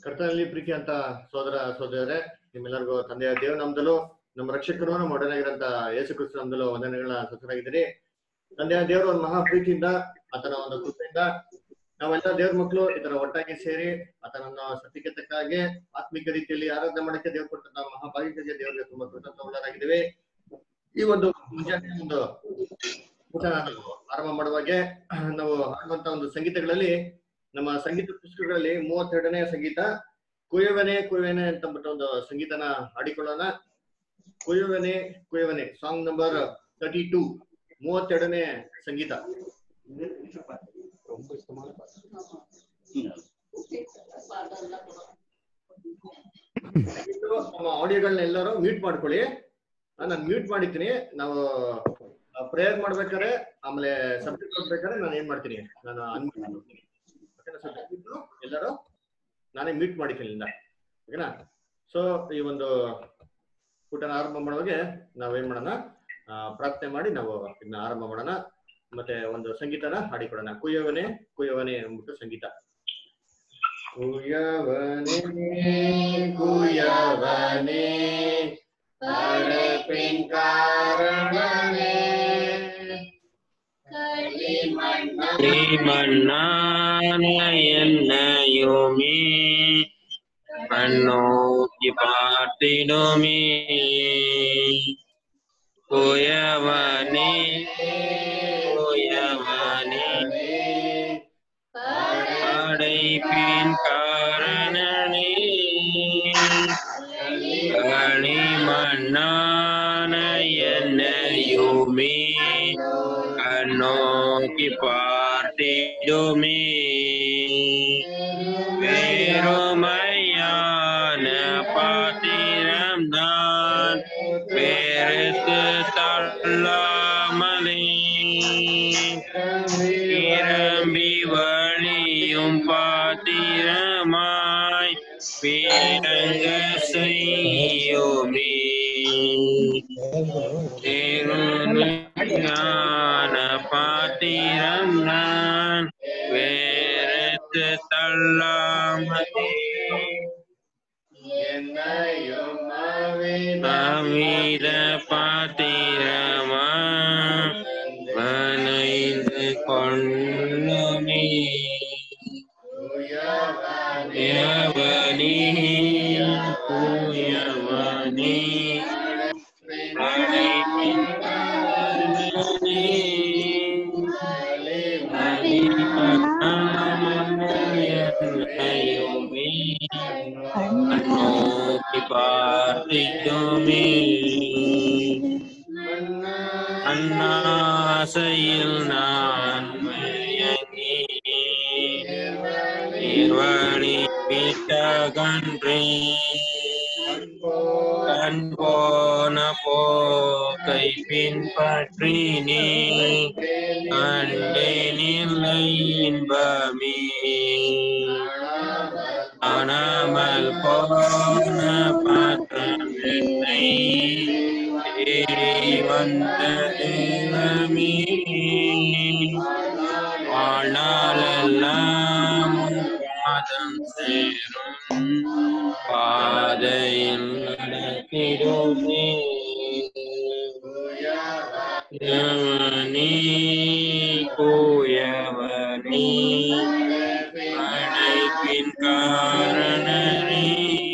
ಕರ್ತನಲ್ಲಿ ಪ್ರೀತಿ ಅಂತ ಸೋದರ ಸೋದರರೇ ನಿಮ್ಮೆಲ್ಲರಿಗೂ ತಂದೆಯ ದೇವ ನಮ್ದಲು ನಮ್ಮ ರಕ್ಷಕರು ನಮ್ಮ ಒಡನಾಗಿರಂತ ಯೇಸು ಕ್ರಿಸ್ತು ನಮ್ದಲು ವಂದನೆಗಳ ಸತ್ಯರಾಗಿದ್ದೀರಿ ತಂದೆಯ ದೇವರು ಒಂದು ಮಹಾ ಪ್ರೀತಿಯಿಂದ ಆತನ ಒಂದು ಕೃಪೆಯಿಂದ ನಾವೆಲ್ಲ ದೇವ್ರ ಮಕ್ಕಳು ಇದರ ಒಟ್ಟಾಗಿ ಸೇರಿ ಆತನನ್ನ ಸತ್ಯಕ್ಕೆ ತಕ್ಕ ಹಾಗೆ ಆತ್ಮಿಕ ರೀತಿಯಲ್ಲಿ ಆರಾಧನೆ ಮಾಡಕ್ಕೆ ದೇವ್ರು ಕೊಟ್ಟಂತ ಮಹಾಭಾಗ್ಯಕ್ಕೆ ದೇವರಿಗೆ ತುಂಬಾ ಕೃತಜ್ಞರಾಗಿದ್ದೇವೆ ಈ ಒಂದು ಮುಂಜಾನೆ ಒಂದು ಊಟ ನಾವು ಆರಂಭ ಮಾಡುವಾಗೆ ನಾವು ಹಾಡುವಂತ ಒಂದು ಸಂಗೀತಗಳಲ್ಲಿ ನಮ್ಮ ಸಂಗೀತ ಪುಸ್ತಕಗಳಲ್ಲಿ ಮೂವತ್ತೆರಡನೇ ಸಂಗೀತ ಕುಯವನೆ ಕುಯವನೆ ಅಂತ ಅಂದ್ಬಿಟ್ಟು ಒಂದು ಸಂಗೀತನ ಹಾಡಿಕೊಳ್ಳೋಣ ಕುಯವನೆ ಕುಯವನೆ ಸಾಂಗ್ ನಂಬರ್ ತರ್ಟಿ ಟೂ ಮೂವತ್ತೆರಡನೇ ಸಂಗೀತ ದಯವಿಟ್ಟು ನಮ್ಮ ಆಡಿಯೋಗಳನ್ನ ಎಲ್ಲರೂ ಮ್ಯೂಟ್ ಮಾಡ್ಕೊಳ್ಳಿ ನಾನು ಮ್ಯೂಟ್ ಮಾಡಿದ್ದೀನಿ ನಾವು ಪ್ರೇಯರ್ ಮಾಡ್ಬೇಕಾದ್ರೆ ಆಮೇಲೆ ಸಬ್ಜೆಕ್ಟ್ ಕೊಡ್ಬೇಕಾದ್ರೆ ನಾನು ಏನ್ ಮಾಡ್ತೀನಿ ನಾನು ಅನ್ಮ್ಯೂಟ್ ಮಾಡ್ತೀನಿ ಓಕೆನಾ ಸೊ ದಯವಿಟ್ಟು ಎಲ್ಲರೂ ನಾನೇ ಮ್ಯೂಟ್ ಮಾಡಿದ್ದೀನಿ ಇಲ್ಲಿಂದ ಓಕೆನಾ ಸೊ ಈ ಒಂದು ಊಟನ ಆರಂಭ ಮಾಡುವಾಗೆ ನಾವೇನ್ ಮಾಡೋಣ ಆ, ಪ್ರಾರ್ಥನೆ ಮಾಡಿ ನಾವು ಇದನ್ನ ಆರಂಭ ಮಾಡೋಣ ಮತ್ತೆ ಒಂದು ಸಂಗೀತನ ಹಾಡಿಕೊಡೋಣ ಕುಯ್ಯವನೆ ಕುಯ್ಯವನೆ ಅಂದ್ಬಿಟ್ಟು ಸಂಗೀತ ಕುಯ್ಯವನೆ ಕುಯ್ಯವನೆ ಅರಪಿನ್ ಕಾರಣನೇ മണ്ണാനയുമേ മണ്ണോക്കി പാട്ടിടുമേ കുയവനെ കുയവനെ പടൈപ്പിൻ കാരണനേ കളിമണ്ണാനയുമേ കണ്ണോക്കി പാർട്ടിടുമേ വേറുമയ്யான பாத்திரம் தான் வேறுத்து தள்ளாமலே நிரம்பி வழியும் பாத்திரமாய் பேரங்க செய்யுமே ஞான பாத்திரம் நான் வேறுத்து தள்ளாமலே என்னையும் அவித அமித பாத்திரமா மனைந்து கொள்ளுமே குயவனே யவனி பூயவனி அழைப்பின் காரணனே, அலிமன்னையுமே, நோக்கி பார்த்திடுமே அண்ணாசையில் நான் மயங்கி நிர்வழி விட்டகன்றேன் கண் போன போக்கை பின்பற்றினே கண்டேனில்லை இன்பமே காணாமல் போன பாத்திரம் என்னை தேடி வந்த தேவமே வாழ்நாளெல்லாம் உன் பாதம் சேரும் பாதையில் நடத்திடுமே யவனே கூயவனே அழைப்பின் காரணனே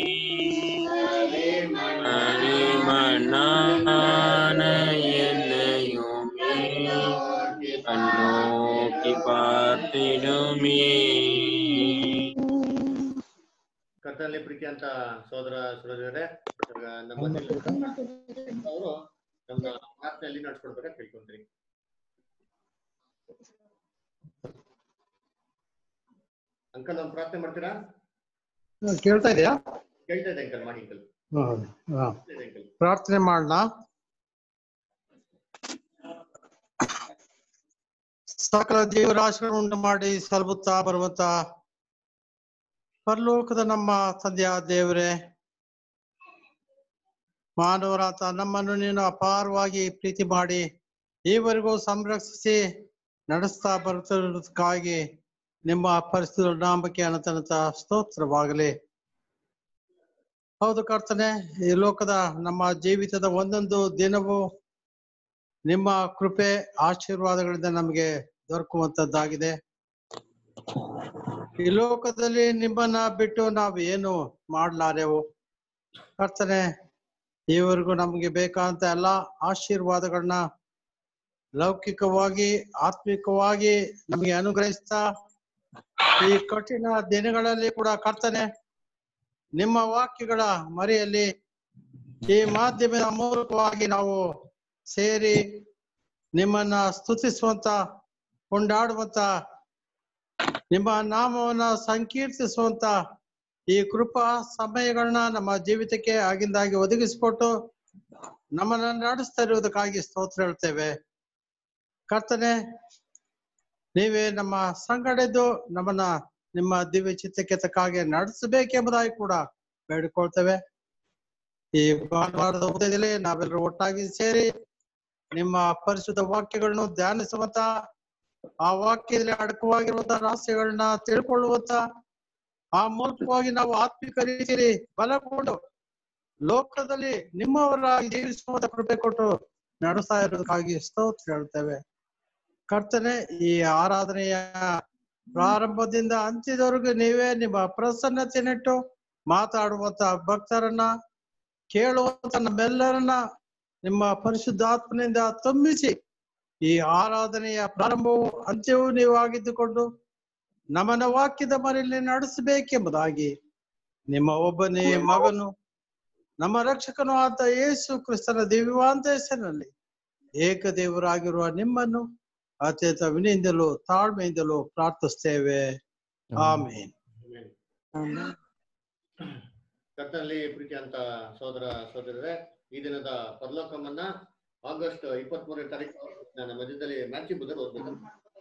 அழிமண்ணான என்னையுமே கண்ணோக்கி பார்த்திடுமே ಕರ್ತನಲ್ಲಿ ಪ್ರೀತಿ ಅಂತ ಸೋದರ ಸೋದರರೇ ಇವಾಗ ನಮ್ಮ ಅವರು ನಮ್ಮ ಪ್ರಾರ್ಥನೆಯಲ್ಲಿ ನಡ್ಸ್ಕೊಡ್ಬೇಕಾ ಕೇಳ್ಕೊಂತೀರಿ ಅಂಕಲ್ ಒಂದು ಪ್ರಾರ್ಥನೆ ಮಾಡ್ತೀರಾ ಕೇಳ್ತಾ ಇದೆಯಾ ಕೇಳ್ತಾ ಇದೆ ಅಂಕಲ್ ಮಾಡಿ ಅಂಕಲ್ ಹ್ಮ್, ಹಾ. ಕೇಳ್ತಾ ಇದೆ ಅಂಕಲ್ ಪ್ರಾರ್ಥನೆ ಮಾಡೋಣ ಸಕಲ ದೇವರಾಶಿಗಳನ್ನು ಉಂಟು ಮಾಡಿ ಸಲ್ಬುತ್ತಾ ಬರುವಂತ ಪರಲೋಕದ ನಮ್ಮ ತಂದೆಯ ದೇವರೇ ಮಾನವರಾತ ನಮ್ಮನ್ನು ನೀನು ಅಪಾರವಾಗಿ ಪ್ರೀತಿ ಮಾಡಿ ಈವರೆಗೂ ಸಂರಕ್ಷಿಸಿ ನಡೆಸ್ತಾ ಬರುತ್ತಿರುವುದಕ್ಕಾಗಿ ನಿಮ್ಮ ಪರಿಸ್ಥಿತಿ ನಾಮಕ್ಕೆ ಅನಂತನಂತ ಸ್ತೋತ್ರವಾಗಲಿ ಹೌದು ಕರ್ತನೆ ಈ ಲೋಕದ ನಮ್ಮ ಜೀವಿತದ ಒಂದೊಂದು ದಿನವೂ ನಿಮ್ಮ ಕೃಪೆ ಆಶೀರ್ವಾದಗಳಿಂದ ನಮಗೆ ದೊರಕುವಂತದ್ದಾಗಿದೆ ಈ ಲೋಕದಲ್ಲಿ ನಿಮ್ಮನ್ನ ಬಿಟ್ಟು ನಾವು ಏನು ಮಾಡ್ಲಾರೆವು ಕರ್ತನೆ ಈವರೆಗೂ ನಮಗೆ ಬೇಕಾದಂತ ಎಲ್ಲಾ ಆಶೀರ್ವಾದಗಳನ್ನ ಲೌಕಿಕವಾಗಿ ಆತ್ಮಿಕವಾಗಿ ನಮಗೆ ಅನುಗ್ರಹಿಸ್ತಾ ಈ ಕಠಿಣ ದಿನಗಳಲ್ಲಿ ಕೂಡ ಕರ್ತನೆ ನಿಮ್ಮ ವಾಕ್ಯಗಳ ಮರೆಯಲ್ಲಿ ಈ ಮಾಧ್ಯಮದ ಮೂಲಕವಾಗಿ ನಾವು ಸೇರಿ ನಿಮ್ಮನ್ನ ಸ್ತುತಿಸುವಂತ ಕೊಂಡಾಡುವಂತ ನಿಮ್ಮ ನಾಮವನ್ನ ಸಂಕೀರ್ತಿಸುವಂತ ಈ ಕೃಪಾ ಸಮಯಗಳನ್ನ ನಮ್ಮ ಜೀವಿತಕ್ಕೆ ಆಗಿಂದಾಗಿ ಒದಗಿಸಿಕೊಟ್ಟು ನಮ್ಮನ್ನ ನಡೆಸ್ತಾ ಇರುವುದಕ್ಕಾಗಿ ಸ್ತೋತ್ರ ಹೇಳ್ತೇವೆ ಕರ್ತನೆ ನೀವೇ ನಮ್ಮ ಸಂಗಡಿದ್ದು ನಮ್ಮನ್ನ ನಿಮ್ಮ ದಿವ್ಯ ಚಿತ್ತಕ್ಕೆ ತಕ್ಕಾಗೆ ನಡೆಸಬೇಕೆಂಬುದಾಗಿ ಕೂಡ ಬೇಡಿಕೊಳ್ತೇವೆ ಈ ಭಾನುವಾರದ ಉದಯದಲ್ಲಿ ನಾವೆಲ್ಲರೂ ಒಟ್ಟಾಗಿ ಸೇರಿ ನಿಮ್ಮ ಪರಿಶುದ್ಧ ವಾಕ್ಯಗಳನ್ನು ಧ್ಯಾನಿಸುವಂತ ಆ ವಾಕ್ಯದಲ್ಲಿ ಅಡಕವಾಗಿರುವಂತ ರಹಸ್ಯಗಳನ್ನ ತಿಳ್ಕೊಳ್ಳುವಂತ ಆ ಮೂಲಕವಾಗಿ ನಾವು ಆತ್ಮಿಕ ರೀತಿಯಲ್ಲಿ ಬಲಗೊಂಡು ಲೋಕದಲ್ಲಿ ನಿಮ್ಮವರಾಗಿ ಜೀವಿಸುವಂತ ಕೃಪೆ ಕೊಟ್ಟು ನಡೆಸ್ತಾ ಇರೋದಕ್ಕಾಗಿ ಸ್ತೋತ್ರ ಹೇಳ್ತೇವೆ ಕರ್ತನೆ ಈ ಆರಾಧನೆಯ ಪ್ರಾರಂಭದಿಂದ ಅಂತ್ಯದವರೆಗೂ ನೀವೇ ನಿಮ್ಮ ಪ್ರಸನ್ನತೆನಿಟ್ಟು ಮಾತಾಡುವಂತ ಭಕ್ತರನ್ನ ಕೇಳುವಂತ ನಮ್ಮೆಲ್ಲರನ್ನ ನಿಮ್ಮ ಪರಿಶುದ್ಧಾತ್ಮನಿಂದ ತುಂಬಿಸಿ ಈ ಆರಾಧನೆಯ ಪ್ರಾರಂಭವು ಅಂತ್ಯವೂ ನೀವು ಆಗಿದ್ದುಕೊಂಡು ನಮ್ಮನ್ನ ವಾಕ್ಯದ ಮನೆಯಲ್ಲಿ ನಡೆಸಬೇಕೆಂಬುದಾಗಿ ನಿಮ್ಮ ಒಬ್ಬನೇ ಮಗನು ನಮ್ಮ ರಕ್ಷಕನು ಆದ ಯೇಸು ಕ್ರಿಸ್ತನ ದಿವ್ಯವಾಂತ ಹೆಸರಿನಲ್ಲಿ ಏಕದೇವರಾಗಿರುವ ನಿಮ್ಮನ್ನು ಅತ್ಯಂತ ವಿನಿಯಿಂದಲೂ ತಾಳ್ಮೆಯಿಂದಲೂ ಪ್ರಾರ್ಥಿಸ್ತೇವೆ ಆಮೇನ್ ಕರ್ತನಲ್ಲಿ ಪ್ರೀತಿ ಅಂತ ಸೋದರ ಸೋದರರೇ ಈ ದಿನದ ಪರಲೋಕಮನ್ನ ಆಗಸ್ಟ್ ಇಪ್ಪತ್ತ್ ಮೂರನೇ ತಾರೀಕು ನನ್ನ ಮಧ್ಯದಲ್ಲಿ ಮ್ಯಾಚಿ ಬುಧರ್ ಓದ್ಬೇಕು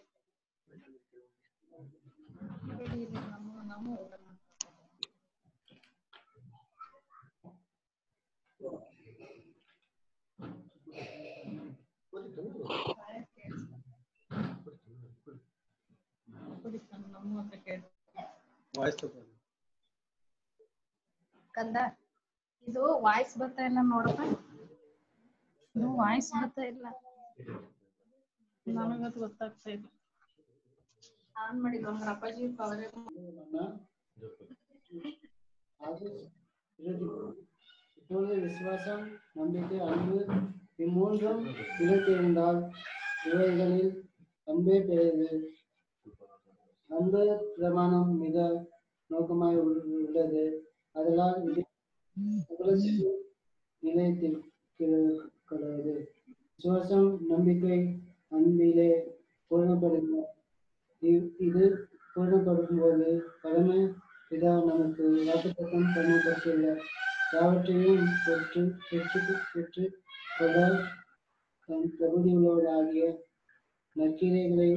ಕಂದ ಇದು ವಾಯ್ಸ್ ಬರ್ತಾ ಇಲ್ಲ ನೋಡಪ್ಪ ಇದು ವಾಯ್ಸ್ ಬರ್ತಾ ಇಲ್ಲ ನನಗದು ಗೊತ್ತಾಗ್ತಾ ಇಲ್ಲ ಆನ್ ಮಾಡಿ ಗಂಗರ ಅಪ್ಪಾಜಿ ಪವರ್ இப்பொழுது விசுவாசம் நம்பிக்கை அன்பு இம்மூன்றும் நிலைத்திருந்தால் இவைகளில் அன்பே பெரியது அன்பு பிரமாணம் மிக நோக்கமாய் உள்- உள்ளது அதனால் இது சகலத்திலும் நிலைத்திருக்கிறது விசுவாசம் நம்பிக்கை அன்பிலே பூர்ணப்படுகிறது இ- இது பூர்ணப்படும் போது பரம பிதா நமக்கு வாக்குத்தத்தம் பண்ணப்பட்டுள்ள யாவற்றையும் பெற்று பெற்று பெற்று கொள்ள தன் தகுதியுள்ளவராகிய நற்கிரைகளை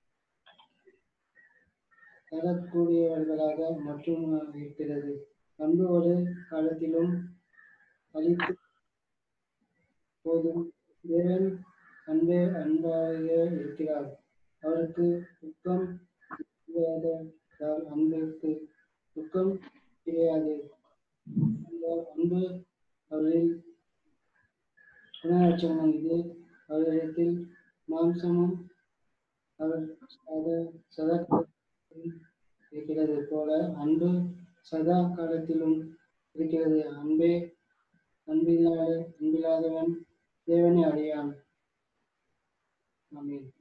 தரக்கூடியவர்களாக மற்றும் இருக்கிறது அன்பு ஒரு காலத்திலும் அழித்து போதும் தேவன் அன்பே அன்பாக இருக்கிறார் அவருக்கு துக்கம் கிடையாததால் அன்புக்கு துக்கம் கிடையாது அந்த அன்பு அவரில் குணலட்சணம் இது அவரிடத்தில் மாம்சமும் அவர் சத சதா காலத்திலும் இருக்கிறது போல அன்பு சதா காலத்திலும் இருக்கிறது அன்பே அன்பில்லாத அன்பில்லாதவன் தேவனை அறியான் ஆமென்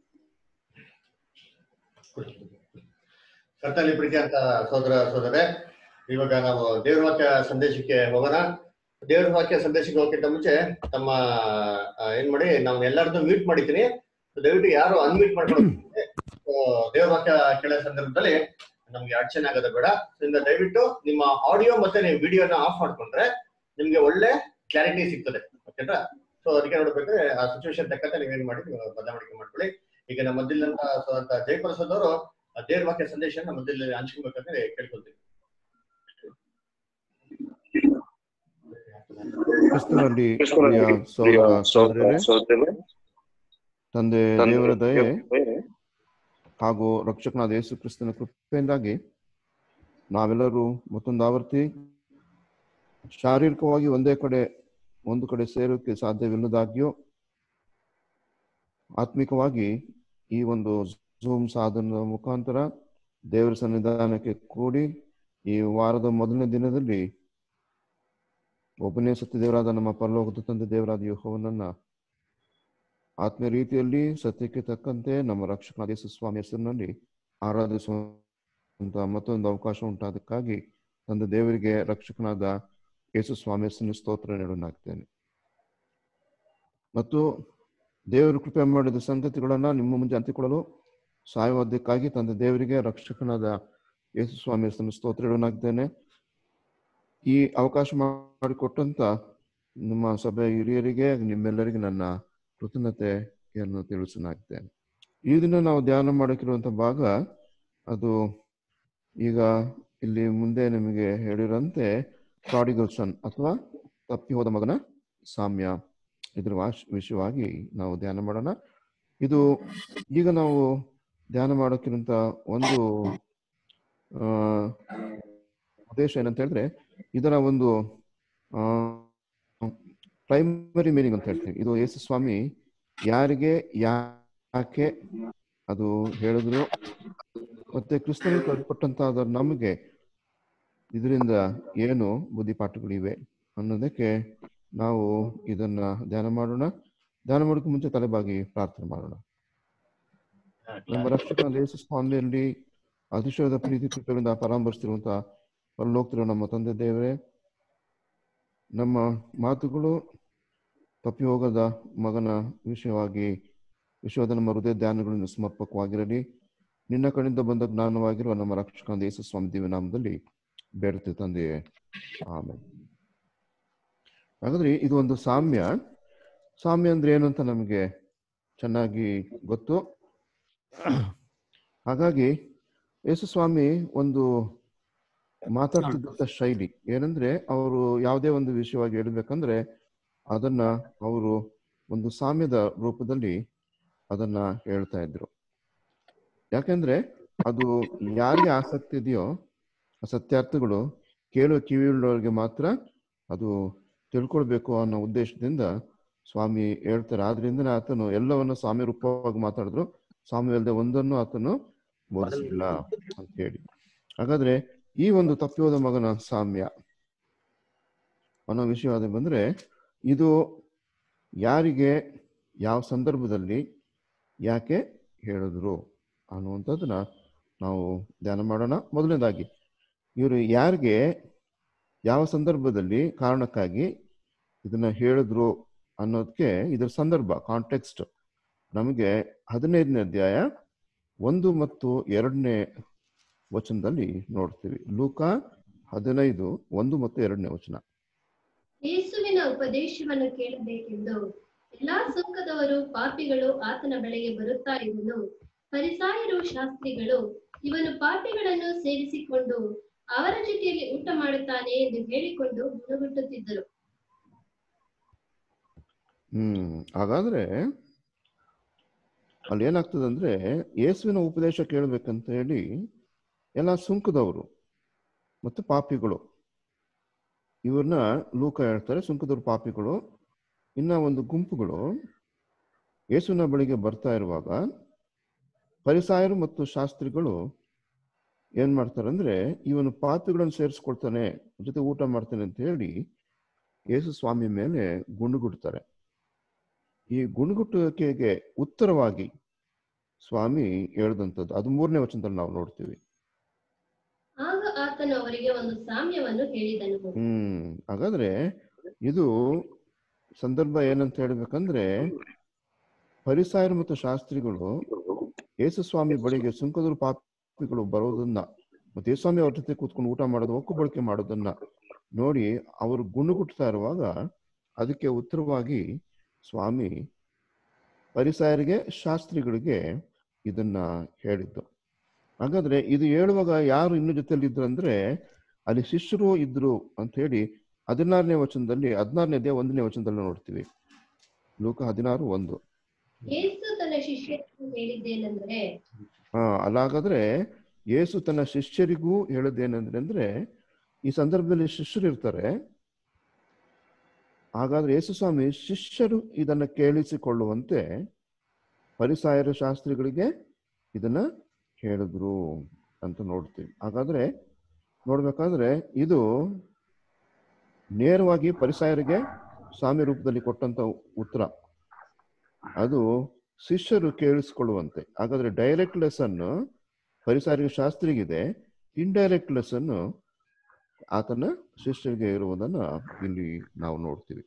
ಕರ್ತನಲ್ಲಿ ಪ್ರೀತಿ ಅಂತ ಸೋದರ ಸೋದರೇ ಇವಾಗ ನಾವು ದೇವ್ರ ವಾಕ್ಯ ಸಂದೇಶಕ್ಕೆ ಹೋಗೋಣ ದೇವ್ರ ವಾಕ್ಯ ಸಂದೇಶಕ್ಕೆ ಹೋಗಕ್ಕಿಂತ ಮುಂಚೆ ತಮ್ಮ ಆ, ಏನ್ ಮಾಡಿ ನಾವು ಎಲ್ಲರದ್ದು ಮ್ಯೂಟ್ ಮಾಡಿದ್ದೀನಿ ದಯವಿಟ್ಟು ಯಾರು ಅನ್ಮ್ಯೂಟ್ ಮಾಡ್ಕೊಂಡು ದೇವ್ರ ವಾಕ್ಯ ಕೇಳೋ ಸಂದರ್ಭದಲ್ಲಿ ನಮ್ಗೆ ಅಡಚಣೆ ಆಗೋದು ಬೇಡ ಇದರಿಂದ ದಯವಿಟ್ಟು ನಿಮ್ಮ ಆಡಿಯೋ ಮತ್ತೆ ನೀವು ವಿಡಿಯೋನ ಆಫ್ ಮಾಡ್ಕೊಂಡ್ರೆ ನಿಮ್ಗೆ ಒಳ್ಳೆ ಕ್ಲಾರಿಟಿ ಸಿಗ್ತದೆ ಓಕೆನಾ ಸೊ ಅದಕ್ಕೆ ನೋಡ್ಬೇಕಾದ್ರೆ ಆ ಸಿಚುವೇಶನ್ ತಕ್ಕಂತೆ ನೀವೇನ್ ಮಾಡಿ ನೀವು ಬದಲಾವಣೆ ಮಾಡ್ಕೊಳ್ಳಿ ಈಗ ನಮ್ಮ ಮಧ್ಯದಂತ ಸೋದಂತ ಜಯಪ್ರಸಾದ್ ಅವರು ಆ ದೇವ್ರ ವಾಕ್ಯ ಸಂದೇಶ ನಮ್ಮ ಮಧ್ಯದಲ್ಲಿ ಹಂಚ್ಕೊಬೇಕಂದ್ರೆ ಕೇಳ್ಕೊಳ್ತೀವಿ ಕ್ರಿಸ್ತನಲ್ಲಿ ಪ್ರಿಯ ಸಹೋದರ ಸಹೋದರರೇ ತಂದೆ ದೇವರ ದಯೆ ಹಾಗೂ ರಕ್ಷಕನಾದ ಯೇಸು ಕ್ರಿಸ್ತನ ಕೃಪೆಯಿಂದಾಗಿ ನಾವೆಲ್ಲರೂ ಮತ್ತೊಂದು ಆವರ್ತಿ ಶಾರೀರಿಕವಾಗಿ ಒಂದೇ ಕಡೆ ಒಂದು ಕಡೆ ಸೇರೋಕ್ಕೆ ಸಾಧ್ಯವಿಲ್ಲದಾಗ್ಯೂ ಆತ್ಮಿಕವಾಗಿ ಈ ಒಂದು ಝೂಮ್ ಸಾಧನದ ಮುಖಾಂತರ ದೇವರ ಸನ್ನಿಧಾನಕ್ಕೆ ಕೂಡಿ ಈ ವಾರದ ಮೊದಲನೇ ದಿನದಲ್ಲಿ ಒಬ್ಬನೇ ಸತ್ಯ ದೇವರಾದ ನಮ್ಮ ಪರಲೋಕದ ತಂದೆ ದೇವರಾದ ಯೆಹೋವನನ್ನ ಆತ್ಮೀಯ ರೀತಿಯಲ್ಲಿ ಸತ್ಯಕ್ಕೆ ತಕ್ಕಂತೆ ನಮ್ಮ ರಕ್ಷಕನಾದ ಯೇಸು ಸ್ವಾಮಿ ಹೆಸರಿನಲ್ಲಿ ಆರಾಧಿಸುವಂತ ಮತ್ತೊಂದು ಅವಕಾಶ ಉಂಟಾದಕ್ಕಾಗಿ ತಂದೆ ದೇವರಿಗೆ ರಕ್ಷಕನಾದ ಯೇಸು ಸ್ವಾಮಿ ಹೆಸರಿನ ಸ್ತೋತ್ರ ನೀಡಲಾಗ್ತೇನೆ ಮತ್ತು ದೇವರು ಕೃಪೆ ಮಾಡಿದ ಸಂಗತಿಗಳನ್ನ ನಿಮ್ಮ ಮುಂದೆ ಅಂತಿಕೊಳ್ಳಲು ಸಹಾಯವಾದಕ್ಕಾಗಿ ತಂದೆ ದೇವರಿಗೆ ರಕ್ಷಕನಾದ ಯೇಸು ಸ್ವಾಮಿ ಹೆಸರಿನ ಸ್ತೋತ್ರ ನೀಡಲಾಗ್ತೇನೆ ಈ ಅವಕಾಶ ಮಾಡಿಕೊಟ್ಟಂತ ನಿಮ್ಮ ಸಭೆಯ ಹಿರಿಯರಿಗೆ ನಿಮ್ಮೆಲ್ಲರಿಗೆ ನನ್ನ ಕೃತಜ್ಞತೆಯನ್ನು ತಿಳಿಸಲಾಗ್ತೇನೆ ಈ ದಿನ ನಾವು ಧ್ಯಾನ ಮಾಡಕ್ಕಿರುವಂತ ಭಾಗ ಅದು ಈಗ ಇಲ್ಲಿ ಮುಂದೆ ನಿಮಗೆ ಹೇಳಿರಂತೆ ಪ್ರಾಡಿಗಲ್ ಸನ್ ಅಥವಾ ತಪ್ಪಿ ಹೋದ ಮಗನ ಸಾಮ್ಯ ಇದ್ರ ವಾಶ್ ವಿಷಯವಾಗಿ ನಾವು ಧ್ಯಾನ ಮಾಡೋಣ ಇದು ಈಗ ನಾವು ಧ್ಯಾನ ಮಾಡೋಕ್ಕಿಂತ ಒಂದು ಆ ಉದ್ದೇಶ ಏನಂತ ಹೇಳಿದ್ರೆ ಇದರ ಒಂದು ಪ್ರೈಮರಿ ಮೀನಿಂಗ್ ಅಂತ ಹೇಳ್ತೀವಿ ಇದು ಯೇಸು ಸ್ವಾಮಿ ಯಾರಿಗೆ ಯಾಕೆ ಅದು ಹೇಳಿದ್ರು ಮತ್ತೆ ಕ್ರಿಸ್ತನಿಗೆ ಕೊಟ್ಟಂತ ನಮಗೆ ಇದರಿಂದ ಏನು ಬುದ್ಧಿಪಾಠಗಳಿವೆ ಅನ್ನೋದಕ್ಕೆ ನಾವು ಇದನ್ನ ಧ್ಯಾನ ಮಾಡೋಣ ಧ್ಯಾನ ಮಾಡೋಕೆ ಮುಂಚೆ ತಲೆಬಾಗಿ ಪ್ರಾರ್ಥನೆ ಮಾಡೋಣ ನಮ್ಮ ರಕ್ಷಕ ಯೇಸು ಸ್ವಾಮಿಯಲ್ಲಿ ಅತಿಶಯದ ಪ್ರೀತಿ ಕೃಪೆಯಿಂದ ಪರಾಮರ್ಶಿಸಿರುವಂತ ಪರಲೋಕ್ತಿರೋ ನಮ್ಮ ತಂದೆ ದೇವರೇ ನಮ್ಮ ಮಾತುಗಳು ತಪ್ಪಿ ಹೋಗದ ಮಗನ ವಿಷಯವಾಗಿ ವಿಶ್ವದ ನಮ್ಮ ಹೃದಯ ಧ್ಯಾನಗಳನ್ನು ಸಮರ್ಪಕವಾಗಿರಲಿ ನಿನ್ನ ಕಡೆಯಿಂದ ಬಂದ ಜ್ಞಾನವಾಗಿರುವ ನಮ್ಮ ರಕ್ಷಕ ಯೇಸು ಸ್ವಾಮಿ ದಿವ್ಯ ನಾಮದಲ್ಲಿ ಬೇಡುತ್ತೆ ತಂದೆಯೇ ಆಮೇಲೆ ಹಾಗಾದ್ರೆ ಇದು ಒಂದು ಸಾಮ್ಯ ಸಾಮ್ಯ ಅಂದ್ರೆ ಏನು ಅಂತ ನಮಗೆ ಚೆನ್ನಾಗಿ ಗೊತ್ತು ಹಾಗಾಗಿ ಯೇಸು ಸ್ವಾಮಿ ಒಂದು ಮಾತಾಡ್ತಿದ್ದಂತ ಶೈಲಿ ಏನಂದ್ರೆ ಅವರು ಯಾವುದೇ ಒಂದು ವಿಷಯವಾಗಿ ಹೇಳ್ಬೇಕಂದ್ರೆ ಅದನ್ನ ಅವರು ಒಂದು ಸಾಮ್ಯದ ರೂಪದಲ್ಲಿ ಅದನ್ನ ಹೇಳ್ತಾ ಇದ್ರು ಯಾಕೆಂದ್ರೆ ಅದು ಯಾರಿಗೆ ಆಸಕ್ತಿ ಇದೆಯೋ ಆ ಸತ್ಯಾರ್ಥಗಳು ಕೇಳುವ ಕಿವಿಯುಳ್ಳವರಿಗೆ ಮಾತ್ರ ಅದು ತಿಳ್ಕೊಳ್ಬೇಕು ಅನ್ನೋ ಉದ್ದೇಶದಿಂದ ಸ್ವಾಮಿ ಹೇಳ್ತಾರೆ ಆದ್ರಿಂದ ಆತನು ಎಲ್ಲವನ್ನು ಸ್ವಾಮಿ ರೂಪವಾಗಿ ಮಾತಾಡಿದ್ರು ಸ್ವಾಮಿ ಅಲ್ಲದೆ ಒಂದನ್ನು ಆತನು ಬೋಧಿಸಲಿಲ್ಲ ಅಂತ ಹೇಳಿ ಹಾಗಾದ್ರೆ ಈ ಒಂದು ತಪ್ಪಿಯೋದ ಮಗನ ಸಾಮ್ಯ ಅನ್ನೋ ವಿಷಯವಾದ ಬಂದ್ರೆ ಇದು ಯಾರಿಗೆ ಯಾವ ಸಂದರ್ಭದಲ್ಲಿ ಯಾಕೆ ಹೇಳಿದ್ರು ಅನ್ನುವಂಥದ್ದನ್ನ ನಾವು ಧ್ಯಾನ ಮಾಡೋಣ ಮೊದಲನೇದಾಗಿ ಇವರು ಯಾರಿಗೆ ಯಾವ ಸಂದರ್ಭದಲ್ಲಿ ಕಾರಣಕ್ಕಾಗಿ ಇದನ್ನ ಹೇಳಿದ್ರು ಅನ್ನೋದಕ್ಕೆ ಇದರ ಸಂದರ್ಭ ಕಾಂಟೆಕ್ಸ್ಟ್ ನಮಗೆ ಹದಿನೈದನೇ ಅಧ್ಯಾಯ ಒಂದು ಮತ್ತು ಎರಡನೇ ವಚನದಲ್ಲಿ ನೋಡ್ತೀವಿ ಲೂಕ ಹದಿನೈದು ಒಂದು ಮತ್ತು ಎರಡನೇ ವಚನ ಯೇಸುವಿನ ಉಪದೇಶವನ್ನು ಕೇಳಬೇಕೆಂದು ಎಲ್ಲಾ ಸುಂಕದವರು ಪಾಪಿಗಳು ಆತನ ಬಳಿಗೆ ಬರುತ್ತಾ ಇದ್ದನು ಪರಿಸಾಯರು ಶಾಸ್ತ್ರಿಗಳು ಇವನು ಪಾಪಿಗಳನ್ನು ಸೇರಿಸಿಕೊಂಡು ಅವರ ಜೊತೆಯಲ್ಲಿ ಊಟ ಮಾಡುತ್ತಾನೆ ಎಂದು ಹೇಳಿಕೊಂಡು ಗುಣಗುಟ್ಟುತ್ತಿದ್ದರು ಹ್ಮ್ ಹಾಗಾದ್ರೆ ಅಲ್ಲಿ ಏನಾಗ್ತದೆ ಅಂದ್ರೆ ಯೇಸುವಿನ ಉಪದೇಶ ಕೇಳಬೇಕಂತ ಹೇಳಿ ಎಲ್ಲ ಸುಂಕದವರು ಮತ್ತು ಪಾಪಿಗಳು ಇವ್ರನ್ನ ಲೂಕ ಹೇಳ್ತಾರೆ ಸುಂಕದವ್ರು ಪಾಪಿಗಳು ಇನ್ನ ಒಂದು ಗುಂಪುಗಳು ಯೇಸುವಿನ ಬಳಿಗೆ ಬರ್ತಾ ಇರುವಾಗ ಪರಿಸಾಯರು ಮತ್ತು ಶಾಸ್ತ್ರಿಗಳು ಏನ್ ಮಾಡ್ತಾರೆ ಅಂದ್ರೆ ಇವನು ಪಾಪಿಗಳನ್ನು ಸೇರಿಸ್ಕೊಳ್ತಾನೆ ಜೊತೆ ಊಟ ಮಾಡ್ತಾನೆ ಅಂತ ಹೇಳಿ ಯೇಸು ಸ್ವಾಮಿ ಮೇಲೆ ಗುಂಡುಗುಡ್ತಾರೆ ಈ ಗುಣಗುಟ್ಟುವಿಕೆಗೆ ಉತ್ತರವಾಗಿ ಸ್ವಾಮಿ ಹೇಳ್ದಂಥದ್ದು ಅದು ಮೂರನೇ ವಚನದಲ್ಲಿ ನಾವು ನೋಡ್ತೀವಿ ಆಗ ಆತನು ಅವರಿಗೆ ಒಂದು ಸಾಮ್ಯವನ್ನು ಹೇಳಿದನು ಹ್ಮ್ ಹಾಗಾದ್ರೆ ಇದು ಸಂದರ್ಭ ಏನಂತ ಹೇಳ್ಬೇಕಂದ್ರೆ ಪರಿಸಾಯರು ಮತ್ತು ಶಾಸ್ತ್ರಿಗಳು ಯೇಸು ಸ್ವಾಮಿ ಬಳಿಗೆ ಸುಂಕದರು ಪಾಪಿಗಳು ಬರೋದನ್ನ ಮತ್ತೆ ಯೇಸು ಸ್ವಾಮಿ ಅವ್ರ ಜೊತೆ ಕೂತ್ಕೊಂಡು ಊಟ ಮಾಡೋದು ಒಕ್ಕು ಬಳಕೆ ಮಾಡೋದನ್ನ ನೋಡಿ ಅವರು ಗುಣಗುಟ್ತಾ ಇರುವಾಗ ಅದಕ್ಕೆ ಉತ್ತರವಾಗಿ ಸ್ವಾಮಿ ಪರಿಸಾಯರಿಗೆ ಶಾಸ್ತ್ರಿಗಳಿಗೆ ಇದನ್ನ ಹೇಳಿದ್ದು ಹಾಗಾದ್ರೆ ಇದು ಹೇಳುವಾಗ ಯಾರು ಇನ್ನು ಜೊತೆಲಿ ಇದ್ರು ಅಂದ್ರೆ ಅಲ್ಲಿ ಶಿಷ್ಯರು ಇದ್ರು ಅಂತ ಹೇಳಿ ಹದಿನಾರನೇ ವಚನದಲ್ಲಿ ಹದಿನಾರನೇ ಅಧ್ಯಾಯ ಒಂದನೇ ವಚನದಲ್ಲಿ ನೋಡ್ತೀವಿ ಲೋಕ ಹದಿನಾರು ಒಂದು ಯೇಸು ತನ್ನ ಶಿಷ್ಯರಿಗೆ ಹೇಳಿದ್ದೇನೆಂದರೆ ಹಾ ಅಲ್ಲಾಗಾದ್ರೆ ಯೇಸು ತನ್ನ ಶಿಷ್ಯರಿಗೂ ಹೇಳೋದೇನಂದ್ರೆ ಅಂದ್ರೆ ಈ ಸಂದರ್ಭದಲ್ಲಿ ಶಿಷ್ಯರು ಇರ್ತಾರೆ ಹಾಗಾದ್ರೆ ಯೇಸುಸ್ವಾಮಿ ಶಿಷ್ಯರು ಇದನ್ನ ಕೇಳಿಸಿಕೊಳ್ಳುವಂತೆ ಪರಿಸಾಯರ ಶಾಸ್ತ್ರಿಗಳಿಗೆ ಇದನ್ನ ಹೇಳಿದ್ರು ಅಂತ ನೋಡ್ತೀವಿ ಹಾಗಾದ್ರೆ ನೋಡ್ಬೇಕಾದ್ರೆ ಇದು ನೇರವಾಗಿ ಪರಿಸಾಯರಿಗೆ ಸ್ವಾಮಿ ರೂಪದಲ್ಲಿ ಕೊಟ್ಟಂತ ಉತ್ತರ ಅದು ಶಿಷ್ಯರು ಕೇಳಿಸ್ಕೊಳ್ಳುವಂತೆ ಹಾಗಾದ್ರೆ ಡೈರೆಕ್ಟ್ ಲೆಸನ್ ಪರಿಸಾರಿಗೆ ಶಾಸ್ತ್ರಿಗಿದೆ ಇಂಡೈರೆಕ್ಟ್ ಲೆಸನ್ ಆತನ ಶಿಷ್ಯರಿಗೆ ಇರುವುದನ್ನ ಇಲ್ಲಿ ನಾವು ನೋಡ್ತೀವಿ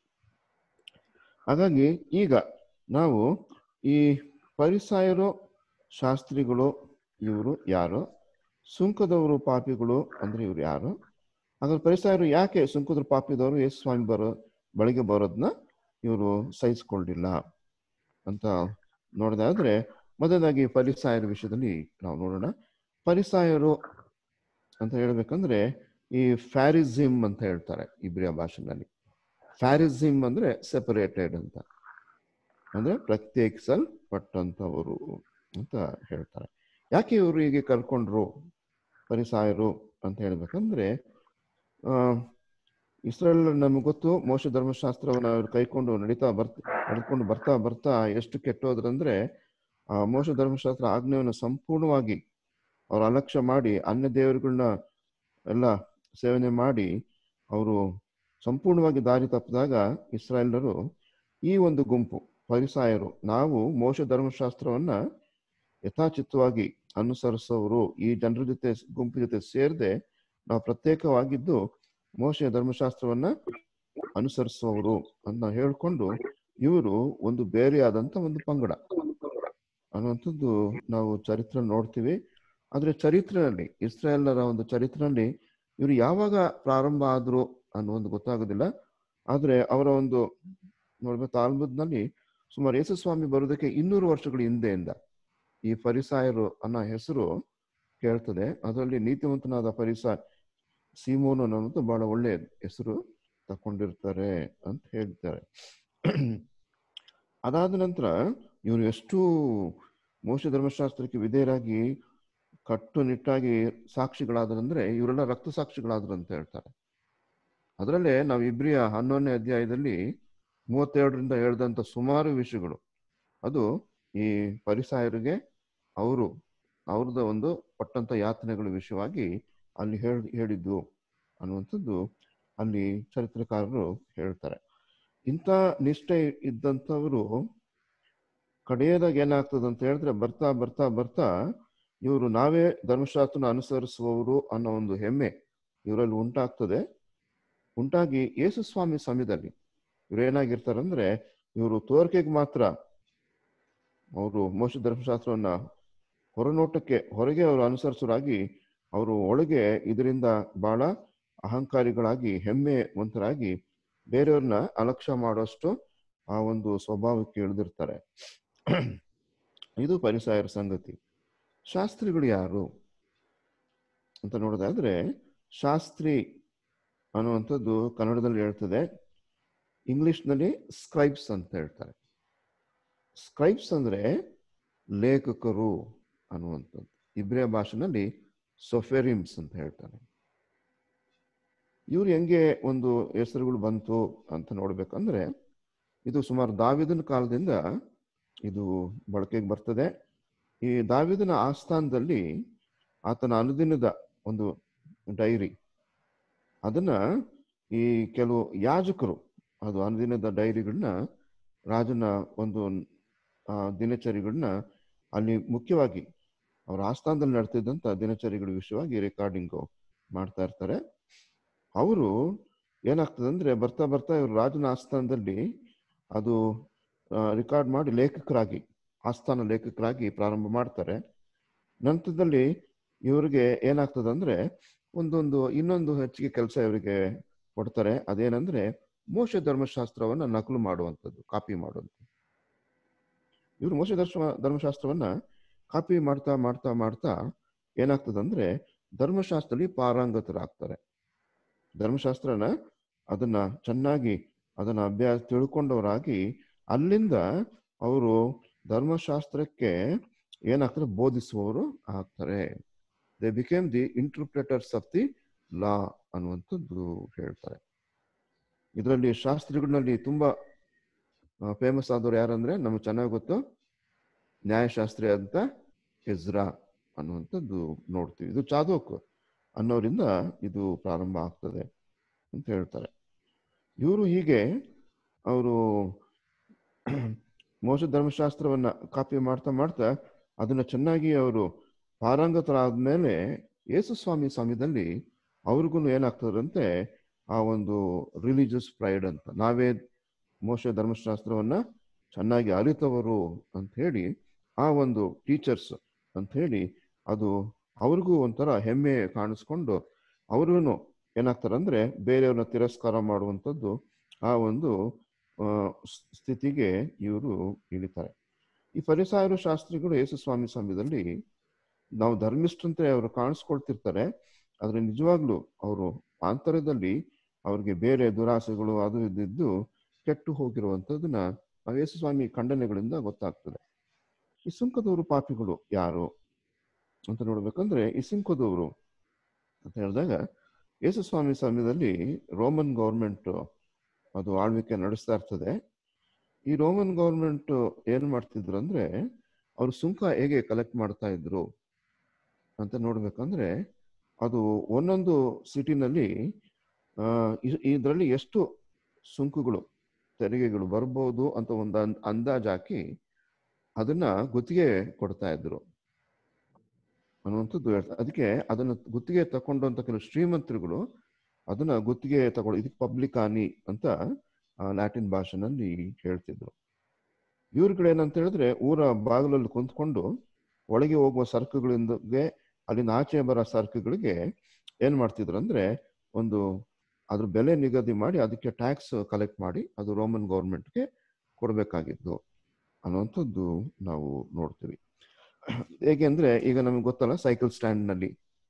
ಹಾಗಾಗಿ ಈಗ ನಾವು ಈ ಪರಿಸಾಯರು ಶಾಸ್ತ್ರಿಗಳು ಇವರು ಯಾರು ಸುಂಕದವರು ಪಾಪಿಗಳು ಅಂದ್ರೆ ಇವ್ರು ಯಾರು ಹಾಗಾದ್ರೆ ಪರಿಸಾಯರು ಯಾಕೆ ಸುಂಕದ್ರ ಪಾಪಿದವರು ಯೇಸು ಸ್ವಾಮಿ ಬರೋ ಬಳಿಗೆ ಬರೋದನ್ನ ಇವರು ಸಹಿಸ್ಕೊಂಡಿಲ್ಲ ಅಂತ ನೋಡೋದಾದ್ರೆ ಮೊದಲಾಗಿ ಪರಿಸಾಯರ ವಿಷಯದಲ್ಲಿ ನಾವು ನೋಡೋಣ ಪರಿಸಾಯರು ಅಂತ ಹೇಳ್ಬೇಕಂದ್ರೆ ಈ ಫ್ಯಾರಿಸಿಮ್ ಅಂತ ಹೇಳ್ತಾರೆ ಇಬ್ರಿಯ ಭಾಷೆನಲ್ಲಿ ಫ್ಯಾರಿಸಿಮ್ ಅಂದ್ರೆ ಸೆಪರೇಟೆಡ್ ಅಂತ ಅಂದ್ರೆ ಪ್ರತ್ಯೇಕಿಸಲ್ಪಟ್ಟಂತವರು ಅಂತ ಹೇಳ್ತಾರೆ ಯಾಕೆ ಇವರು ಹೀಗೆ ಕರ್ಕೊಂಡ್ರು ಪರಿಸಾಯರು ಅಂತ ಹೇಳ್ಬೇಕಂದ್ರೆ ಆ ಇಸ್ರೇಲ್ ನಮ್ಗೆ ಗೊತ್ತು ಮೋಶ ಧರ್ಮಶಾಸ್ತ್ರವನ್ನ ಅವ್ರು ಕೈಕೊಂಡು ನಡೀತಾ ಬರ್ತ ನಡ್ಕೊಂಡು ಬರ್ತಾ ಬರ್ತಾ ಎಷ್ಟು ಕೆಟ್ಟೋದ್ರಂದ್ರೆ ಆ ಮೋಶ ಧರ್ಮಶಾಸ್ತ್ರ ಆಜ್ಞೆಯನ್ನು ಸಂಪೂರ್ಣವಾಗಿ ಅವ್ರು ಅಲಕ್ಷ್ಯ ಮಾಡಿ ಅನ್ಯ ದೇವರುಗಳನ್ನ ಎಲ್ಲ ಸೇವನೆ ಮಾಡಿ ಅವರು ಸಂಪೂರ್ಣವಾಗಿ ದಾರಿ ತಪ್ಪಿದಾಗ ಇಸ್ರಾಯೇಲರು ಈ ಒಂದು ಗುಂಪು ಪರಿಸಾಯರು ನಾವು ಮೋಶ ಧರ್ಮಶಾಸ್ತ್ರವನ್ನ ಯಥಾಚಿತ್ತವಾಗಿ ಅನುಸರಿಸೋರು ಈ ಜನರ ಜೊತೆ ಗುಂಪು ಜೊತೆ ಸೇರದೆ ನಾವು ಪ್ರತ್ಯೇಕವಾಗಿದ್ದು ಮೋಶ ಧರ್ಮಶಾಸ್ತ್ರವನ್ನ ಅನುಸರಿಸುವವರು ಅಂತ ಹೇಳ್ಕೊಂಡು ಇವರು ಒಂದು ಬೇರೆಯಾದಂತ ಒಂದು ಪಂಗಡ ಅನ್ನುವಂಥದ್ದು ನಾವು ಚರಿತ್ರೆ ನೋಡ್ತೀವಿ ಆದ್ರೆ ಚರಿತ್ರೆಯಲ್ಲಿ ಇಸ್ರಾಯೇಲರ ಒಂದು ಚರಿತ್ರೆಯಲ್ಲಿ ಇವರು ಯಾವಾಗ ಪ್ರಾರಂಭ ಆದ್ರು ಅನ್ನೋ ಒಂದು ಗೊತ್ತಾಗೋದಿಲ್ಲ ಆದ್ರೆ ಅವರ ಒಂದು ನೋಡ್ಬೇಕು ತಾಲ್ಮುದ್ನಲ್ಲಿ ಸುಮಾರು ಯೇಸು ಸ್ವಾಮಿ ಬರೋದಕ್ಕೆ ಇನ್ನೂರು ವರ್ಷಗಳ ಹಿಂದೆಯಿಂದ ಈ ಪರಿಸಾಯರು ಅನ್ನೋ ಹೆಸರು ಕೇಳ್ತದೆ ಅದರಲ್ಲಿ ನೀತಿವಂತನಾದ ಪರಿಸಾಯ ಸೀಮೋನು ಅನ್ನೋದು ಬಹಳ ಒಳ್ಳೆಯ ಹೆಸರು ತಕೊಂಡಿರ್ತಾರೆ ಅಂತ ಹೇಳ್ತಾರೆ ಅದಾದ ನಂತರ ಇವರು ಎಷ್ಟು ಮೋಶ ಧರ್ಮಶಾಸ್ತ್ರಕ್ಕೆ ವಿಧೇಯರಾಗಿ ಕಟ್ಟುನಿಟ್ಟಾಗಿ ಸಾಕ್ಷಿಗಳಾದ್ರಂದ್ರೆ ಇವರೆಲ್ಲ ರಕ್ತ ಸಾಕ್ಷಿಗಳಾದ್ರು ಅಂತ ಹೇಳ್ತಾರೆ ಅದರಲ್ಲೇ ನಾವು ಇಬ್ರಿಯ ಹನ್ನೊಂದನೇ ಅಧ್ಯಾಯದಲ್ಲಿ ಮೂವತ್ತೆರಡರಿಂದ ಹೇಳ್ದಂತ ಸುಮಾರು ವಿಷಯಗಳು ಅದು ಈ ಪರಿಸಾಯರಿಗೆ ಅವರು ಅವ್ರದ್ದು ಒಂದು ಪಟ್ಟಂತ ಯಾತನೆಗಳ ವಿಷಯವಾಗಿ ಅಲ್ಲಿ ಹೇಳಿ ಹೇಳಿದ್ದು ಅನ್ನುವಂಥದ್ದು ಅಲ್ಲಿ ಚರಿತ್ರಕಾರರು ಹೇಳ್ತಾರೆ ಇಂಥ ನಿಷ್ಠೆ ಇದ್ದಂಥವರು ಕಡೆಯದಾಗ ಏನಾಗ್ತದೆ ಅಂತ ಹೇಳಿದ್ರೆ ಬರ್ತಾ ಬರ್ತಾ ಬರ್ತಾ ಇವರು ನಾವೇ ಧರ್ಮಶಾಸ್ತ್ರನ ಅನುಸರಿಸುವವರು ಅನ್ನೋ ಒಂದು ಹೆಮ್ಮೆ ಇವರಲ್ಲಿ ಉಂಟಾಗ್ತದೆ ಉಂಟಾಗಿ ಯೇಸು ಸ್ವಾಮಿ ಸಮಯದಲ್ಲಿ ಇವ್ರು ಏನಾಗಿರ್ತಾರಂದ್ರೆ ಇವರು ತೋರಿಕೆಗೆ ಮಾತ್ರ ಅವರು ಮೋಶ ಧರ್ಮಶಾಸ್ತ್ರವನ್ನ ಹೊರನೋಟಕ್ಕೆ ಹೊರಗೆ ಅವರು ಅನುಸರಿಸೋರಾಗಿ ಅವರು ಒಳಗೆ ಇದರಿಂದ ಬಹಳ ಅಹಂಕಾರಿಗಳಾಗಿ ಹೆಮ್ಮೆ ವಂತರಾಗಿ ಬೇರೆಯವ್ರನ್ನ ಅಲಕ್ಷ್ಯ ಮಾಡೋಷ್ಟು ಆ ಒಂದು ಸ್ವಭಾವಕ್ಕೆ ಇಳಿದಿರ್ತಾರೆ ಇದು ಪರಿಸಾಯರ ಸಂಗತಿ ಶಾಸ್ತ್ರಿಗಳು ಯಾರು ಅಂತ ನೋಡೋದಾದ್ರೆ ಶಾಸ್ತ್ರಿ ಅನ್ನುವಂಥದ್ದು ಕನ್ನಡದಲ್ಲಿ ಹೇಳ್ತದೆ ಇಂಗ್ಲಿಷ್ನಲ್ಲಿ ಸ್ಕ್ರೈಬ್ಸ್ ಅಂತ ಹೇಳ್ತಾರೆ ಸ್ಕ್ರೈಬ್ಸ್ ಅಂದ್ರೆ ಲೇಖಕರು ಅನ್ನುವಂಥದ್ದು ಇಬ್ರಿಯ ಭಾಷೆನಲ್ಲಿ ಸೊಫೆರಿಮ್ಸ್ ಅಂತ ಹೇಳ್ತಾರೆ ಇವ್ರು ಹೆಂಗೆ ಒಂದು ಹೆಸರುಗಳು ಬಂತು ಅಂತ ನೋಡ್ಬೇಕಂದ್ರೆ ಇದು ಸುಮಾರು ದಾವಿದನ ಕಾಲದಿಂದ ಇದು ಬಳಕೆಗೆ ಬರ್ತದೆ ಈ ದಾವಿದನ ಆಸ್ಥಾನದಲ್ಲಿ ಆತನ ಅನುದಿನದ ಒಂದು ಡೈರಿ ಅದನ್ನ ಈ ಕೆಲವು ಯಾಜಕರು ಅದು ಅನುದಿನದ ಡೈರಿಗಳನ್ನ ರಾಜನ ಒಂದು ಆ, ದಿನಚರಿಗಳನ್ನ ಅಲ್ಲಿ ಮುಖ್ಯವಾಗಿ ಅವ್ರ ಆಸ್ಥಾನದಲ್ಲಿ ನಡೆತಿದ್ದಂತ ದಿನಚರಿಗಳ ವಿಷಯವಾಗಿ ರೆಕಾರ್ಡಿಂಗು ಮಾಡ್ತಾ ಇರ್ತಾರೆ ಅವರು ಏನಾಗ್ತದೆ ಅಂದ್ರೆ ಬರ್ತಾ ಬರ್ತಾ ಇವರು ರಾಜನ ಆಸ್ಥಾನದಲ್ಲಿ ಅದು ರೆಕಾರ್ಡ್ ಮಾಡಿ ಲೇಖಕರಾಗಿ ಆಸ್ಥಾನ ಲೇಖಕರಾಗಿ ಪ್ರಾರಂಭ ಮಾಡ್ತಾರೆ ನಂತರದಲ್ಲಿ ಇವರಿಗೆ ಏನಾಗ್ತದೆ ಅಂದ್ರೆ ಒಂದೊಂದು ಇನ್ನೊಂದು ಹೆಚ್ಚಿಗೆ ಕೆಲಸ ಇವರಿಗೆ ಕೊಡ್ತಾರೆ ಅದೇನಂದ್ರೆ ಮೋಶ ಧರ್ಮಶಾಸ್ತ್ರವನ್ನ ನಕಲು ಮಾಡುವಂಥದ್ದು ಕಾಪಿ ಮಾಡುವಂಥದ್ದು ಇವರು ಮೋಶ ದರ್ಶ ಧರ್ಮಶಾಸ್ತ್ರವನ್ನ ಕಾಪಿ ಮಾಡ್ತಾ ಮಾಡ್ತಾ ಮಾಡ್ತಾ ಏನಾಗ್ತದಂದ್ರೆ ಧರ್ಮಶಾಸ್ತ್ರದಲ್ಲಿ ಪಾರಂಗತರಾಗ್ತಾರೆ ಧರ್ಮಶಾಸ್ತ್ರನ ಅದನ್ನ ಚೆನ್ನಾಗಿ ಅದನ್ನ ಅಭ್ಯಾಸ ತಿಳ್ಕೊಂಡವರಾಗಿ ಅಲ್ಲಿಂದ ಅವರು ಧರ್ಮಶಾಸ್ತ್ರಕ್ಕೆ ಏನಾಗ್ತಾರೆ ಬೋಧಿಸುವವರು ಆಗ್ತಾರೆ they became the interpreters of the law ಅನ್ನುವಂಥದ್ದು ಹೇಳ್ತಾರೆ ಇದರಲ್ಲಿ ಶಾಸ್ತ್ರಿಗಳಲ್ಲಿ ತುಂಬಾ ಫೇಮಸ್ ಆದವ್ರು ಯಾರಂದ್ರೆ ನಮ್ಗೆ ಚೆನ್ನಾಗಿ ಗೊತ್ತು ನ್ಯಾಯಶಾಸ್ತ್ರಿ ಅಂತ ಇಜ್ರಾ ಅನ್ನುವಂಥದ್ದು ನೋಡ್ತೀವಿ ಇದು ಚಾದೋಕ್ ಅನ್ನೋರಿಂದ ಇದು ಪ್ರಾರಂಭ ಆಗ್ತದೆ ಅಂತ ಹೇಳ್ತಾರೆ ಇವರು ಹೀಗೆ ಅವರು ಮೋಸ ಧರ್ಮಶಾಸ್ತ್ರವನ್ನ ಕಾಪಿ ಮಾಡ್ತಾ ಮಾಡ್ತಾ ಅದನ್ನ ಚೆನ್ನಾಗಿ ಅವರು ಪಾರಂಗತರಾದ್ಮೇಲೆ ಯೇಸು ಸ್ವಾಮಿ ಸಮಯದಲ್ಲಿ ಅವ್ರಿಗೂ ಏನಾಗ್ತದಂತೆ ಆ ಒಂದು ರಿಲಿಜಿಯಸ್ ಪ್ರೈಡ್ ಅಂತ ನಾವೇ ಮೋಶ ಧರ್ಮಶಾಸ್ತ್ರವನ್ನ ಚೆನ್ನಾಗಿ ಅರಿತವರು ಅಂತ ಹೇಳಿ ಆ ಒಂದು ಟೀಚರ್ಸ್ ಅಂತ ಹೇಳಿ ಅದು ಅವ್ರಿಗೂ ಒಂಥರ ಹೆಮ್ಮೆ ಕಾಣಿಸ್ಕೊಂಡು ಅವ್ರಿಗೂ ಏನಾಗ್ತಾರಂದ್ರೆ ಬೇರೆಯವ್ರನ್ನ ತಿರಸ್ಕಾರ ಮಾಡುವಂಥದ್ದು ಆ ಒಂದು ಆ, ಸ್- ಸ್ಥಿತಿಗೆ ಇವರು ಇಳಿತಾರೆ ಈ ಪರಿಸಾಯರು ಶಾಸ್ತ್ರಿಗಳು ಯೇಸು ಸ್ವಾಮಿ ಸಮಯದಲ್ಲಿ ನಾವು ಧರ್ಮಿಷ್ಠಂತೆ ಅವರು ಕಾಣಿಸ್ಕೊಳ್ತಿರ್ತಾರೆ ಆದ್ರೆ ನಿಜವಾಗ್ಲೂ ಅವರು ಆಂತರ್ಯದಲ್ಲಿ ಅವ್ರಿಗೆ ಬೇರೆ ದುರಾಸೆಗಳು ಅದು ಇದ್ದಿದ್ದು ಕೆಟ್ಟು ಹೋಗಿರುವಂಥದ್ದನ್ನ ನಾವು ಯೇಸು ಸ್ವಾಮಿ ಖಂಡನೆಗಳಿಂದ ಗೊತ್ತಾಗ್ತದೆ ಈ ಸುಂಕದವರು ಪಾಪಿಗಳು ಯಾರು ಅಂತ ನೋಡ್ಬೇಕಂದ್ರೆ ಈ ಸುಂಕದವರು ಅಂತ ಹೇಳಿದಾಗ ಯೇಸು ಸ್ವಾಮಿ ಸಮಯದಲ್ಲಿ ರೋಮನ್ ಗೌರ್ಮೆಂಟ್ ಅದು ಆಳ್ವಿಕೆ ನಡೆಸ್ತಾ ಇರ್ತದೆ ಈ ರೋಮನ್ ಗೌರ್ಮೆಂಟ್ ಏನ್ ಮಾಡ್ತಿದ್ರು ಅಂದ್ರೆ ಅವ್ರು ಸುಂಕ ಹೇಗೆ ಕಲೆಕ್ಟ್ ಮಾಡ್ತಾ ಇದ್ರು ಅಂತ ನೋಡ್ಬೇಕಂದ್ರೆ ಅದು ಒಂದೊಂದು ಸಿಟಿನಲ್ಲಿ ಆ ಇದರಲ್ಲಿ ಎಷ್ಟು ಸುಂಕಗಳು ತೆರಿಗೆಗಳು ಬರ್ಬೋದು ಅಂತ ಒಂದು ಅಂದ್- ಅಂದಾಜ್ ಹಾಕಿ ಅದನ್ನ ಗುತ್ತಿಗೆ ಕೊಡ್ತಾ ಇದ್ರು ಅನ್ನುವಂಥದ್ದು ಹೇಳ್ತಾರೆ ಅದಕ್ಕೆ ಅದನ್ನ ಗುತ್ತಿಗೆ ತಕೊಂಡು ಅಂತ ಕೆಲವು ಶ್ರೀಮಂತರುಗಳು ಅದನ್ನ ಗುತ್ತಿಗೆ ತಗೊಳ್ಳಿ ಇದಕ್ಕೆ ಪಬ್ಲಿಕ್ ಹಾನಿ ಅಂತ ಆ, ಲ್ಯಾಟಿನ್ ಭಾಷೆನಲ್ಲಿ ಹೇಳ್ತಿದ್ರು ಇವ್ರುಗಳು ಏನಂತ ಹೇಳಿದ್ರೆ ಊರ ಬಾಗಿಲಲ್ಲಿ ಕುಂತ್ಕೊಂಡು ಒಳಗೆ ಹೋಗುವ ಸರಕುಗಳಿಂದಗೆ ಅಲ್ಲಿಂದ ಆಚೆ ಬರೋ ಸರಕುಗಳಿಗೆ ಏನ್ ಮಾಡ್ತಿದ್ರು ಅಂದ್ರೆ ಒಂದು ಅದ್ರ ಬೆಲೆ ನಿಗದಿ ಮಾಡಿ ಅದಕ್ಕೆ ಟ್ಯಾಕ್ಸ್ ಕಲೆಕ್ಟ್ ಮಾಡಿ ಅದು ರೋಮನ್ ಗೌರ್ಮೆಂಟ್ಗೆ ಕೊಡಬೇಕಾಗಿದ್ದು ಅನ್ನುವಂಥದ್ದು ನಾವು ನೋಡ್ತೀವಿ ಹೇಗೆ ಅಂದ್ರೆ ಈಗ ನಮಗೆ ಗೊತ್ತಲ್ಲ ಸೈಕಲ್ ಸ್ಟ್ಯಾಂಡ್ ನಲ್ಲಿ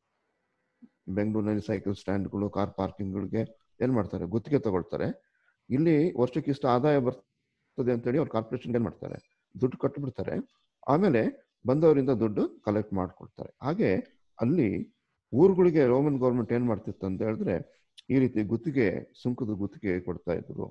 ಬೆಂಗಳೂರಿನಲ್ಲಿ ಸೈಕಲ್ ಸ್ಟ್ಯಾಂಡ್ಗಳು ಕಾರ್ ಪಾರ್ಕಿಂಗ್ಗಳಿಗೆ ಏನ್ ಮಾಡ್ತಾರೆ ಗುತ್ತಿಗೆ ತಗೊಳ್ತಾರೆ ಇಲ್ಲಿ ವರ್ಷಕ್ಕೆ ಇಷ್ಟು ಆದಾಯ ಬರ್ತದೆ ಅಂತೇಳಿ ಅವ್ರು ಕಾರ್ಪೊರೇಷನ್ ಏನ್ ಮಾಡ್ತಾರೆ ದುಡ್ಡು ಕಟ್ಟಿಬಿಡ್ತಾರೆ ಆಮೇಲೆ ಬಂದವರಿಂದ ದುಡ್ಡು ಕಲೆಕ್ಟ್ ಮಾಡ್ಕೊಳ್ತಾರೆ ಹಾಗೆ ಅಲ್ಲಿ ಊರುಗಳಿಗೆ ರೋಮನ್ ಗೌರ್ಮೆಂಟ್ ಏನ್ ಮಾಡ್ತಿತ್ತು ಅಂತ ಹೇಳಿದ್ರೆ ಈ ರೀತಿ ಗುತ್ತಿಗೆ ಸುಂಕದ ಗುತ್ತಿಗೆ ಕೊಡ್ತಾ ಇದ್ರು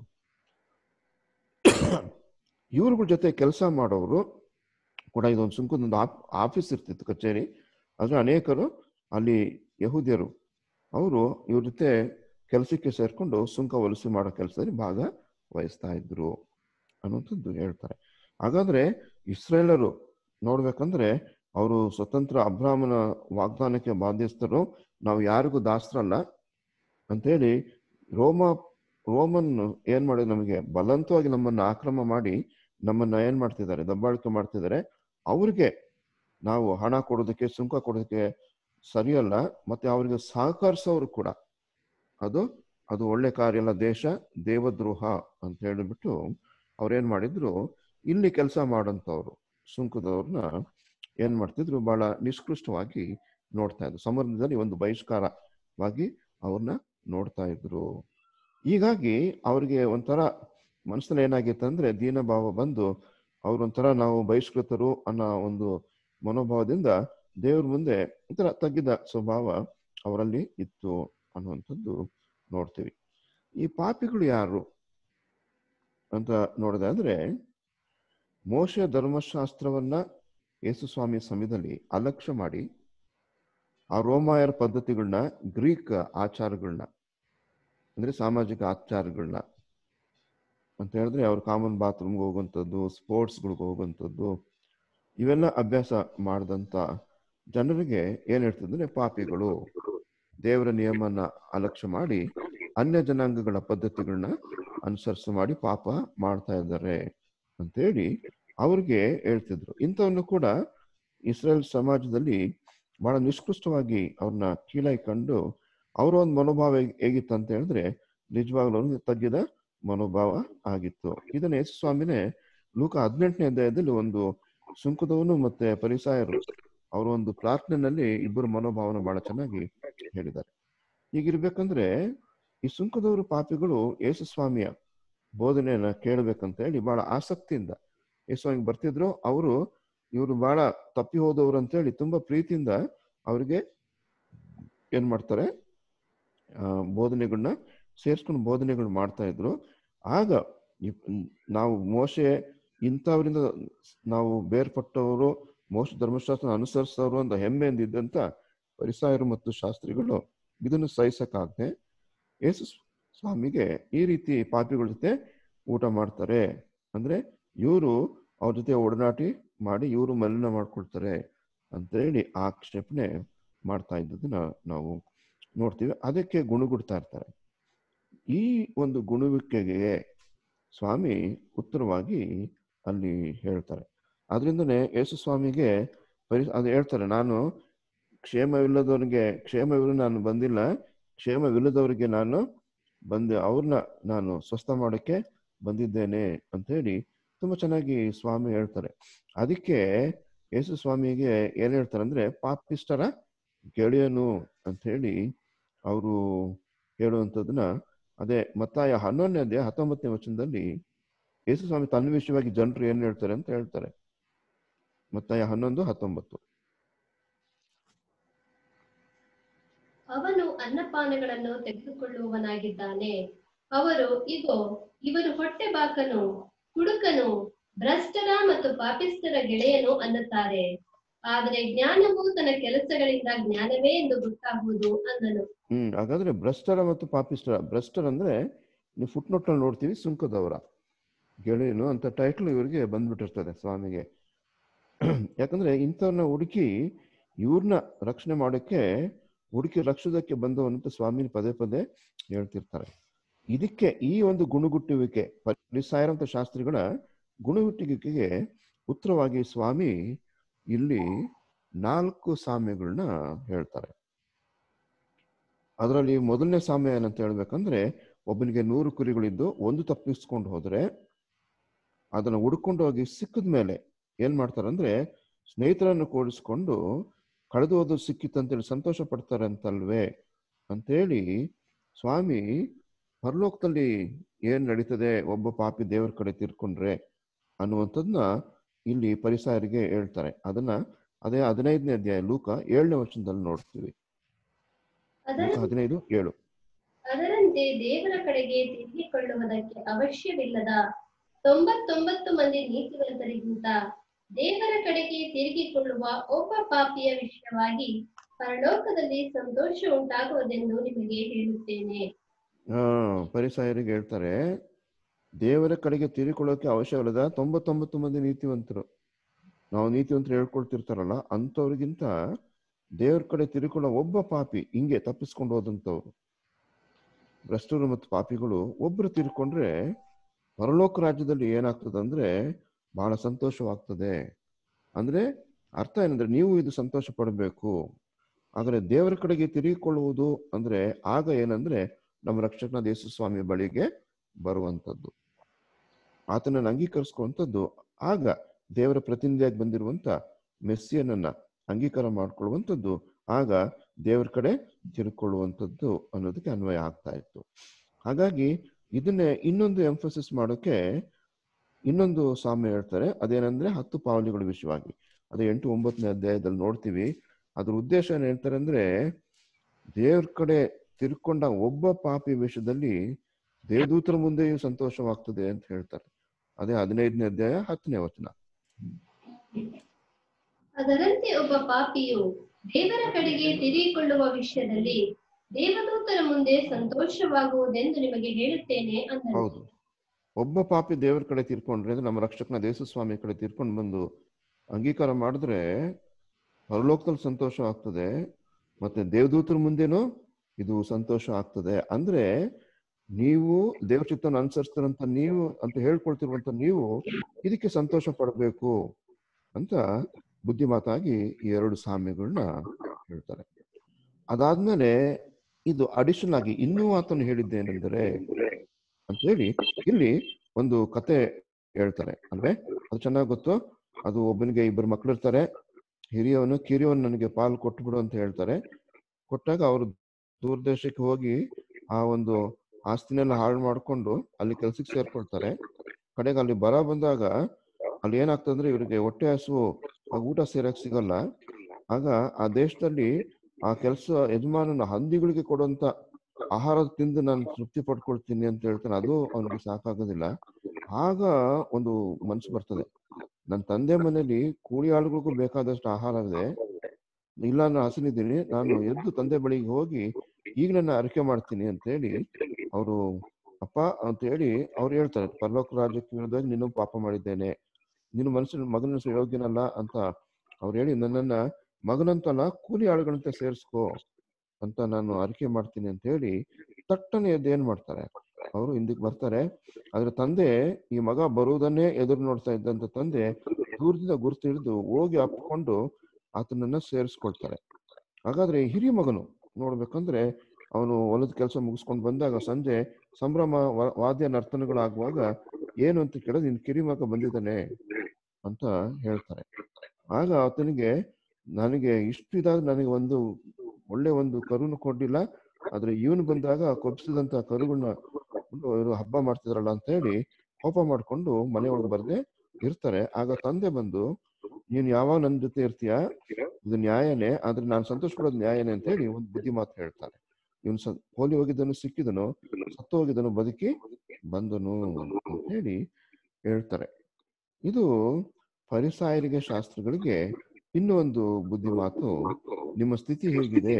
ಇವ್ರುಗಳ ಜೊತೆ ಕೆಲಸ ಮಾಡೋರು ಕೂಡ ಇದೊಂದು ಸುಂಕದೊಂದು ಆಫೀಸ್ ಇರ್ತಿತ್ತು ಕಚೇರಿ ಆದ್ರೆ ಅನೇಕರು ಅಲ್ಲಿ ಯಹೂದ್ಯರು ಅವರು ಇವ್ರ ಜೊತೆ ಕೆಲಸಕ್ಕೆ ಸೇರ್ಕೊಂಡು ಸುಂಕ ವಲಸೆ ಮಾಡೋ ಕೆಲಸದಲ್ಲಿ ಭಾಗ ವಹಿಸ್ತಾ ಇದ್ರು ಅನ್ನುವಂಥದ್ದು ಹೇಳ್ತಾರೆ ಹಾಗಾದ್ರೆ ಇಸ್ರೇಲರು ನೋಡ್ಬೇಕಂದ್ರೆ ಅವರು ಸ್ವತಂತ್ರ ಅಬ್ರಾಹ್ಮನ ವಾಗ್ದಾನಕ್ಕೆ ಬಾಧ್ಯಸ್ಥರು ನಾವು ಯಾರಿಗೂ ದಾಸರಲ್ಲ ಅಂತೇಳಿ ರೋಮ ರೋಮನ್ ಏನ್ ಮಾಡಿ ನಮಗೆ ಬಲವಂತವಾಗಿ ನಮ್ಮನ್ನ ಆಕ್ರಮ ಮಾಡಿ ನಮ್ಮನ್ನ ಏನ್ ಮಾಡ್ತಿದ್ದಾರೆ ದಬ್ಬಾಳಿಕೆ ಮಾಡ್ತಿದ್ದಾರೆ ಅವ್ರಿಗೆ ನಾವು ಹಣ ಕೊಡೋದಕ್ಕೆ ಸುಂಕ ಕೊಡೋದಕ್ಕೆ ಸರಿಯಲ್ಲ ಮತ್ತೆ ಅವರಿಗೆ ಸಹಕರಿಸೋರು ಕೂಡ ಅದು ಅದು ಒಳ್ಳೆ ಕಾರ್ಯ ಅಲ್ಲ ದೇಶ ದೇವದ್ರೋಹ ಅಂತ ಹೇಳಿಬಿಟ್ಟು ಅವ್ರೇನ್ ಮಾಡಿದ್ರು ಇಲ್ಲಿ ಕೆಲಸ ಮಾಡೋಂಥವ್ರು ಸುಂಕದವ್ರನ್ನ ಏನ್ ಮಾಡ್ತಿದ್ರು ಬಹಳ ನಿಷ್ಕೃಷ್ಟವಾಗಿ ನೋಡ್ತಾ ಇದ್ರು ಸಂಬಂಧದಲ್ಲಿ ಒಂದು ಬಹಿಷ್ಕಾರವಾಗಿ ಅವ್ರನ್ನ ನೋಡ್ತಾ ಇದ್ರು ಹೀಗಾಗಿ ಅವ್ರಿಗೆ ಒಂಥರ ಮನಸ್ಸಲ್ಲಿ ಏನಾಗಿತ್ತು ಅಂದ್ರೆ ದೀನಭಾವ ಬಂದು ಅವ್ರೊಂಥರ ನಾವು ಬಹಿಷ್ಕೃತರು ಅನ್ನೋ ಒಂದು ಮನೋಭಾವದಿಂದ ದೇವ್ರ ಮುಂದೆ ಒಂಥರ ತಗ್ಗಿದ ಸ್ವಭಾವ ಅವರಲ್ಲಿ ಇತ್ತು ಅನ್ನುವಂಥದ್ದು ನೋಡ್ತೀವಿ ಈ ಪಾಪಿಗಳು ಯಾರು ಅಂತ ನೋಡಿದ್ರೆ ಮೋಶ ಧರ್ಮಶಾಸ್ತ್ರವನ್ನ ಯೇಸುಸ್ವಾಮಿ ಸಮಯದಲ್ಲಿ ಅಲಕ್ಷ್ಯ ಮಾಡಿ ಆ ರೋಮಾಯರ್ ಪದ್ಧತಿಗಳನ್ನ ಗ್ರೀಕ್ ಆಚಾರಗಳನ್ನ ಅಂದ್ರೆ ಸಾಮಾಜಿಕ ಆಚಾರಗಳನ್ನ ಅಂತ ಹೇಳಿದ್ರೆ ಅವ್ರು ಕಾಮನ್ ಬಾತ್ರೂಮ್ಗೆ ಹೋಗುವಂಥದ್ದು ಸ್ಪೋರ್ಟ್ಸ್ಗಳಿಗೆ ಹೋಗುವಂಥದ್ದು ಇವೆಲ್ಲ ಅಭ್ಯಾಸ ಮಾಡಿದಂತ ಜನರಿಗೆ ಏನ್ ಹೇಳ್ತಿದ್ರೆ ಪಾಪಿಗಳು ದೇವರ ನಿಯಮನ ಅಲಕ್ಷ್ಯ ಮಾಡಿ ಅನ್ಯ ಜನಾಂಗಗಳ ಪದ್ಧತಿಗಳನ್ನ ಅನುಸರಿಸ ಮಾಡಿ ಪಾಪ ಮಾಡ್ತಾ ಇದ್ದಾರೆ ಅಂತೇಳಿ ಅವ್ರಿಗೆ ಹೇಳ್ತಿದ್ರು ಇಂಥವನ್ನು ಕೂಡ ಇಸ್ರೇಲ್ ಸಮಾಜದಲ್ಲಿ ಬಹಳ ನಿಷ್ಕೃಷ್ಟವಾಗಿ ಅವ್ರನ್ನ ಕೀಳಾಗಿ ಕಂಡು ಅವರ ಒಂದು ಮನೋಭಾವ ಹೇಗ್- ಹೇಗಿತ್ತು ಅಂತ ಹೇಳಿದ್ರೆ ನಿಜವಾಗ್ಲೂ ಅವ್ರಿಗೆ ತಗ್ಗಿದ ಮನೋಭಾವ ಆಗಿತ್ತು ಇದನ್ನ ಯೇಸು ಸ್ವಾಮಿನೇ ಲೂಕ ಹದಿನೆಂಟನೇ ಅಧ್ಯಾಯದಲ್ಲಿ ಒಂದು ಸುಂಕದವನು ಮತ್ತೆ ಪರಿಸಾಯರು ಅವರ ಒಂದು ಪ್ರಾರ್ಥನೆಯಲ್ಲಿ ಇಬ್ಬರು ಮನೋಭಾವನ ಬಹಳ ಚೆನ್ನಾಗಿ ಹೇಳಿದ್ದಾರೆ ಹೀಗಿರ್ಬೇಕಂದ್ರೆ ಈ ಸುಂಕದವರು ಪಾಪಿಗಳು ಯೇಸು ಸ್ವಾಮಿಯ ಬೋಧನೆಯನ್ನ ಕೇಳಬೇಕಂತ ಹೇಳಿ ಬಹಳ ಆಸಕ್ತಿಯಿಂದ ಯೇಸು ಸ್ವಾಮಿ ಬರ್ತಿದ್ರು ಅವರು ಇವರು ಬಹಳ ತಪ್ಪಿ ಹೋದವರು ಅಂತ ಹೇಳಿ ತುಂಬಾ ಪ್ರೀತಿಯಿಂದ ಅವರಿಗೆ ಏನ್ ಮಾಡ್ತಾರೆ ಆ, ಬೋಧನೆಗಳನ್ನ ಸೇರಿಸ್ಕೊಂಡು ಬೋಧನೆಗಳು ಮಾಡ್ತಾ ಇದ್ರು ಆಗ ಈ- ನಾವು ಮೋಶೆ ಇಂಥವರಿಂದ ನಾವು ಬೇರ್ಪಟ್ಟವರು ಮೋಶ ಧರ್ಮಶಾಸ್ತ್ರ ಅನುಸರಿಸೋರು ಅಂತ ಹೆಮ್ಮೆಯಿಂದ ಇದ್ದಂತ ಪರಿಸಾಯರು ಮತ್ತು ಶಾಸ್ತ್ರಿಗಳು ಇದನ್ನು ಸಹಿಸಕ್ಕಾಗದೆ ಯೇಸು ಸ್ವಾಮಿಗೆ ಈ ರೀತಿ ಪಾಪಿಗಳ ಜೊತೆ ಊಟ ಮಾಡ್ತಾರೆ ಅಂದ್ರೆ ಇವರು ಅವ್ರ ಜೊತೆ ಒಡನಾಟಿ ಮಾಡಿ ಇವರು ಮಲಿನ ಮಾಡ್ಕೊಳ್ತಾರೆ ಅಂತ ಹೇಳಿ ಆಕ್ಷೇಪಣೆ ಮಾಡ್ತಾ ಇದ್ದದನ್ನ ನಾವು ನೋಡ್ತೀವಿ ಅದಕ್ಕೆ ಗುಣಗುಡ್ತಾ ಇರ್ತಾರೆ ಈ ಒಂದು ಗುಣುವಿಕೆಗೆ ಸ್ವಾಮಿ ಉತ್ತರವಾಗಿ ಅಲ್ಲಿ ಹೇಳ್ತಾರೆ ಆದ್ರಿಂದನೇ ಯೇಸು ಸ್ವಾಮಿಗೆ ಪರಿ ಅದು ಹೇಳ್ತಾರೆ ನಾನು ಕ್ಷೇಮವಿಲ್ಲದವರಿಗೆ ಕ್ಷೇಮವಿಲ್ಲ ನಾನು ಬಂದಿಲ್ಲ ಕ್ಷೇಮವಿಲ್ಲದವರಿಗೆ ನಾನು ಬಂದೆ ಅವ್ರನ್ನ ನಾನು ಸ್ವಸ್ಥ ಮಾಡೋಕ್ಕೆ ಬಂದಿದ್ದೇನೆ ಅಂತ ಹೇಳಿ ತುಂಬಾ ಚೆನ್ನಾಗಿ ಸ್ವಾಮಿ ಹೇಳ್ತಾರೆ ಅದಕ್ಕೆ ಯೇಸು ಸ್ವಾಮಿಗೆ ಏನ್ ಹೇಳ್ತಾರೆ ಅಂದ್ರೆ ಪಾಪಿಷ್ಟರ ಗೆಳೆಯನು ಅಂತ ಹೇಳಿ ಅವರು ಹೇಳುವಂಥದ್ದನ್ನ ಅದೇ ಮತ್ತಾಯ ಹನ್ನೊಂದನೇ ಅಧ್ಯಾಯ ಹತ್ತೊಂಬತ್ತನೇ ವಚನದಲ್ಲಿ ಯೇಸು ಸ್ವಾಮಿ ತನ್ನ ವಿಷಯವಾಗಿ ಜನರು ಏನ್ ಹೇಳ್ತಾರೆ ಅಂತ ಹೇಳ್ತಾರೆ ಮತ್ತಾಯ ಹನ್ನೊಂದು ಹತ್ತೊಂಬತ್ತು ಅವನು ಅನ್ನಪಾನಗಳನ್ನು ತೆಗೆದುಕೊಳ್ಳುವವನಾಗಿದ್ದಾನೆ ಅವರು ಇಗೋ ಇವರು ಹೊಟ್ಟೆ ಬಾಕನು ಕುಡುಕನು ಭ್ರಷ್ಟರ ಮತ್ತು ಪಾಪಿಸ್ತರ ಗೆಳೆಯನು ಅನ್ನುತ್ತಾರೆ ಆದರೆ ಜ್ಞಾನವು ತನ್ನ ಕೆಲಸಗಳಿಂದ ಜ್ಞಾನವೇ ಎಂದು ಗೊತ್ತಾಗುವುದು ಅಂದನು ಹ್ಮ್ ಹಾಗಾದ್ರೆ ಭ್ರಷ್ಟರ ಮತ್ತು ಪಾಪಿಸ್ಟರ ಭ್ರಷ್ಟರ ಅಂದ್ರೆ ನೀವು ಫುಟ್ ನೋಟ್ನಲ್ಲಿ ನೋಡ್ತೀವಿ ಸುಂಕದವರ ಗೆಳೆಯನು ಅಂತ ಟೈಟ್ಲ್ ಇವರಿಗೆ ಬಂದ್ಬಿಟ್ಟಿರ್ತದೆ ಸ್ವಾಮಿಗೆ ಯಾಕಂದ್ರೆ ಇಂಥವ್ರನ್ನ ಹುಡುಕಿ ಇವ್ರನ್ನ ರಕ್ಷಣೆ ಮಾಡೋಕ್ಕೆ ಹುಡುಕಿ ರಕ್ಷೋದಕ್ಕೆ ಬಂದವನಂತ ಸ್ವಾಮಿನ ಪದೇ ಪದೇ ಹೇಳ್ತಿರ್ತಾರೆ ಇದಕ್ಕೆ ಈ ಒಂದು ಗುಣಗುಟ್ಟುವಿಕೆ ಪರಿಸಾಯರಂತ ಶಾಸ್ತ್ರಿಗಳ ಗುಣಗುಟ್ಟುವಿಕೆಗೆ ಉತ್ತರವಾಗಿ ಸ್ವಾಮಿ ಇಲ್ಲಿ ನಾಲ್ಕು ಸಾಮ್ಯಗಳನ್ನ ಹೇಳ್ತಾರೆ ಅದರಲ್ಲಿ ಮೊದಲನೇ ಸಾಮ್ಯ ಏನಂತ ಹೇಳ್ಬೇಕಂದ್ರೆ ಒಬ್ಬನಿಗೆ ನೂರು ಕುರಿಗಳಿದ್ದು ಒಂದು ತಪ್ಪಿಸ್ಕೊಂಡು ಹೋದ್ರೆ ಅದನ್ನ ಹುಡ್ಕೊಂಡು ಹೋಗಿ ಸಿಕ್ಕಿದ ಮೇಲೆ ಏನ್ ಮಾಡ್ತಾರಂದ್ರೆ ಸ್ನೇಹಿತರನ್ನು ಕೂಡಿಸ್ಕೊಂಡು ಕಳೆದು ಹೋದು ಸಿಕ್ಕಿತ್ತಂತೇಳಿ ಸಂತೋಷ ಪಡ್ತಾರೆ ಅಂತಲ್ವೇ ಅಂತೇಳಿ ಸ್ವಾಮಿ ಪರಲೋಕದಲ್ಲಿ ಏನ್ ನಡೀತದೆ ಒಬ್ಬ ಪಾಪಿ ದೇವರ ಕಡೆ ತಿರ್ಕೊಂಡ್ರೆ ಅನ್ನುವಂಥದ್ದನ್ನ ಇಲ್ಲಿ ಪರಿಸಾಯರಿಗೆ ಹೇಳ್ತಾರೆ ಅದನ್ನ ಅದೇ ಹದಿನೈದನೇ ಅಧ್ಯಾಯ ಲೂಕ ಏಳನೇ ವರ್ಷದಲ್ಲಿ ನೋಡ್ತೀವಿ ಅದರ ಲೂಕ ಹದಿನೈದು ಏಳು ಅದರಂತೆ ದೇವರ ಕಡೆಗೆ ತಿರುಗಿಕೊಳ್ಳುವುದಕ್ಕೆ ಅವಶ್ಯವಿಲ್ಲದ ತೊಂಬತ್ತೊಂಬತ್ತು ಮಂದಿ ನೀತಿವಂತರಿಗಿಂತ ದೇವರ ಕಡೆಗೆ ತಿರುಗಿಕೊಳ್ಳುವ ಒಬ್ಬ ಪಾಪಿಯ ವಿಷಯವಾಗಿ ಪರಲೋಕದಲ್ಲಿ ಸಂತೋಷ ಉಂಟಾಗುವುದೆಂದು ನಿಮಗೆ ಹೇಳುತ್ತೇನೆ ಆ ಪರಿಸಾಯರಿಗೆ ಹೇಳ್ತಾರೆ ದೇವರ ಕಡೆಗೆ ತಿರುಕೊಳ್ಳೋಕೆ ಅವಶ್ಯವಿಲ್ಲದ ತೊಂಬತ್ತೊಂಬತ್ತು ಮಂದಿ ನೀತಿವಂತರು ನಾವು ನೀತಿವಂತರು ಹೇಳ್ಕೊಳ್ತಿರ್ತಾರಲ್ಲ ಅಂಥವ್ರಿಗಿಂತ ದೇವ್ರ ಕಡೆ ತಿರುಕೊಳ್ಳೋ ಒಬ್ಬ ಪಾಪಿ ಹಿಂಗೆ ತಪ್ಪಿಸ್ಕೊಂಡು ಹೋದಂಥವ್ರು ಭ್ರಷ್ಟರು ಮತ್ತು ಪಾಪಿಗಳು ಒಬ್ರು ತಿರ್ಕೊಂಡ್ರೆ ಪರಲೋಕ ರಾಜ್ಯದಲ್ಲಿ ಏನಾಗ್ತದೆ ಅಂದ್ರೆ ಬಹಳ ಸಂತೋಷವಾಗ್ತದೆ ಅಂದ್ರೆ ಅರ್ಥ ಏನಂದ್ರೆ ನೀವು ಇದು ಸಂತೋಷ ಪಡಬೇಕು ಆದರೆ ದೇವರ ಕಡೆಗೆ ತಿರುಗಿಕೊಳ್ಳುವುದು ಅಂದ್ರೆ ಆಗ ಏನಂದ್ರೆ ನಮ್ಮ ರಕ್ಷಕನಾದ ಯೇಸು ಸ್ವಾಮಿ ಬಳಿಗೆ ಬರುವಂಥದ್ದು ಆತನನ್ನು ಅಂಗೀಕರಿಸ್ಕೊಳ್ಳುವಂಥದ್ದು ಆಗ ದೇವರ ಪ್ರತಿನಿಧಿಯಾಗಿ ಬಂದಿರುವಂತ ಮೆಸ್ಸಿಯನನ್ನ ಅಂಗೀಕಾರ ಮಾಡ್ಕೊಳ್ಳುವಂಥದ್ದು ಆಗ ದೇವರ ಕಡೆ ತಿರುಕೊಳ್ಳುವಂಥದ್ದು ಅನ್ನೋದಕ್ಕೆ ಅನ್ವಯ ಆಗ್ತಾ ಇತ್ತು ಹಾಗಾಗಿ ಇದನ್ನೇ ಇನ್ನೊಂದು ಎಂಫಸಿಸ್ ಮಾಡೋಕೆ ಇನ್ನೊಂದು ಸಾಮ್ಯ ಹೇಳ್ತಾರೆ ಅದೇನಂದ್ರೆ ಹತ್ತು ಪಾವಲಿಗಳ ವಿಷಯವಾಗಿ ಅದೇ ಎಂಟು ಒಂಬತ್ತನೇ ಅಧ್ಯಾಯದಲ್ಲಿ ನೋಡ್ತೀವಿ ಅದ್ರ ಉದ್ದೇಶ ಏನ್ ಹೇಳ್ತಾರೆ ಅಂದ್ರೆ ದೇವ್ರ ಕಡೆ ತಿರ್ಕೊಂಡ ಒಬ್ಬ ಪಾಪಿ ವಿಷಯದಲ್ಲಿ ದೇವದೂತರ ಮುಂದೆಯೂ ಸಂತೋಷವಾಗ್ತದೆ ಅಂತ ಹೇಳ್ತಾರೆ ಅದೇ ಹದಿನೈದನೇ ಅಧ್ಯಾಯ ಹತ್ತನೇ ವಚನ ಅದರಂತೆ ಒಬ್ಬ ಪಾಪಿಯು ದೇವರ ಕಡೆಗೆ ತಿರುಗಿಕೊಳ್ಳುವ ವಿಷಯದಲ್ಲಿ ದೇವದೂತರ ಮುಂದೆ ಸಂತೋಷವಾಗುವುದೆಂದು ನಿಮಗೆ ಹೇಳುತ್ತೇನೆ ಅಂದನು ಹೌದು ಒಬ್ಬ ಪಾಪಿ ದೇವರ ಕಡೆ ತೀರ್ಕೊಂಡ್ರೆ ಅಂದ್ರೆ ನಮ್ಮ ರಕ್ಷಕನ ದೇಸ ಸ್ವಾಮಿ ಕಡೆ ತೀರ್ಕೊಂಡು ಬಂದು ಅಂಗೀಕಾರ ಮಾಡಿದ್ರೆ ಪರಲೋಕದಲ್ಲಿ ಸಂತೋಷ ಆಗ್ತದೆ ಮತ್ತೆ ದೇವದೂತರ ಮುಂದೆನೂ ಇದು ಸಂತೋಷ ಆಗ್ತದೆ ಅಂದ್ರೆ ನೀವು ದೇವ್ರ ಚಿತ್ತವನ್ನು ಅನುಸರಿಸ್ತಾರಂತ ನೀವು ಅಂತ ಹೇಳ್ಕೊಳ್ತಿರುವಂತ ನೀವು ಇದಕ್ಕೆ ಸಂತೋಷ ಪಡಬೇಕು ಅಂತ ಬುದ್ಧಿಮಾತಾಗಿ ಈ ಎರಡು ಸಾಮ್ಯಗಳನ್ನ ಹೇಳ್ತಾರೆ ಅದಾದ್ಮೇಲೆ ಇದು ಅಡಿಷನ್ ಆಗಿ ಇನ್ನೂ ಆತನು ಹೇಳಿದ್ದೇನೆಂದರೆ ಅಂತ ಹೇಳಿ ಇಲ್ಲಿ ಒಂದು ಕತೆ ಹೇಳ್ತಾರೆ ಅಲ್ವೇ ಅದು ಚೆನ್ನಾಗಿ ಗೊತ್ತು ಅದು ಒಬ್ಬನಿಗೆ ಇಬ್ಬರು ಮಕ್ಳು ಇರ್ತಾರೆ ಹಿರಿಯವನು ಕಿರಿಯವನು ನನಗೆ ಪಾಲು ಕೊಟ್ಬಿಡು ಅಂತ ಹೇಳ್ತಾರೆ ಕೊಟ್ಟಾಗ ಅವರು ದೂರದೇಶಕ್ಕೆ ಹೋಗಿ ಆ ಒಂದು ಆಸ್ತಿನೆಲ್ಲ ಹಾಳು ಮಾಡ್ಕೊಂಡು ಅಲ್ಲಿ ಕೆಲ್ಸಕ್ಕೆ ಸೇರ್ಕೊಳ್ತಾರೆ ಕಡೆಗೆ ಅಲ್ಲಿ ಬರ ಬಂದಾಗ ಅಲ್ಲಿ ಏನಾಗ್ತದಂದ್ರೆ ಇವರಿಗೆ ಹೊಟ್ಟೆ ಹಸುವು ಆ ಊಟ ಸೇರಕ್ ಸಿಗಲ್ಲ ಆಗ ಆ ದೇಶದಲ್ಲಿ ಆ ಕೆಲಸ ಯಜಮಾನನ ಹಂದಿಗಳಿಗೆ ಕೊಡುವಂತ ಆಹಾರ ತಿಂದು ನಾನು ತೃಪ್ತಿ ಪಡ್ಕೊಳ್ತೀನಿ ಅಂತ ಹೇಳ್ತಾನೆ ಅದು ಅವನಿಗೆ ಸಾಕಾಗೋದಿಲ್ಲ ಆಗ ಒಂದು ಮನ್ಸು ಬರ್ತದೆ ನನ್ನ ತಂದೆ ಮನೇಲಿ ಕೂಲಿ ಆಳುಗಳಿಗೂ ಬೇಕಾದಷ್ಟು ಆಹಾರ ಇದೆ ಇಲ್ಲ ನಾನು ಹಸನಿದ್ದೀನಿ ನಾನು ಎದ್ದು ತಂದೆ ಬಳಿಗೆ ಹೋಗಿ ಈಗ ನನ್ನ ಅರಿಕೆ ಮಾಡ್ತೀನಿ ಅಂತ ಹೇಳಿ ಅವರು ಅಪ್ಪ ಅಂತ ಹೇಳಿ ಅವ್ರು ಹೇಳ್ತಾರೆ ಪರಲೋಕ ರಾಜ್ಯಕ್ಕೆ ವಿರುದ್ಧವಾಗಿ ನೀನು ಪಾಪ ಮಾಡಿದ್ದೇನೆ ನೀನು ಮನಸ್ಸಿನ ಮಗನ ಯೋಗ್ಯನಲ್ಲ ಅಂತ ಅವ್ರು ಹೇಳಿ ನನ್ನನ್ನ ಮಗನಂತಲ್ಲ ಕೂಲಿ ಆಳುಗಳಂತೆ ಸೇರಿಸ್ಕೋ ಅಂತ ನಾನು ಅರಿಕೆ ಮಾಡ್ತೀನಿ ಅಂತ ಹೇಳಿ ತಟ್ಟನೆ ಎದ್ದು ಏನ್ ಮಾಡ್ತಾರೆ ಅವರು ಹಿಂದಕ್ಕೆ ಬರ್ತಾರೆ ಆದ್ರೆ ತಂದೆ ಈ ಮಗ ಬರುವುದನ್ನೇ ಎದುರು ನೋಡ್ತಾ ಇದ್ದಂತ ತಂದೆ ದೂರದಿಂದ ಗುರುತು ಹಿಡಿದು ಹೋಗಿ ಅಪ್ಕೊಂಡು ಆತನನ್ನ ಸೇರಿಸ್ಕೊಳ್ತಾರೆ ಹಾಗಾದ್ರೆ ಈ ಹಿರಿಯ ಮಗನು ನೋಡ್ಬೇಕಂದ್ರೆ ಅವನು ಹೊಲದ ಕೆಲಸ ಮುಗಿಸ್ಕೊಂಡು ಬಂದಾಗ ಸಂಜೆ ಸಂಭ್ರಮ ವ- ವಾದ್ಯ ನರ್ತನಗಳಾಗುವಾಗ ಏನು ಅಂತ ಕೇಳಿದ್ರೆ ನಿನ್ ಕಿರಿ ಮಗ ಬಂದಿದ್ದಾನೆ ಅಂತ ಹೇಳ್ತಾರೆ ಆಗ ಆತನಿಗೆ ನನಗೆ ಇಷ್ಟು ಇದಾಗ ನನಗೆ ಒಂದು ಒಳ್ಳೆ ಒಂದು ಕರುನು ಕೊಡ್ಲಿಲ್ಲ ಆದ್ರೆ ಇವನು ಬಂದಾಗ ಕೊಬ್ಸಿದಂತ ಕರುಗಳನ್ನ ಇವರು ಹಬ್ಬ ಮಾಡ್ತಿದ್ರಲ್ಲ ಅಂತ ಹೇಳಿ ಕೋಪ ಮಾಡ್ಕೊಂಡು ಮನೆಯೊಳಗೆ ಬರ್ದೆ ಇರ್ತಾರೆ ಆಗ ತಂದೆ ಬಂದು ನೀನ್ ಯಾವಾಗ ನನ್ನ ಜೊತೆ ಇರ್ತೀಯ ಇದು ನ್ಯಾಯನೇ ಆದ್ರೆ ನಾನು ಸಂತೋಷ ಪಡೋದು ನ್ಯಾಯನೇ ಅಂತ ಹೇಳಿ ಒಂದು ಬುದ್ಧಿ ಮಾತು ಹೇಳ್ತಾರೆ ಇವನು ಸ ಹೋಲಿ ಹೋಗಿದ್ದನು ಸಿಕ್ಕಿದನು ಸತ್ತು ಹೋಗಿದ್ದನು ಬದುಕಿ ಬಂದನು ಅಂತ ಹೇಳಿ ಹೇಳ್ತಾರೆ ಇದು ಪರಿಸಾಯರಿಗೆ ಶಾಸ್ತ್ರಗಳಿಗೆ ಇನ್ನೂ ಒಂದು ಬುದ್ಧಿ ಮಾತು ನಿಮ್ಮ ಸ್ಥಿತಿ ಹೇಗಿದೆ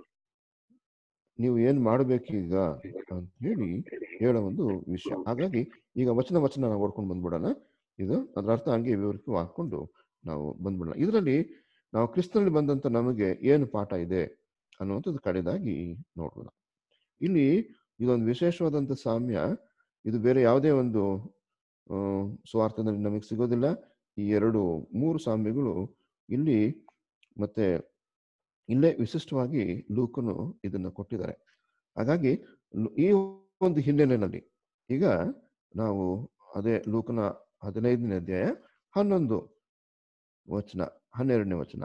ನೀವು ಏನ್ ಮಾಡ್ಬೇಕೀಗ ಅಂತ ಹೇಳಿ ಹೇಳೋ ಒಂದು ವಿಷಯ ಹಾಗಾಗಿ ಈಗ ವಚನ ವಚನ ನಾವು ಓಡ್ಕೊಂಡು ಬಂದ್ಬಿಡೋಣ ಇದು ಅದರ ಅರ್ಥ ಹಂಗೆ ವಿವರಿಕೆ ಹಾಕೊಂಡು ನಾವು ಬಂದ್ಬಿಡೋಣ ಇದರಲ್ಲಿ ನಾವು ಕ್ರಿಸ್ತನಲ್ಲಿ ಬಂದಂತ ನಮಗೆ ಏನು ಪಾಠ ಇದೆ ಅನ್ನುವಂಥದ್ದು ಕಡೆದಾಗಿ ನೋಡೋಣ ಇಲ್ಲಿ ಇದೊಂದು ವಿಶೇಷವಾದಂಥ ಸಾಮ್ಯ ಇದು ಬೇರೆ ಯಾವುದೇ ಒಂದು ಆ, ಸುವಾರ್ತದಲ್ಲಿ ನಮಗೆ ಸಿಗೋದಿಲ್ಲ ಈ ಎರಡು ಮೂರು ಸಾಮ್ಯಗಳು ಇಲ್ಲಿ ಮತ್ತೆ ಇಲ್ಲೇ ವಿಶಿಷ್ಟವಾಗಿ ಲೂಕನು ಇದನ್ನ ಕೊಟ್ಟಿದ್ದಾರೆ ಹಾಗಾಗಿ ಲು- ಈ ಒಂದು ಹಿನ್ನೆಲೆಯಲ್ಲಿ ಈಗ ನಾವು ಅದೇ ಲೂಕನ ಹದಿನೈದನೇ ಅಧ್ಯಾಯ ಹನ್ನೊಂದು ವಚನ ಹನ್ನೆರಡನೇ ವಚನ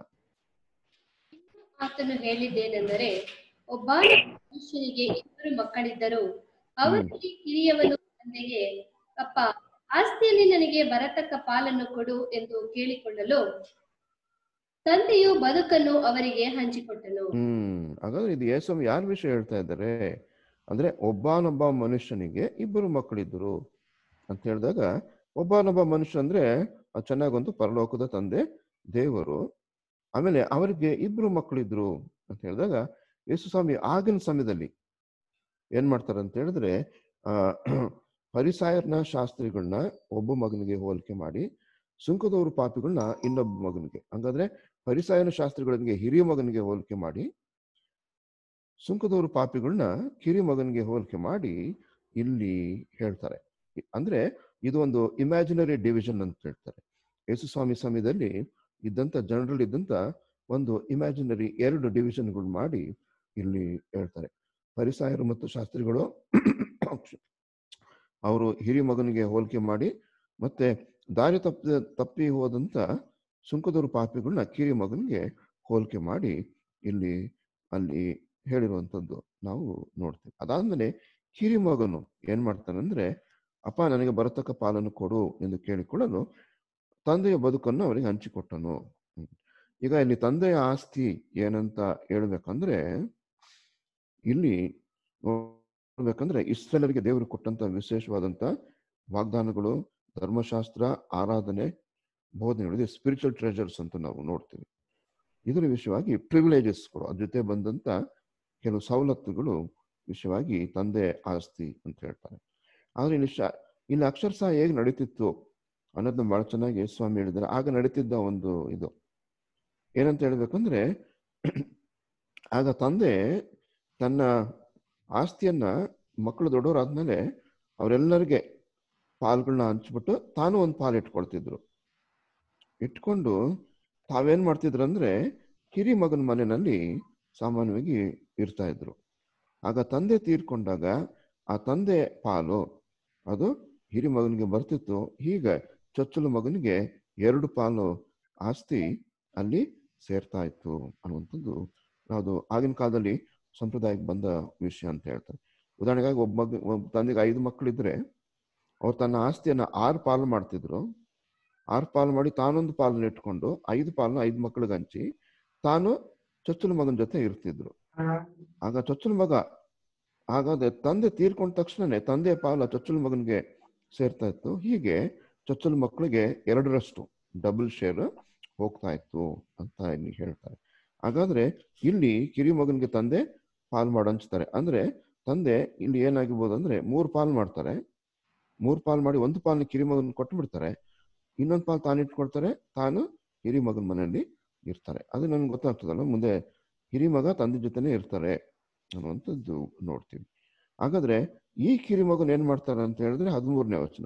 ಆತನು ಹೇಳಿದ್ದೇನೆಂದರೆ ಒಬ್ಬ ಮನುಷ್ಯನಿಗೆ ಇಬ್ಬರು ಮಕ್ಕಳಿದ್ದರು ಅವರಲ್ಲಿ ಕಿರಿಯವನು ತಂದೆಗೆ ಅಪ್ಪ ಆಸ್ತಿಯಲ್ಲಿ ನನಗೆ ಬರತಕ್ಕ ಪಾಲನ್ನು ಕೊಡು ಎಂದು ಕೇಳಿಕೊಳ್ಳಲು ತಂದೆಯು ಬದುಕನ್ನು ಅವರಿಗೆ ಹಂಚಿಕೊಟ್ಟನು ಹ್ಮ್ ಹಾಗಾದ್ರೆ ಇದು ಯೇಸು ಯಾರ ವಿಷಯ ಹೇಳ್ತಾ ಇದ್ದಾರೆ ಅಂದ್ರೆ ಒಬ್ಬನೊಬ್ಬ ಮನುಷ್ಯನಿಗೆ ಇಬ್ಬರು ಮಕ್ಕಳಿದ್ದರು ಅಂತ ಹೇಳಿದಾಗ ಒಬ್ಬನೊಬ್ಬ ಮನುಷ್ಯ ಅಂದ್ರೆ ಅದು ಚೆನ್ನಾಗೊಂದು ಪರಲೋಕದ ತಂದೆ ದೇವರು ಆಮೇಲೆ ಅವರಿಗೆ ಇಬ್ರು ಮಕ್ಕಳಿದ್ರು ಅಂತ ಹೇಳಿದಾಗ ಯೇಸು ಸ್ವಾಮಿ ಆಗಿನ ಸಮಯದಲ್ಲಿ ಏನ್ ಮಾಡ್ತಾರೆ ಅಂತ ಹೇಳಿದ್ರೆ ಆ ಪರಿಸಾಯರ್ನ ಶಾಸ್ತ್ರಿಗಳನ್ನ ಒಬ್ಬ ಮಗನಿಗೆ ಹೋಲಿಕೆ ಮಾಡಿ ಸುಂಕದವರು ಪಾಪಿಗಳನ್ನ ಇನ್ನೊಬ್ಬ ಮಗನಿಗೆ ಹಂಗಾದ್ರೆ ಪರಿಸಾಯನ ಶಾಸ್ತ್ರಿಗಳಿಗೆ ಹಿರಿಯ ಮಗನಿಗೆ ಹೋಲಿಕೆ ಮಾಡಿ ಸುಂಕದವರು ಪಾಪಿಗಳನ್ನ ಕಿರಿಯ ಮಗನಿಗೆ ಹೋಲಿಕೆ ಮಾಡಿ ಇಲ್ಲಿ ಹೇಳ್ತಾರೆ ಇ- ಅಂದ್ರೆ ಇದು ಒಂದು ಇಮ್ಯಾಜಿನರಿ ಡಿವಿಷನ್ ಅಂತ ಹೇಳ್ತಾರೆ ಯೇಸು ಸ್ವಾಮಿ ಸಮಯದಲ್ಲಿ ಇದ್ದಂತ ಜನರಲ್ ಇದ್ದಂತ ಒಂದು ಇಮ್ಯಾಜಿನರಿ ಎರಡು ಡಿವಿಷನ್ಗಳು ಮಾಡಿ ಇಲ್ಲಿ ಹೇಳ್ತಾರೆ ಪರಿಸಾಯರು ಮತ್ತು ಶಾಸ್ತ್ರಿಗಳು ಅವರು ಹಿರಿಯ ಮಗನಿಗೆ ಹೋಲಿಕೆ ಮಾಡಿ ಮತ್ತೆ ದಾರಿ ತಪ್ಪಿ ತಪ್ಪಿ ಹೋದಂತ ಸುಂಕದವರು ಪಾಪಿಗಳನ್ನ ಕಿರಿಯ ಮಗನಿಗೆ ಹೋಲಿಕೆ ಮಾಡಿ ಇಲ್ಲಿ ಅಲ್ಲಿ ಹೇಳಿರುವಂಥದ್ದು ನಾವು ನೋಡ್ತೇವೆ ಅದಾದ್ಮೇಲೆ ಕಿರಿ ಮಗನು ಏನ್ ಮಾಡ್ತಾನಂದ್ರೆ ಅಪ್ಪ ನನಗೆ ಬರತಕ್ಕ ಪಾಲನ್ನು ಕೊಡು ಎಂದು ಕೇಳಿಕೊಳ್ಳಲು ತಂದೆಯ ಬದುಕನ್ನು ಅವರಿಗೆ ಹಂಚಿಕೊಟ್ಟನು ಹ್ಮ್. ಈಗ ಇಲ್ಲಿ ತಂದೆಯ ಆಸ್ತಿ ಏನಂತ ಹೇಳ್ಬೇಕಂದ್ರೆ ಇಲ್ಲಿ ನೋಡ್ಬೇಕಂದ್ರೆ ಇಸ್ರೇಲರಿಗೆ ದೇವರು ಕೊಟ್ಟಂತ ವಿಶೇಷವಾದಂತ ವಾಗ್ದಾನಗಳು ಧರ್ಮಶಾಸ್ತ್ರ ಆರಾಧನೆ ಬೋಧನೆಗಳು ಸ್ಪಿರಿಚುವಲ್ ಟ್ರೆಜರ್ಸ್ ಅಂತ ನಾವು ನೋಡ್ತೀವಿ ಇದರ ವಿಷಯವಾಗಿ ಪ್ರಿವಿಲೇಜಸ್ಗಳು ಅದ್ರ ಜೊತೆ ಬಂದಂತ ಕೆಲವು ಸವಲತ್ತುಗಳು ವಿಷಯವಾಗಿ ತಂದೆ ಆಸ್ತಿ ಅಂತ ಹೇಳ್ತಾರೆ ಆದ್ರೆ ಇಲ್ಲಿ ಶಾ ಇಲ್ಲಿ ಅಕ್ಷರಶಃ ಹೇಗೆ ನಡೀತಿತ್ತು ಅನ್ನೋದನ್ನ ಬಹಳ ಚೆನ್ನಾಗಿ ಸ್ವಾಮಿ ಹೇಳಿದ್ದಾರೆ ಆಗ ನಡೀತಿದ್ದ ಒಂದು ಇದು ಏನಂತ ಹೇಳ್ಬೇಕಂದ್ರೆ ಆಗ ತಂದೆ ತನ್ನ ಆಸ್ತಿಯನ್ನ ಮಕ್ಕಳು ದೊಡ್ಡವರಾದ್ಮೇಲೆ ಅವರೆಲ್ಲರಿಗೆ ಪಾಲ್ಗಳನ್ನ ಹಂಚ್ಬಿಟ್ಟು ತಾನು ಒಂದು ಪಾಲು ಇಟ್ಕೊಳ್ತಿದ್ರು ಇಟ್ಕೊಂಡು ತಾವೇನ್ ಮಾಡ್ತಿದ್ರು ಅಂದ್ರೆ ಕಿರಿ ಮಗನ ಮನೆಯಲ್ಲಿ ಸಾಮಾನ್ಯವಾಗಿ ಇರ್ತಾ ಇದ್ರು ಆಗ ತಂದೆ ತೀರ್ಕೊಂಡಾಗ ಆ ತಂದೆ ಪಾಲು ಅದು ಹಿರಿ ಮಗನಿಗೆ ಬರ್ತಿತ್ತು ಹೀಗೆ ಚೊಚ್ಚಲು ಮಗನಿಗೆ ಎರಡು ಪಾಲು ಆಸ್ತಿ ಅಲ್ಲಿ ಸೇರ್ತಾ ಇತ್ತು ಅನ್ನುವಂಥದ್ದು ಅದು ಆಗಿನ ಕಾಲದಲ್ಲಿ ಸಂಪ್ರದಾಯಕ್ಕೆ ಬಂದ ವಿಷಯ ಅಂತ ಹೇಳ್ತಾರೆ ಉದಾಹರಣೆಗಾಗಿ ಒಬ್ಬ ಮಗ ಒಬ್ಬ ತಂದೆಗೆ ಐದು ಮಕ್ಕಳಿದ್ರೆ ಅವ್ರು ತನ್ನ ಆಸ್ತಿಯನ್ನ ಆರು ಪಾಲು ಮಾಡ್ತಿದ್ರು ಆರು ಪಾಲು ಮಾಡಿ ತಾನೊಂದು ಪಾಲನ್ನ ಇಟ್ಕೊಂಡು ಐದು ಪಾಲನ್ನ ಐದು ಮಕ್ಕಳಿಗೆ ಹಂಚಿ ತಾನು ಚೊಚ್ಚಲು ಮಗನ ಜೊತೆ ಇರ್ತಿದ್ರು ಆಗ ಚೊಚ್ಚಲು ಮಗ ಹಾಗಾದ್ರೆ ತಂದೆ ತೀರ್ಕೊಂಡ ತಕ್ಷಣನೇ ತಂದೆ ಪಾಲ ಚೊಚ್ಚಲ ಮಗನಿಗೆ ಸೇರ್ತಾ ಇತ್ತು ಹೀಗೆ ಚೊಚ್ಚಲ ಮಕ್ಕಳಿಗೆ ಎರಡರಷ್ಟು ಡಬಲ್ ಶೇರ್ ಹೋಗ್ತಾ ಇತ್ತು ಅಂತ ಇಲ್ಲಿ ಹೇಳ್ತಾರೆ ಹಾಗಾದ್ರೆ ಇಲ್ಲಿ ಕಿರಿ ಮಗನಿಗೆ ತಂದೆ ಪಾಲ್ ಮಾಡು ಹಂಚ್ತಾರೆ ಅಂದ್ರೆ ತಂದೆ ಇಲ್ಲಿ ಏನಾಗಿರ್ಬೋದು ಅಂದ್ರೆ ಮೂರು ಪಾಲ್ ಮಾಡ್ತಾರೆ ಮೂರು ಪಾಲ್ ಮಾಡಿ ಒಂದು ಪಾಲ್ನ ಕಿರಿ ಮಗನ್ ಕೊಟ್ಟು ಬಿಡ್ತಾರೆ ಇನ್ನೊಂದು ಪಾಲ್ ತಾನು ಇಟ್ಕೊಳ್ತಾರೆ ತಾನು ಹಿರಿ ಮಗನ ಮನೆಯಲ್ಲಿ ಇರ್ತಾರೆ ಅದು ನನ್ಗೆ ಗೊತ್ತಾಗ್ತದಲ್ಲ ಮುಂದೆ ಹಿರಿ ಮಗ ತಂದೆ ಜೊತೆನೆ ಇರ್ತಾರೆ ಅನ್ನುವಂಥದ್ದು ನೋಡ್ತೀವಿ ಹಾಗಾದ್ರೆ ಈ ಕಿರಿ ಮಗನ್ ಏನ್ ಮಾಡ್ತಾರೆ ಅಂತ ಹೇಳಿದ್ರೆ ಹದಿಮೂರನೇ ವಚನ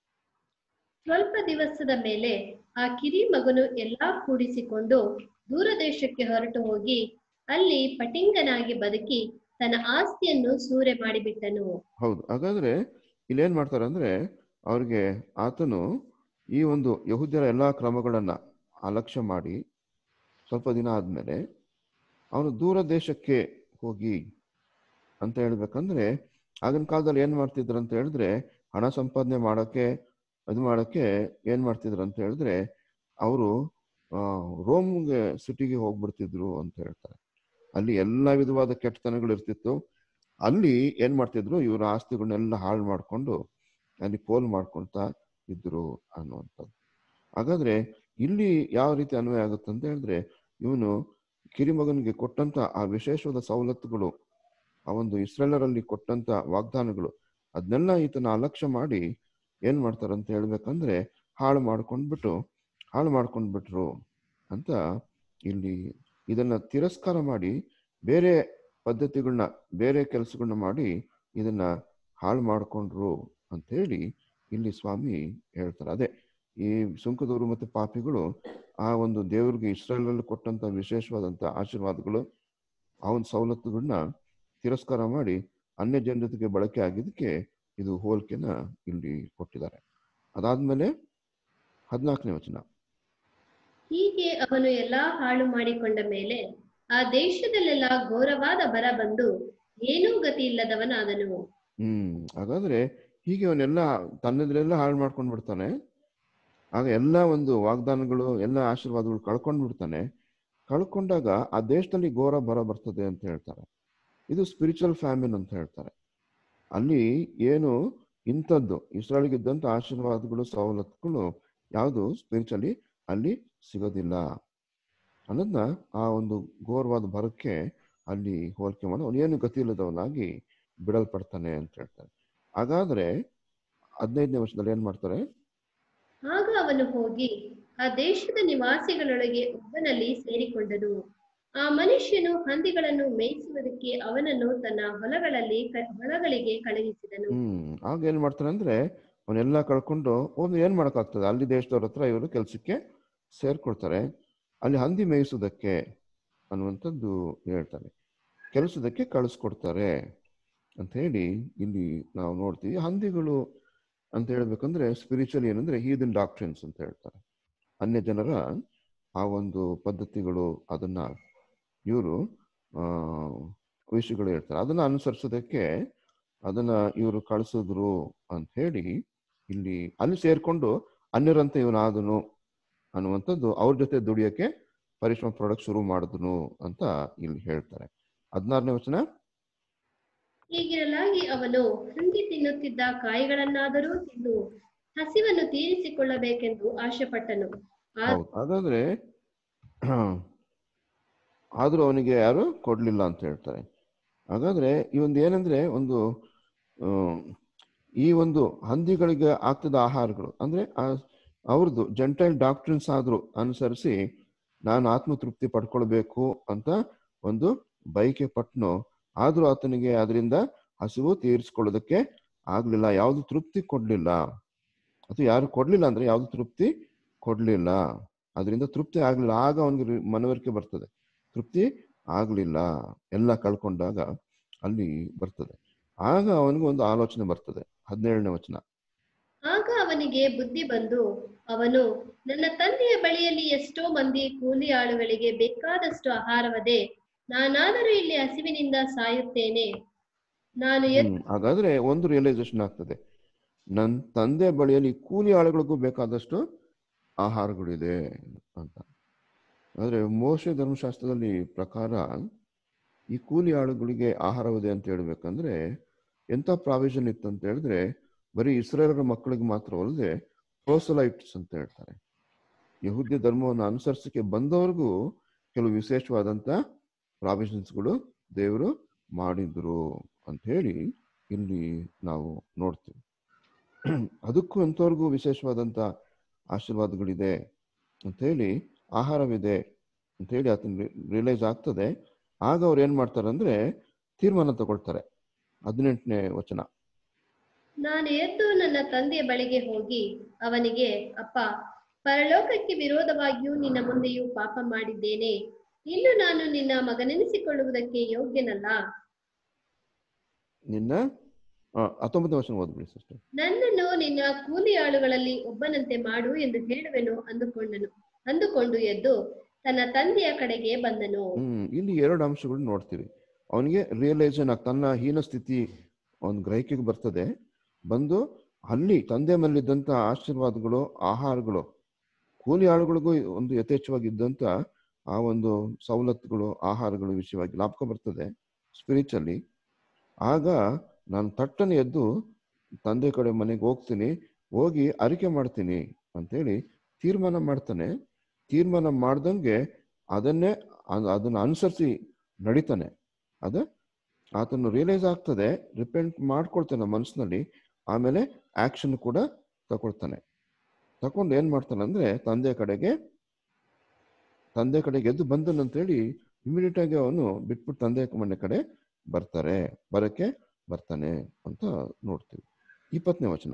ಸ್ವಲ್ಪ ದಿವಸದ ಮೇಲೆ ಆ ಕಿರಿ ಮಗನು ಎಲ್ಲಾ ಕೂಡಿಸಿಕೊಂಡು ದೂರದೇಶಕ್ಕೆ ಹೊರಟು ಹೋಗಿ ಅಲ್ಲಿ ಪಟಿಂಗನಾಗಿ ಬದುಕಿ ತನ್ನ ಆಸ್ತಿಯನ್ನು ಸೂರೆ ಮಾಡಿಬಿಟ್ಟನು ಹೌದು ಹಾಗಾದ್ರೆ ಇಲ್ಲಿ ಏನ್ ಮಾಡ್ತಾರೆ ಅಂದ್ರೆ ಅವ್ರಿಗೆ ಆತನು ಈ ಒಂದು ಯಹೂದ್ಯರ ಎಲ್ಲಾ ಕ್ರಮಗಳನ್ನ ಅಲಕ್ಷ್ಯ ಮಾಡಿ ಸ್ವಲ್ಪ ದಿನ ಆದ್ಮೇಲೆ ಅವನು ದೂರ ದೇಶಕ್ಕೆ ಹೋಗಿ ಅಂತ ಹೇಳ್ಬೇಕಂದ್ರೆ ಆಗಿನ ಕಾಲದಲ್ಲಿ ಏನ್ ಮಾಡ್ತಿದ್ರು ಅಂತ ಹೇಳಿದ್ರೆ ಹಣ ಸಂಪಾದನೆ ಮಾಡಕ್ಕೆ ಅದು ಮಾಡಕ್ಕೆ ಏನ್ ಮಾಡ್ತಿದ್ರು ಅಂತ ಹೇಳಿದ್ರೆ ಅವರು ರೋಮ್ಗೆ ಸಿಟಿಗೆ ಹೋಗ್ಬಿಡ್ತಿದ್ರು ಅಂತ ಹೇಳ್ತಾರೆ ಅಲ್ಲಿ ಎಲ್ಲಾ ವಿಧವಾದ ಕೆಟ್ಟತನಗಳು ಇರ್ತಿತ್ತು ಅಲ್ಲಿ ಏನ್ ಮಾಡ್ತಿದ್ರು ಇವರ ಆಸ್ತಿಗಳನ್ನೆಲ್ಲ ಹಾಳು ಮಾಡ್ಕೊಂಡು ಅಲ್ಲಿ ಪೋಲ್ ಮಾಡ್ಕೊಳ್ತಾ ಇದ್ರು ಅನ್ನುವಂಥದ್ದು ಹಾಗಾದ್ರೆ ಇಲ್ಲಿ ಯಾವ ರೀತಿ ಅನ್ವಯ ಆಗುತ್ತೆ ಅಂತ ಹೇಳಿದ್ರೆ ಇವನು ಕಿರಿಮಗನಿಗೆ ಕೊಟ್ಟಂತ ಆ ವಿಶೇಷವಾದ ಸವಲತ್ತುಗಳು ಆ ಒಂದು ಇಸ್ರೇಲರಲ್ಲಿ ಕೊಟ್ಟಂತ ವಾಗ್ದಾನಗಳು ಅದನ್ನೆಲ್ಲ ಈತನ ಅಲಕ್ಷ್ಯ ಮಾಡಿ ಏನ್ ಮಾಡ್ತಾರೆ ಅಂತ ಹೇಳ್ಬೇಕಂದ್ರೆ ಹಾಳು ಮಾಡ್ಕೊಂಡ್ಬಿಟ್ಟು ಹಾಳು ಮಾಡ್ಕೊಂಡ್ಬಿಟ್ರು ಅಂತ ಇಲ್ಲಿ ಇದನ್ನ ತಿರಸ್ಕಾರ ಮಾಡಿ ಬೇರೆ ಪದ್ಧತಿಗಳನ್ನ ಬೇರೆ ಕೆಲಸಗಳನ್ನ ಮಾಡಿ ಇದನ್ನ ಹಾಳು ಮಾಡ್ಕೊಂಡ್ರು ಅಂತ ಹೇಳಿ ಇಲ್ಲಿ ಸ್ವಾಮಿ ಹೇಳ್ತಾರೆ ಅದೇ ಈ ಸುಂಕದವರು ಮತ್ತೆ ಪಾಪಿಗಳು ಆ ಒಂದು ದೇವರಿಗೆ ಇಸ್ರೇಲಲ್ಲಿ ಕೊಟ್ಟಂತ ವಿಶೇಷವಾದಂತ ಆಶೀರ್ವಾದಗಳು ಆ ಒಂದು ಸವಲತ್ತುಗಳನ್ನ ತಿರಸ್ಕಾರ ಮಾಡಿ ಅನ್ಯ ಜನ ಜೊತೆಗೆ ಬಳಕೆ ಆಗಿದ್ದಕ್ಕೆ ಇದು ಹೋಲಿಕೆನ ಇಲ್ಲಿ ಕೊಟ್ಟಿದ್ದಾರೆ ಅದಾದ್ಮೇಲೆ ಹದಿನಾಲ್ಕನೇ ವಚನ ಹೀಗೆ ಅವನು ಎಲ್ಲಾ ಹಾಳು ಮಾಡಿಕೊಂಡ ಮೇಲೆ ಆ ದೇಶದಲ್ಲೆಲ್ಲ ಘೋರವಾದ ಬರ ಬಂದು ಏನೂ ಗತಿ ಇಲ್ಲದವನಾದನು ಹ್ಮ್ ಹಾಗಾದ್ರೆ ಹೀಗೆ ಅವನ್ನೆಲ್ಲ ತನ್ನದ್ರೆಲ್ಲ ಹಾಳು ಮಾಡ್ಕೊಂಡ್ ಬಿಡ್ತಾನೆ ಆಗ ಎಲ್ಲ ಒಂದು ವಾಗ್ದಾನಗಳು ಎಲ್ಲ ಆಶೀರ್ವಾದಗಳು ಕಳ್ಕೊಂಡ್ ಬಿಡ್ತಾನೆ ಕಳ್ಕೊಂಡಾಗ ಆ ದೇಶದಲ್ಲಿ ಘೋರ ಬರ ಬರ್ತದೆ ಅಂತ ಹೇಳ್ತಾರೆ ಇದು ಸ್ಪಿರಿಚುವಲ್ ಫ್ಯಾಮಿನ್ ಅಂತ ಹೇಳ್ತಾರೆ ಅಲ್ಲಿ ಏನು ಇಂಥದ್ದು ಇಸ್ರಾಳಿಗಿದ್ದಂತ ಆಶೀರ್ವಾದಗಳು ಸವಲತ್ತುಗಳು ಯಾವುದು ಸ್ಪಿರಿಚುವಲಿ ಅಲ್ಲಿ ಸಿಗೋದಿಲ್ಲ ಅನ್ನೋದನ್ನ ಆ ಒಂದು ಘೋರವಾದ ಬರಕ್ಕೆ ಅಲ್ಲಿ ಹೋಲಿಕೆ ಮಾಡಿ ಅವನು ಏನು ಗತಿ ಇಲ್ಲದವನಾಗಿ ಬಿಡಲ್ಪಡ್ತಾನೆ ಅಂತ ಹೇಳ್ತಾರೆ ಹಾಗಾದ್ರೆ ಹದಿನೈದನೇ ವರ್ಷದಲ್ಲಿ ಏನ್ ಮಾಡ್ತಾರೆ ಆಗ ಅವನು ಹೋಗಿ ಆ ದೇಶದ ನಿವಾಸಿಗಳೊಳಗೆ ಒಬ್ಬನಲ್ಲಿ ಸೇರಿಕೊಂಡನು ಆ ಮನುಷ್ಯನು ಹಂದಿಗಳನ್ನು ಮೇಯಿಸುವುದಕ್ಕೆ ಅವನನ್ನು ತನ್ನ ಹೊಲಗಳಲ್ಲಿ ಕ- ಹೊಲಗಳಿಗೆ ಕಳುಹಿಸಿದನು ಹ್ಮ್ ಆಗ ಏನ್ ಮಾಡ್ತಾನೆ ಅಂದ್ರೆ ಅವನ್ನೆಲ್ಲ ಕಳ್ಕೊಂಡು ಒಂದು ಏನ್ ಮಾಡಕ್ಕಾಗ್ತದೆ ಅಲ್ಲಿ ದೇಶದವ್ರ ಹತ್ರ ಇವರು ಕೆಲ್ಸಕ್ಕೆ ಸೇರ್ಕೊಳ್ತಾರೆ ಅಲ್ಲಿ ಹಂದಿ ಮೇಯಿಸೋದಕ್ಕೆ ಅನ್ನುವಂಥದ್ದು ಹೇಳ್ತಾರೆ ಕೆಲಸದಕ್ಕೆ ಕಳಿಸ್ಕೊಡ್ತಾರೆ ಅಂತ ಹೇಳಿ ಇಲ್ಲಿ ನಾವು ನೋಡ್ತೀವಿ ಹಂದಿಗಳು ಅಂತ ಹೇಳ್ಬೇಕಂದ್ರೆ ಸ್ಪಿರಿಚುವಲ್ ಏನಂದ್ರೆ ಹೀದನ್ ಡಾಕ್ಟ್ರಿನ್ಸ್ ಅಂತ ಹೇಳ್ತಾರೆ ಅನ್ಯ ಜನರ ಆ ಒಂದು ಪದ್ಧತಿಗಳು ಅದನ್ನ ಇವರು ಆ ವಿಷಯಗಳು ಹೇಳ್ತಾರೆ ಅದನ್ನ ಅನುಸರಿಸೋದಕ್ಕೆ ಅದನ್ನ ಇವರು ಕಳಿಸಿದ್ರು ಅಂತ ಹೇಳಿ ಇಲ್ಲಿ ಅಲ್ಲಿ ಸೇರ್ಕೊಂಡು ಅನ್ಯರಂತೆ ಇವನಾದನು ಅನ್ನುವಂಥದ್ದು ಅವ್ರ ಜೊತೆ ದುಡಿಯಕ್ಕೆ ಪರಿಶ್ರಮ ಪಡೋಕೆ ಶುರು ಮಾಡಿದ್ನು ಅಂತ ಇಲ್ಲಿ ಹೇಳ್ತಾರೆ ಹದಿನಾರನೇ ವಚನ ಹೀಗಿರಲಾಗಿ ಅವನು ಹಂದಿ ತಿನ್ನುತ್ತಿದ್ದ ಕಾಯಿಗಳನ್ನಾದರೂ ತಿಂದು ಹಸಿವನ್ನು ತೀರಿಸಿಕೊಳ್ಳಬೇಕೆಂದು ಆಶೆಪಟ್ಟನು ಆ ಹೌದು ಹಾಗಾದ್ರೆ ಆದ್ರೂ ಅವನಿಗೆ ಯಾರು ಕೊಡ್ಲಿಲ್ಲ ಅಂತ ಹೇಳ್ತಾರೆ ಹಾಗಾದ್ರೆ ಈ ಒಂದು ಏನಂದ್ರೆ ಒಂದು ಆ, ಈ ಒಂದು ಹಂದಿಗಳಿಗೆ ಆಗ್ತದ ಆಹಾರಗಳು ಅಂದ್ರೆ ಆ- ಅವ್ರದ್ದು ಜೆಂಟೈಲ್ ಡಾಕ್ಟ್ರಿನ್ಸ್ ಆದ್ರೂ ಅನುಸರಿಸಿ ನಾನು ಆತ್ಮತೃಪ್ತಿ ಪಡ್ಕೊಳ್ಬೇಕು ಅಂತ ಒಂದು ಬೈಕೆ ಪಟ್ನು ಆದ್ರೂ ಆತನಿಗೆ ಅದರಿಂದ ಹಸಿವು ತೀರಿಸ್ಕೊಳ್ಳೋದಕ್ಕೆ ಆಗ್ಲಿಲ್ಲ ಯಾವ್ದು ತೃಪ್ತಿ ಕೊಡ್ಲಿಲ್ಲ ಅಥವಾ ಯಾರು ಕೊಡ್ಲಿಲ್ಲ ಅಂದ್ರೆ ಯಾವ್ದು ತೃಪ್ತಿ ಕೊಡ್ಲಿಲ್ಲ ಅದರಿಂದ ತೃಪ್ತಿ ಆಗ್ಲಿಲ್ಲ ಆಗ ಅವನಿಗೆ ರಿ- ಮನವರಿಕೆ ಬರ್ತದೆ ತೃಪ್ತಿ ಆಗ್ಲಿಲ್ಲ ಎಲ್ಲ ಕಳ್ಕೊಂಡಾಗ ಅಲ್ಲಿ ಬರ್ತದೆ ಆಗ ಅವನಿಗೆ ಒಂದು ಆಲೋಚನೆ ಬರ್ತದೆ ಹದಿನೇಳನೇ ವಚನ ಆಗ ಅವನಿಗೆ ಬುದ್ಧಿ ಬಂದು ಅವನು ನನ್ನ ತಂದೆಯ ಬಳಿಯಲ್ಲಿ ಎಷ್ಟೋ ಮಂದಿ ಕೂಲಿ ಆಳುಗಳಿಗೆ ಬೇಕಾದಷ್ಟು ಆಹಾರವದೆ ನಾನಾದರೂ ಇಲ್ಲಿ ಹಸಿವಿನಿಂದ ಸಾಯುತ್ತೇನೆ ನಾನು ಎ- ಹ್ಮ್ ಹಾಗಾದ್ರೆ ಒಂದು ರಿಯಲೈಸೇಷನ್ ಆಗ್ತದೆ ನನ್ನ ತಂದೆ ಬಳಿಯಲ್ಲಿ ಕೂಲಿ ಆಳುಗಳಿಗೂ ಬೇಕಾದಷ್ಟು ಆಹಾರಗಳಿದೆ ಅಂತ ಆದ್ರೆ ಮೋಶ ಧರ್ಮಶಾಸ್ತ್ರದಲ್ಲಿ ಪ್ರಕಾರ ಈ ಕೂಲಿ ಆಳುಗಳಿಗೆ ಆಹಾರವಿದೆ ಅಂತ ಹೇಳ್ಬೇಕಂದ್ರೆ ಎಂಥ ಪ್ರಾವಿಷನ್ ಇತ್ತು ಅಂತ ಹೇಳಿದ್ರೆ ಬರೀ ಇಸ್ರೇಲರ ಮಕ್ಕಳಿಗೆ ಮಾತ್ರವಲ್ಲದೆ ಪ್ರೋಸಲೈಟ್ಸ್ ಅಂತ ಹೇಳ್ತಾರೆ ಯಹೂದ್ಯ ಧರ್ಮವನ್ನು ಅನುಸರಿಸಕ್ಕೆ ಬಂದವ್ರಿಗೂ ಕೆಲವು ವಿಶೇಷವಾದಂಥ ಪ್ರಾವಿಷನ್ಸ್ಗಳು ದೇವರು ಮಾಡಿದ್ರು ಅಂತ ಹೇಳಿ ಇಲ್ಲಿ ನಾವು ನೋಡ್ತೀವಿ ಅದಕ್ಕೂ ಎಂಥವ್ರಿಗೂ ವಿಶೇಷವಾದಂಥ ಆಶೀರ್ವಾದಗಳಿದೆ ಅಂತ ಹೇಳಿ ಆಹಾರವಿದೆ ಅಂತ ಹೇಳಿ ಆತನ ರಿಯಲೈಸ್ ಆಗ್ತದೆ ಆಗ ಅವ್ರು ಏನ್ ಮಾಡ್ತಾರೆ ಅಂದ್ರೆ ತೀರ್ಮಾನ ತಗೊಳ್ತಾರೆ ಹದಿನೆಂಟನೇ ವಚನ ನಾನು ಎದ್ದು ನನ್ನ ತಂದೆಯ ಬಳಿಗೆ ಹೋಗಿ ಅವನಿಗೆ ಅಪ್ಪ ಪರಲೋಕಕ್ಕೆ ವಿರೋಧವಾಗಿಯೂ ನಿನ್ನ ಮುಂದೆಯೂ ಪಾಪ ಮಾಡಿದ್ದೇನೆ ಇನ್ನು ನಾನು ನಿನ್ನ ಮಗನೆನಿಸಿಕೊಳ್ಳುವುದಕ್ಕೆ ಯೋಗ್ಯನಲ್ಲ ನಿನ್ನ ಆ, ಹತ್ತೊಂಬತ್ತನೇ ವಚನ ಓದ್ಬಿಡಿ ಸಿಸ್ಟರ್ ನನ್ನನ್ನು ನಿನ್ನ ಕೂಲಿ ಆಳುಗಳಲ್ಲಿ ಒಬ್ಬನಂತೆ ಮಾಡು ಎಂದು ಹೇಳುವೆನು ಅಂದುಕೊಂಡನು ಅಂದುಕೊಂಡು ಎದ್ದು ತನ್ನ ತಂದೆಯ ಕಡೆಗೆ ಬಂದನು ಹ್ಮ್ ಇಲ್ಲಿ ಎರಡು ಅಂಶಗಳು ನೋಡ್ತೀವಿ ಅವನಿಗೆ ರಿಯಲೈಸೇಷನ್ ಆಗ ತನ್ನ ಹೀನ ಸ್ಥಿತಿ ಅವನ ಗ್ರಹಿಕೆಗೆ ಬರ್ತದೆ ಬಂದು ಅಲ್ಲಿ ತಂದೆ ಮೇಲಿದ್ದಂಥ ಆಶೀರ್ವಾದಗಳು ಆಹಾರಗಳು ಕೂಲಿ ಆಳುಗಳಿಗೂ ಒಂದು ಯಥೇಚ್ಛವಾಗಿದ್ದಂಥ ಆ ಒಂದು ಸವಲತ್ತುಗಳು ಆಹಾರಗಳು ವಿಷಯವಾಗಿ ಲಾಭಕ ಬರ್ತದೆ ಸ್ಪಿರಿಚುವಲಿ ಆಗ ನಾನು ತಟ್ಟನೆ ಎದ್ದು ತಂದೆ ಕಡೆ ಮನೆಗೆ ಹೋಗ್ತೀನಿ ಹೋಗಿ ಅರಿಕೆ ಮಾಡ್ತೀನಿ ಅಂತೇಳಿ ತೀರ್ಮಾನ ಮಾಡ್ತಾನೆ ತೀರ್ಮಾನ ಮಾಡ್ದಂಗೆ ಅದನ್ನೇ ಅದ್- ಅದನ್ನ ಅನುಸರಿಸಿ ನಡೀತಾನೆ ಅದ ಆತನು ರಿಯಲೈಸ್ ಆಗ್ತದೆ ರಿಪೆಂಟ್ ಮಾಡ್ಕೊಳ್ತಾನೆ ಮನಸ್ಸಿನಲ್ಲಿ ಆಮೇಲೆ ಆಕ್ಷನ್ ಕೂಡ ತಗೊಳ್ತಾನೆ ತಕೊಂಡು ಏನ್ ಮಾಡ್ತಾನೆ ಅಂದ್ರೆ ತಂದೆ ಕಡೆಗೆ ತಂದೆ ಕಡೆಗೆ ಎದ್ದು ಬಂದನು ಅಂತೇಳಿ ಇಮಿಡಿಯೇಟ್ ಆಗಿ ಅವನು ಬಿಟ್ಬಿಟ್ಟು ತಂದೆ ಮನೆ ಕಡೆ ಬರ್ತಾರೆ ಬರಕ್ಕೆ ಬರ್ತಾನೆ ಅಂತ ನೋಡ್ತೀವಿ ಇಪ್ಪತ್ತನೇ ವಚನ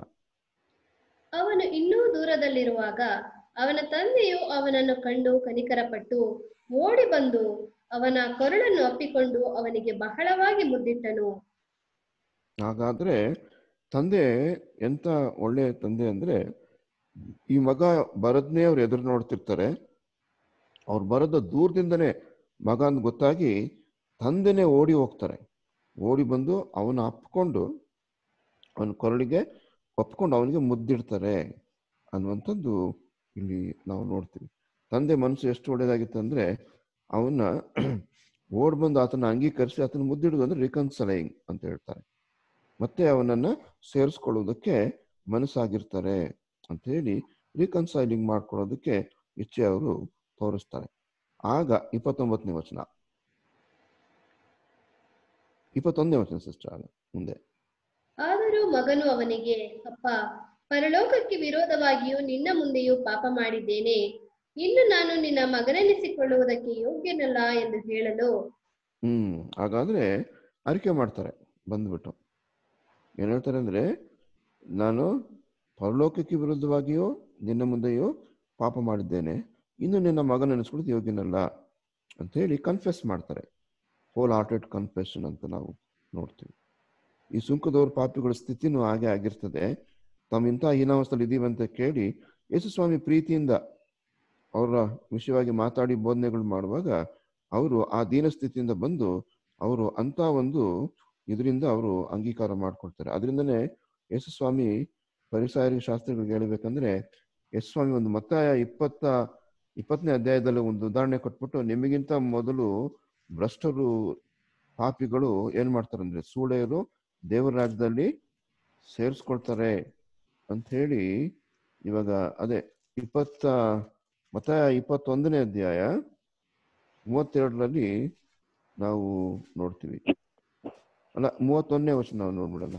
ಅವನು ಇನ್ನೂ ದೂರದಲ್ಲಿರುವಾಗ ಅವನ ತಂದೆಯು ಅವನನ್ನು ಕಂಡು ಕನಿಕರಪಟ್ಟು ಓಡಿ ಬಂದು ಅವನ ಕೊರಳನ್ನು ಅಪ್ಪಿಕೊಂಡು ಅವನಿಗೆ ಬಹಳವಾಗಿ ಮುದ್ದಿಟ್ಟನು ಹಾಗಾದ್ರೆ ತಂದೆ ಎಂತ ಒಳ್ಳೆ ತಂದೆ ಅಂದ್ರೆ ಈ ಮಗ ಬರದ್ನೇ ಅವ್ರು ಎದುರು ನೋಡ್ತಿರ್ತಾರೆ ಅವ್ರು ಬರೋದ ದೂರದಿಂದನೇ ಮಗ ಅಂತ ಗೊತ್ತಾಗಿ ತಂದೆನೇ ಓಡಿ ಹೋಗ್ತಾರೆ ಓಡಿ ಬಂದು ಅವನ ಅಪ್ಕೊಂಡು ಅವನ ಕೊರಳಿಗೆ ಒಪ್ಕೊಂಡು ಅವನಿಗೆ ಮುದ್ದಿಡ್ತಾರೆ ಅನ್ನುವಂಥದ್ದು ಇಲ್ಲಿ ನಾವು ನೋಡ್ತೀವಿ ತಂದೆ ಮನಸ್ಸು ಎಷ್ಟು ಒಳ್ಳೇದಾಗಿತ್ತು ಅಂದ್ರೆ ಅವನ್ನ ಓಡ್ ಬಂದು ಆತನ ಅಂಗೀಕರಿಸಿ ಆತನ ಮುದ್ದಿಡುದು ಅಂದ್ರೆ ರಿಕನ್ಸಲೈಂಗ್ ಅಂತ ಹೇಳ್ತಾರೆ ಮತ್ತೆ ಅವನನ್ನ ಸೇರಿಸ್ಕೊಳ್ಳೋದಕ್ಕೆ ಮನಸ್ಸಾಗಿರ್ತಾರೆ ಅಂತ ಹೇಳಿ ರಿಕನ್ಸೈಲಿಂಗ್ ಮಾಡ್ಕೊಳ್ಳೋದಕ್ಕೆ ಇಚ್ಛೆ ಅವರು ತೋರಿಸ್ತಾರೆ ಆಗ ಇಪ್ಪತ್ತೊಂಬತ್ತನೇ ವಚನ ಇಪ್ಪತ್ತೊಂದನೇ ವಚನ ಸಿಸ್ಟರ್ ಆಗ ಮುಂದೆ ಆದರೂ ಮಗನು ಅವನಿಗೆ ಅಪ್ಪ ಪರಲೋಕಕ್ಕೆ ವಿರೋಧವಾಗಿಯೂ ನಿನ್ನ ಮುಂದೆಯೂ ಪಾಪ ಮಾಡಿದ್ದೇನೆ ಇನ್ನು ನಾನು ನಿನ್ನ ಮಗನೆನಿಸಿಕೊಳ್ಳುವುದಕ್ಕೆ ಯೋಗ್ಯನಲ್ಲ ಎಂದು ಹೇಳಲು ಹ್ಮ್ ಹಾಗಾದ್ರೆ ಅರಿಕೆ ಮಾಡ್ತಾರೆ ಬಂದ್ಬಿಟ್ಟು ಏನ್ ಹೇಳ್ತಾರೆ ಅಂದ್ರೆ ನಾನು ಪರಲೋಕಕ್ಕೆ ವಿರುದ್ಧವಾಗಿಯೂ ನಿನ್ನ ಮುಂದೆಯೂ ಪಾಪ ಮಾಡಿದ್ದೇನೆ ಇನ್ನು ನಿನ್ನ ಮಗನ ನೆನೆಸ್ಕೊಳ್ಳೋದು ಯೋಗ್ಯನಲ್ಲ ಅಂತ ಹೇಳಿ ಕನ್ಫೆಸ್ ಮಾಡ್ತಾರೆ ಹೋಲ್ ಹಾರ್ಟೆಡ್ ಕನ್ಫೆಷನ್ ಅಂತ ನಾವು ನೋಡ್ತೀವಿ ಈ ಸುಂಕದವ್ರ ಪಾಪಿಗಳ ಸ್ಥಿತಿನೂ ಹಾಗೆ ಆಗಿರ್ತದೆ ತಾವು ಇಂಥ ಹೀನಾವಸ್ಥೆಯಲ್ಲಿ ಇದೀವಿ ಅಂತ ಕೇಳಿ ಯೇಸುಸ್ವಾಮಿ ಪ್ರೀತಿಯಿಂದ ಅವರ ವಿಷಯವಾಗಿ ಮಾತಾಡಿ ಬೋಧನೆಗಳು ಮಾಡುವಾಗ ಅವರು ಆ ದೀನ ಸ್ಥಿತಿಯಿಂದ ಬಂದು ಅವರು ಅಂತ ಒಂದು ಇದರಿಂದ ಅವರು ಅಂಗೀಕಾರ ಮಾಡ್ಕೊಳ್ತಾರೆ ಅದರಿಂದನೇ ಯೇಸುಸ್ವಾಮಿ ಪರಿಸಾರಿ ಶಾಸ್ತ್ರಿಗಳಿಗೆ ಹೇಳ್ಬೇಕಂದ್ರೆ ಯೇಸುಸ್ವಾಮಿ ಒಂದು ಮತ್ತಾಯ ಇಪ್ಪತ್ತ ಇಪ್ಪತ್ತನೇ ಅಧ್ಯಾಯದಲ್ಲಿ ಒಂದು ಉದಾಹರಣೆ ಕೊಟ್ಬಿಟ್ಟು ನಿಮಗಿಂತ ಮೊದಲು ಭ್ರಷ್ಟರು ಪಾಪಿಗಳು ಏನ್ ಮಾಡ್ತಾರೆ ಅಂದ್ರೆ ಸೂಳೆಯರು ದೇವರ ರಾಜ್ಯದಲ್ಲಿ ಸೇರಿಸ್ಕೊಳ್ತಾರೆ ಅಂತ ಹೇಳಿ ಇವಾಗ ಅದೇ ಇಪ್ಪತ್ತ ಮತ್ತಾಯ ಇಪ್ಪತ್ತೊಂದನೇ ಅಧ್ಯಾಯ ಮೂವತ್ತೆರಡರಲ್ಲಿ ನಾವು ನೋಡ್ತೀವಿ ಅಲ್ಲ ಮೂವತ್ತೊಂದನೇ ವರ್ಷ ನಾವು ನೋಡ್ಬಿಡಲ್ಲ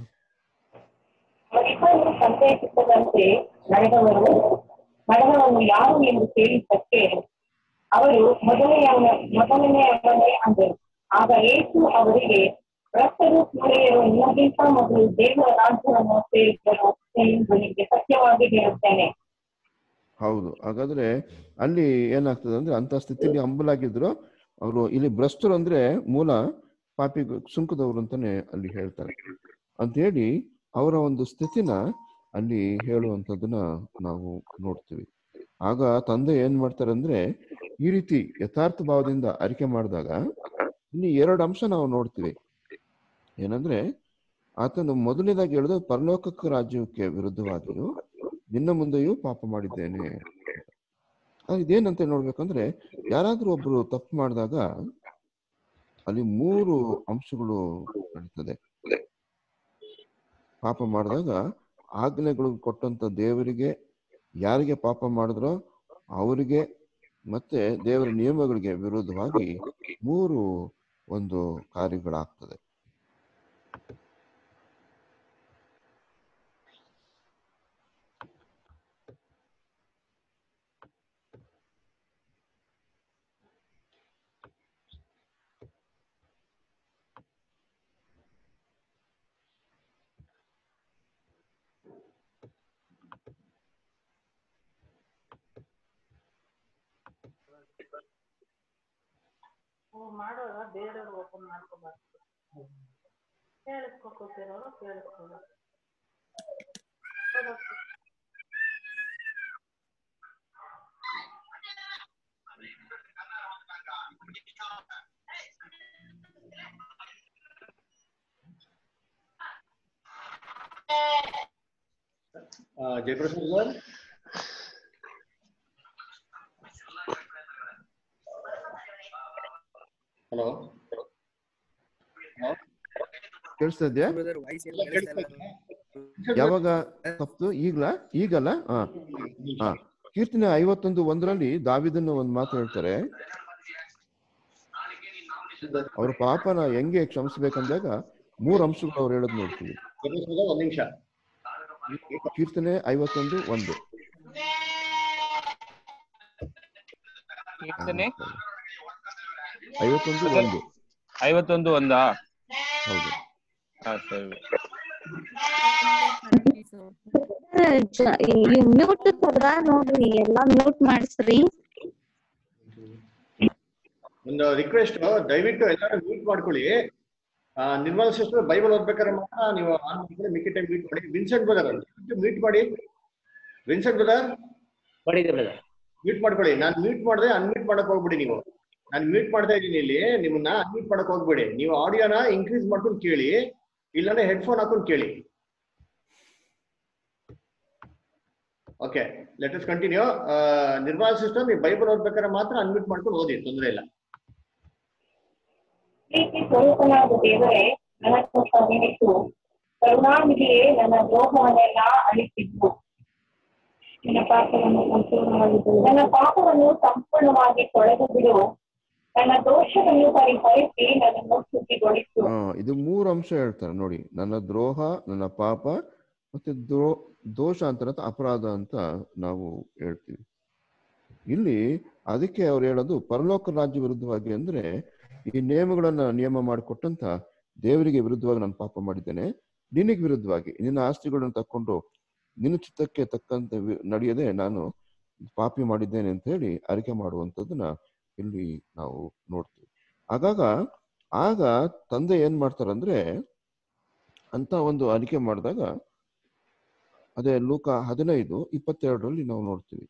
ಮರಿಮರು ಸಂತೈಸಿದಂತೆ ನಡೆದವರು ನಡೆದವನು ಯಾರು ಎಂದು ಕೇಳಿದ್ದಕ್ಕೆ ಅವರು ಮೊದಲನೆಯವನ ಮೊದಲನೆಯವನೇ ಅಂದರು ಆಗ ಯೇಸು ಅವರಿಗೆ ಭ್ರಷ್ಟರು ಸುಳೆಯರು ನಿಮಗಿಂತ ಮೊದಲು ದೇವರ ರಾಜ್ಯವನ್ನು ಸೇರಿದ್ದರು ಎಂದು ನಿಮಗೆ ಸತ್ಯವಾಗಿ ಹೇಳುತ್ತೇನೆ ಹೌದು ಹಾಗಾದ್ರೆ ಅಲ್ಲಿ ಏನಾಗ್ತದೆ ಅಂದ್ರೆ ಅಂತ ಸ್ಥಿತಿಯಲ್ಲಿ ಹಂಬಲಾಗಿದ್ರು ಅವರು ಇಲ್ಲಿ ಭ್ರಷ್ಟರು ಅಂದ್ರೆ ಮೂಲ ಪಾಪಿ ಸುಂಕದವರು ಅಂತಾನೆ ಅಲ್ಲಿ ಹೇಳ್ತಾರೆ ಅಂತ ಹೇಳಿ ಅವರ ಒಂದು ಸ್ಥಿತಿನ ಅಲ್ಲಿ ಹೇಳುವಂಥದ್ದನ್ನ ನಾವು ನೋಡ್ತೀವಿ ಆಗ ತಂದೆ ಏನ್ ಮಾಡ್ತಾರೆ ಅಂದ್ರೆ ಈ ರೀತಿ ಯಥಾರ್ಥ ಭಾವದಿಂದ ಅರಿಕೆ ಮಾಡಿದಾಗ ಇಲ್ಲಿ ಎರಡು ಅಂಶ ನಾವು ನೋಡ್ತೀವಿ ಏನಂದ್ರೆ ಆತನು ಮೊದಲನೇದಾಗಿ ಹೇಳಿದ ಪರಲೋಕಕ್ಕೆ ರಾಜ್ಯಕ್ಕೆ ವಿರುದ್ಧವಾಗಿಯೂ ನಿನ್ನ ಮುಂದೆಯೂ ಪಾಪ ಮಾಡಿದ್ದೇನೆ ಅದು ಇದೇನಂತ ನೋಡ್ಬೇಕಂದ್ರೆ ಯಾರಾದ್ರೂ ಒಬ್ರು ತಪ್ಪು ಮಾಡಿದಾಗ ಅಲ್ಲಿ ಮೂರು ಅಂಶಗಳು ನಡೀತದೆ ಪಾಪ ಮಾಡಿದಾಗ ಆಜ್ಞೆಗಳು ಕೊಟ್ಟಂತ ದೇವರಿಗೆ ಯಾರಿಗೆ ಪಾಪ ಮಾಡಿದ್ರೋ ಅವರಿಗೆ ಮತ್ತೆ ದೇವರ ನಿಯಮಗಳಿಗೆ ವಿರೋಧವಾಗಿ ಮೂರು ಒಂದು ಕಾರ್ಯಗಳಾಗ್ತದೆ ಮಾಡೋದ ಬೇರೆಯವ್ರು ಓಪನ್ ಮಾಡ್ಕೋಬಾರ್ದು ಕೇಳಿಸ್ಕೊತಿರೋರು ಕೇಳಿಸ್ಕೋಬೇಕು ಜಯಪ್ರಕಾಶ್ ಸರ್ ಹಲೋ ಕೇಳಿಸ್ತಾ ಇದೆಯಾ ಯಾವಾಗ ತಪ್ಪು ಈಗ್ಲಾ ಈಗಲ್ಲ ಹಾ ಹಾ ಕೀರ್ತನೆ ಐವತ್ತೊಂದು ಒಂದರಲ್ಲಿ ದಾವಿದನ್ನ ಒಂದ್ ಮಾತು ಹೇಳ್ತಾರೆ ಅವ್ರ ಪಾಪನ ಹೆಂಗೆ ಕ್ಷಮಿಸ್ಬೇಕಂದಾಗ ಮೂರ್ ಅಂಶಗಳು ಅವ್ರು ಹೇಳೋದ್ ನೋಡ್ತೀವಿ ಒಂದ್ ನಿಮಿಷ ಕೀರ್ತನೆ ಐವತ್ತೊಂದು ಒಂದು ಕೀರ್ತನೆ ಐವತ್ತೊಂದು ಒಂದು ಐವತ್ತೊಂದು ಒಂದಾ ಹೌದು ಹಾ ಸರಿ ಮ್ಯೂಟ್ ಕೊಡ್ದ ನೋಡ್ರಿ ಎಲ್ಲಾ ಮ್ಯೂಟ್ ಮಾಡಿಸ್ರಿ ಒಂದು ರಿಕ್ವೆಸ್ಟ್ ದಯವಿಟ್ಟು ಎಲ್ಲರೂ ಮ್ಯೂಟ್ ಮಾಡ್ಕೊಳ್ಳಿ ಆ, ನಿರ್ಮಲ ಸಿಸ್ಟರ್ ಬೈಬಲ್ ಓದ್ಬೇಕಾದ್ರೆ ಮಾತ್ರ ನೀವು ಆನ್ ಮಾಡ್ಕೊಳ್ಳಿ ಮಿಕ್ಕಿ ಟೈಮ್ ಮ್ಯೂಟ್ ಮಾಡಿ ವಿನ್ಸೆಂಟ್ ಬ್ರದರ್ ಮ್ಯೂಟ್ ಮಾಡಿ ವಿನ್ಸೆಂಟ್ ಬ್ರದರ್ ಮ್ಯೂಟ್ ಮಾಡ್ಕೊಳ್ಳಿ ನಾನು ಮ್ಯೂಟ್ ಮಾಡಿದೆ ಅನ್ಮ್ಯೂಟ್ ಮಾಡಕ್ ಹೋಗ್ಬಿಡಿ ನೀವು ನಾನು ಮ್ಯೂಟ್ ಮಾಡ್ತಾ ಇದ್ದೀನಿ ಇಲ್ಲಿ ನಿಮ್ಮನ್ನ ಅನ್ಮ್ಯೂಟ್ ಮಾಡಕ್ ಹೋಗ್ಬೇಡಿ ನೀವು ಆಡಿಯೋನ ಇನ್ಕ್ರೀಸ್ ಮಾಡ್ಕೊಂಡು ಕೇಳಿ ಇಲ್ಲಾಂದ್ರೆ ಹೆಡ್ಫೋನ್ ಹಾಕೊಂಡು ಕೇಳಿ okay let us continue Nirmala sister ನೀವು ಬೈಬಲ್ ಓದ್ಬೇಕಾದ್ರೆ ಮಾತ್ರ ಅನ್ಮ್ಯೂಟ್ ಮಾಡ್ಕೊಂಡು ಓದಿ ತೊಂದರೆ ಇಲ್ಲ ಪ್ರೀತಿ ಸ್ವರೂಪನಾದ ದೇವರೇ ನನ್ನನ್ನು ಕರುಣಿಸು ಕರುಣಾನಿಧಿಯೇ ನನ್ನ ದ್ರೋಹವನ್ನೆಲ್ಲ ಅಳಿಸಿದ್ದು ನನ್ನ ಪಾಪವನ್ನು ಸಂಪೂರ್ಣವಾಗಿ ತೊಳೆದು- ನನ್ನ ಪಾಪವನ್ನು ಸಂಪೂರ್ಣವಾಗಿ ತೊಳೆದು ಬಿಡು ನನ್ನ ದೋಷವನ್ನು ಪರಿಹರಿಸಿ ನನ್ನನ್ನು ಶುದ್ಧಿಗೊಳಿಸು ಹಾ ಇದು ಮೂರು ಅಂಶ ಹೇಳ್ತಾರೆ ನೋಡಿ ನನ್ನ ದ್ರೋಹ ನನ್ನ ಪಾಪ ಮತ್ತೆ ದ್ರೋ ದೋಷ ಅಂತ ಇರತ್ತೆ, ಅಪರಾಧ ಅಂತ ನಾವು ಹೇಳ್ತೀವಿ ಇಲ್ಲಿ ಅದಕ್ಕೆ ಅವ್ರು ಹೇಳೋದು ಪರಲೋಕ ರಾಜ್ಯ ವಿರುದ್ಧವಾಗಿ ಅಂದ್ರೆ ಈ ನಿಯಮಗಳನ್ನ ನಿಯಮ ಮಾಡಿಕೊಟ್ಟಂತ ದೇವರಿಗೆ ವಿರುದ್ಧವಾಗಿ ನಾನು ಪಾಪ ಮಾಡಿದ್ದೇನೆ ನಿನಗೆ ವಿರುದ್ಧವಾಗಿ ನಿನ್ನ ಆಸ್ತಿಗಳನ್ನು ತಕ್ಕೊಂಡು ನಿನ್ನ ಚಿತ್ತಕ್ಕೆ ತಕ್ಕಂತೆ ವಿ- ನಡೆಯದೆ ನಾನು ಪಾಪಿ ಮಾಡಿದ್ದೇನೆ ಅಂತ ಹೇಳಿ ಅರಿಕೆ ಮಾಡುವಂಥದ್ದನ್ನ ಇಲ್ಲಿ ನಾವು ನೋಡ್ತೀವಿ ಆಗಾಗ ಆಗ ತಂದೆ ಏನ್ ಮಾಡ್ತಾರಂದ್ರೆ ಅಂತ ಒಂದು ಅರಿಕೆ ಮಾಡಿದಾಗ ಅದೇ ಲೂಕ ಹದಿನೈದು ಇಪ್ಪತ್ತೆರಡರಲ್ಲಿ ನಾವು ನೋಡ್ತೀವಿ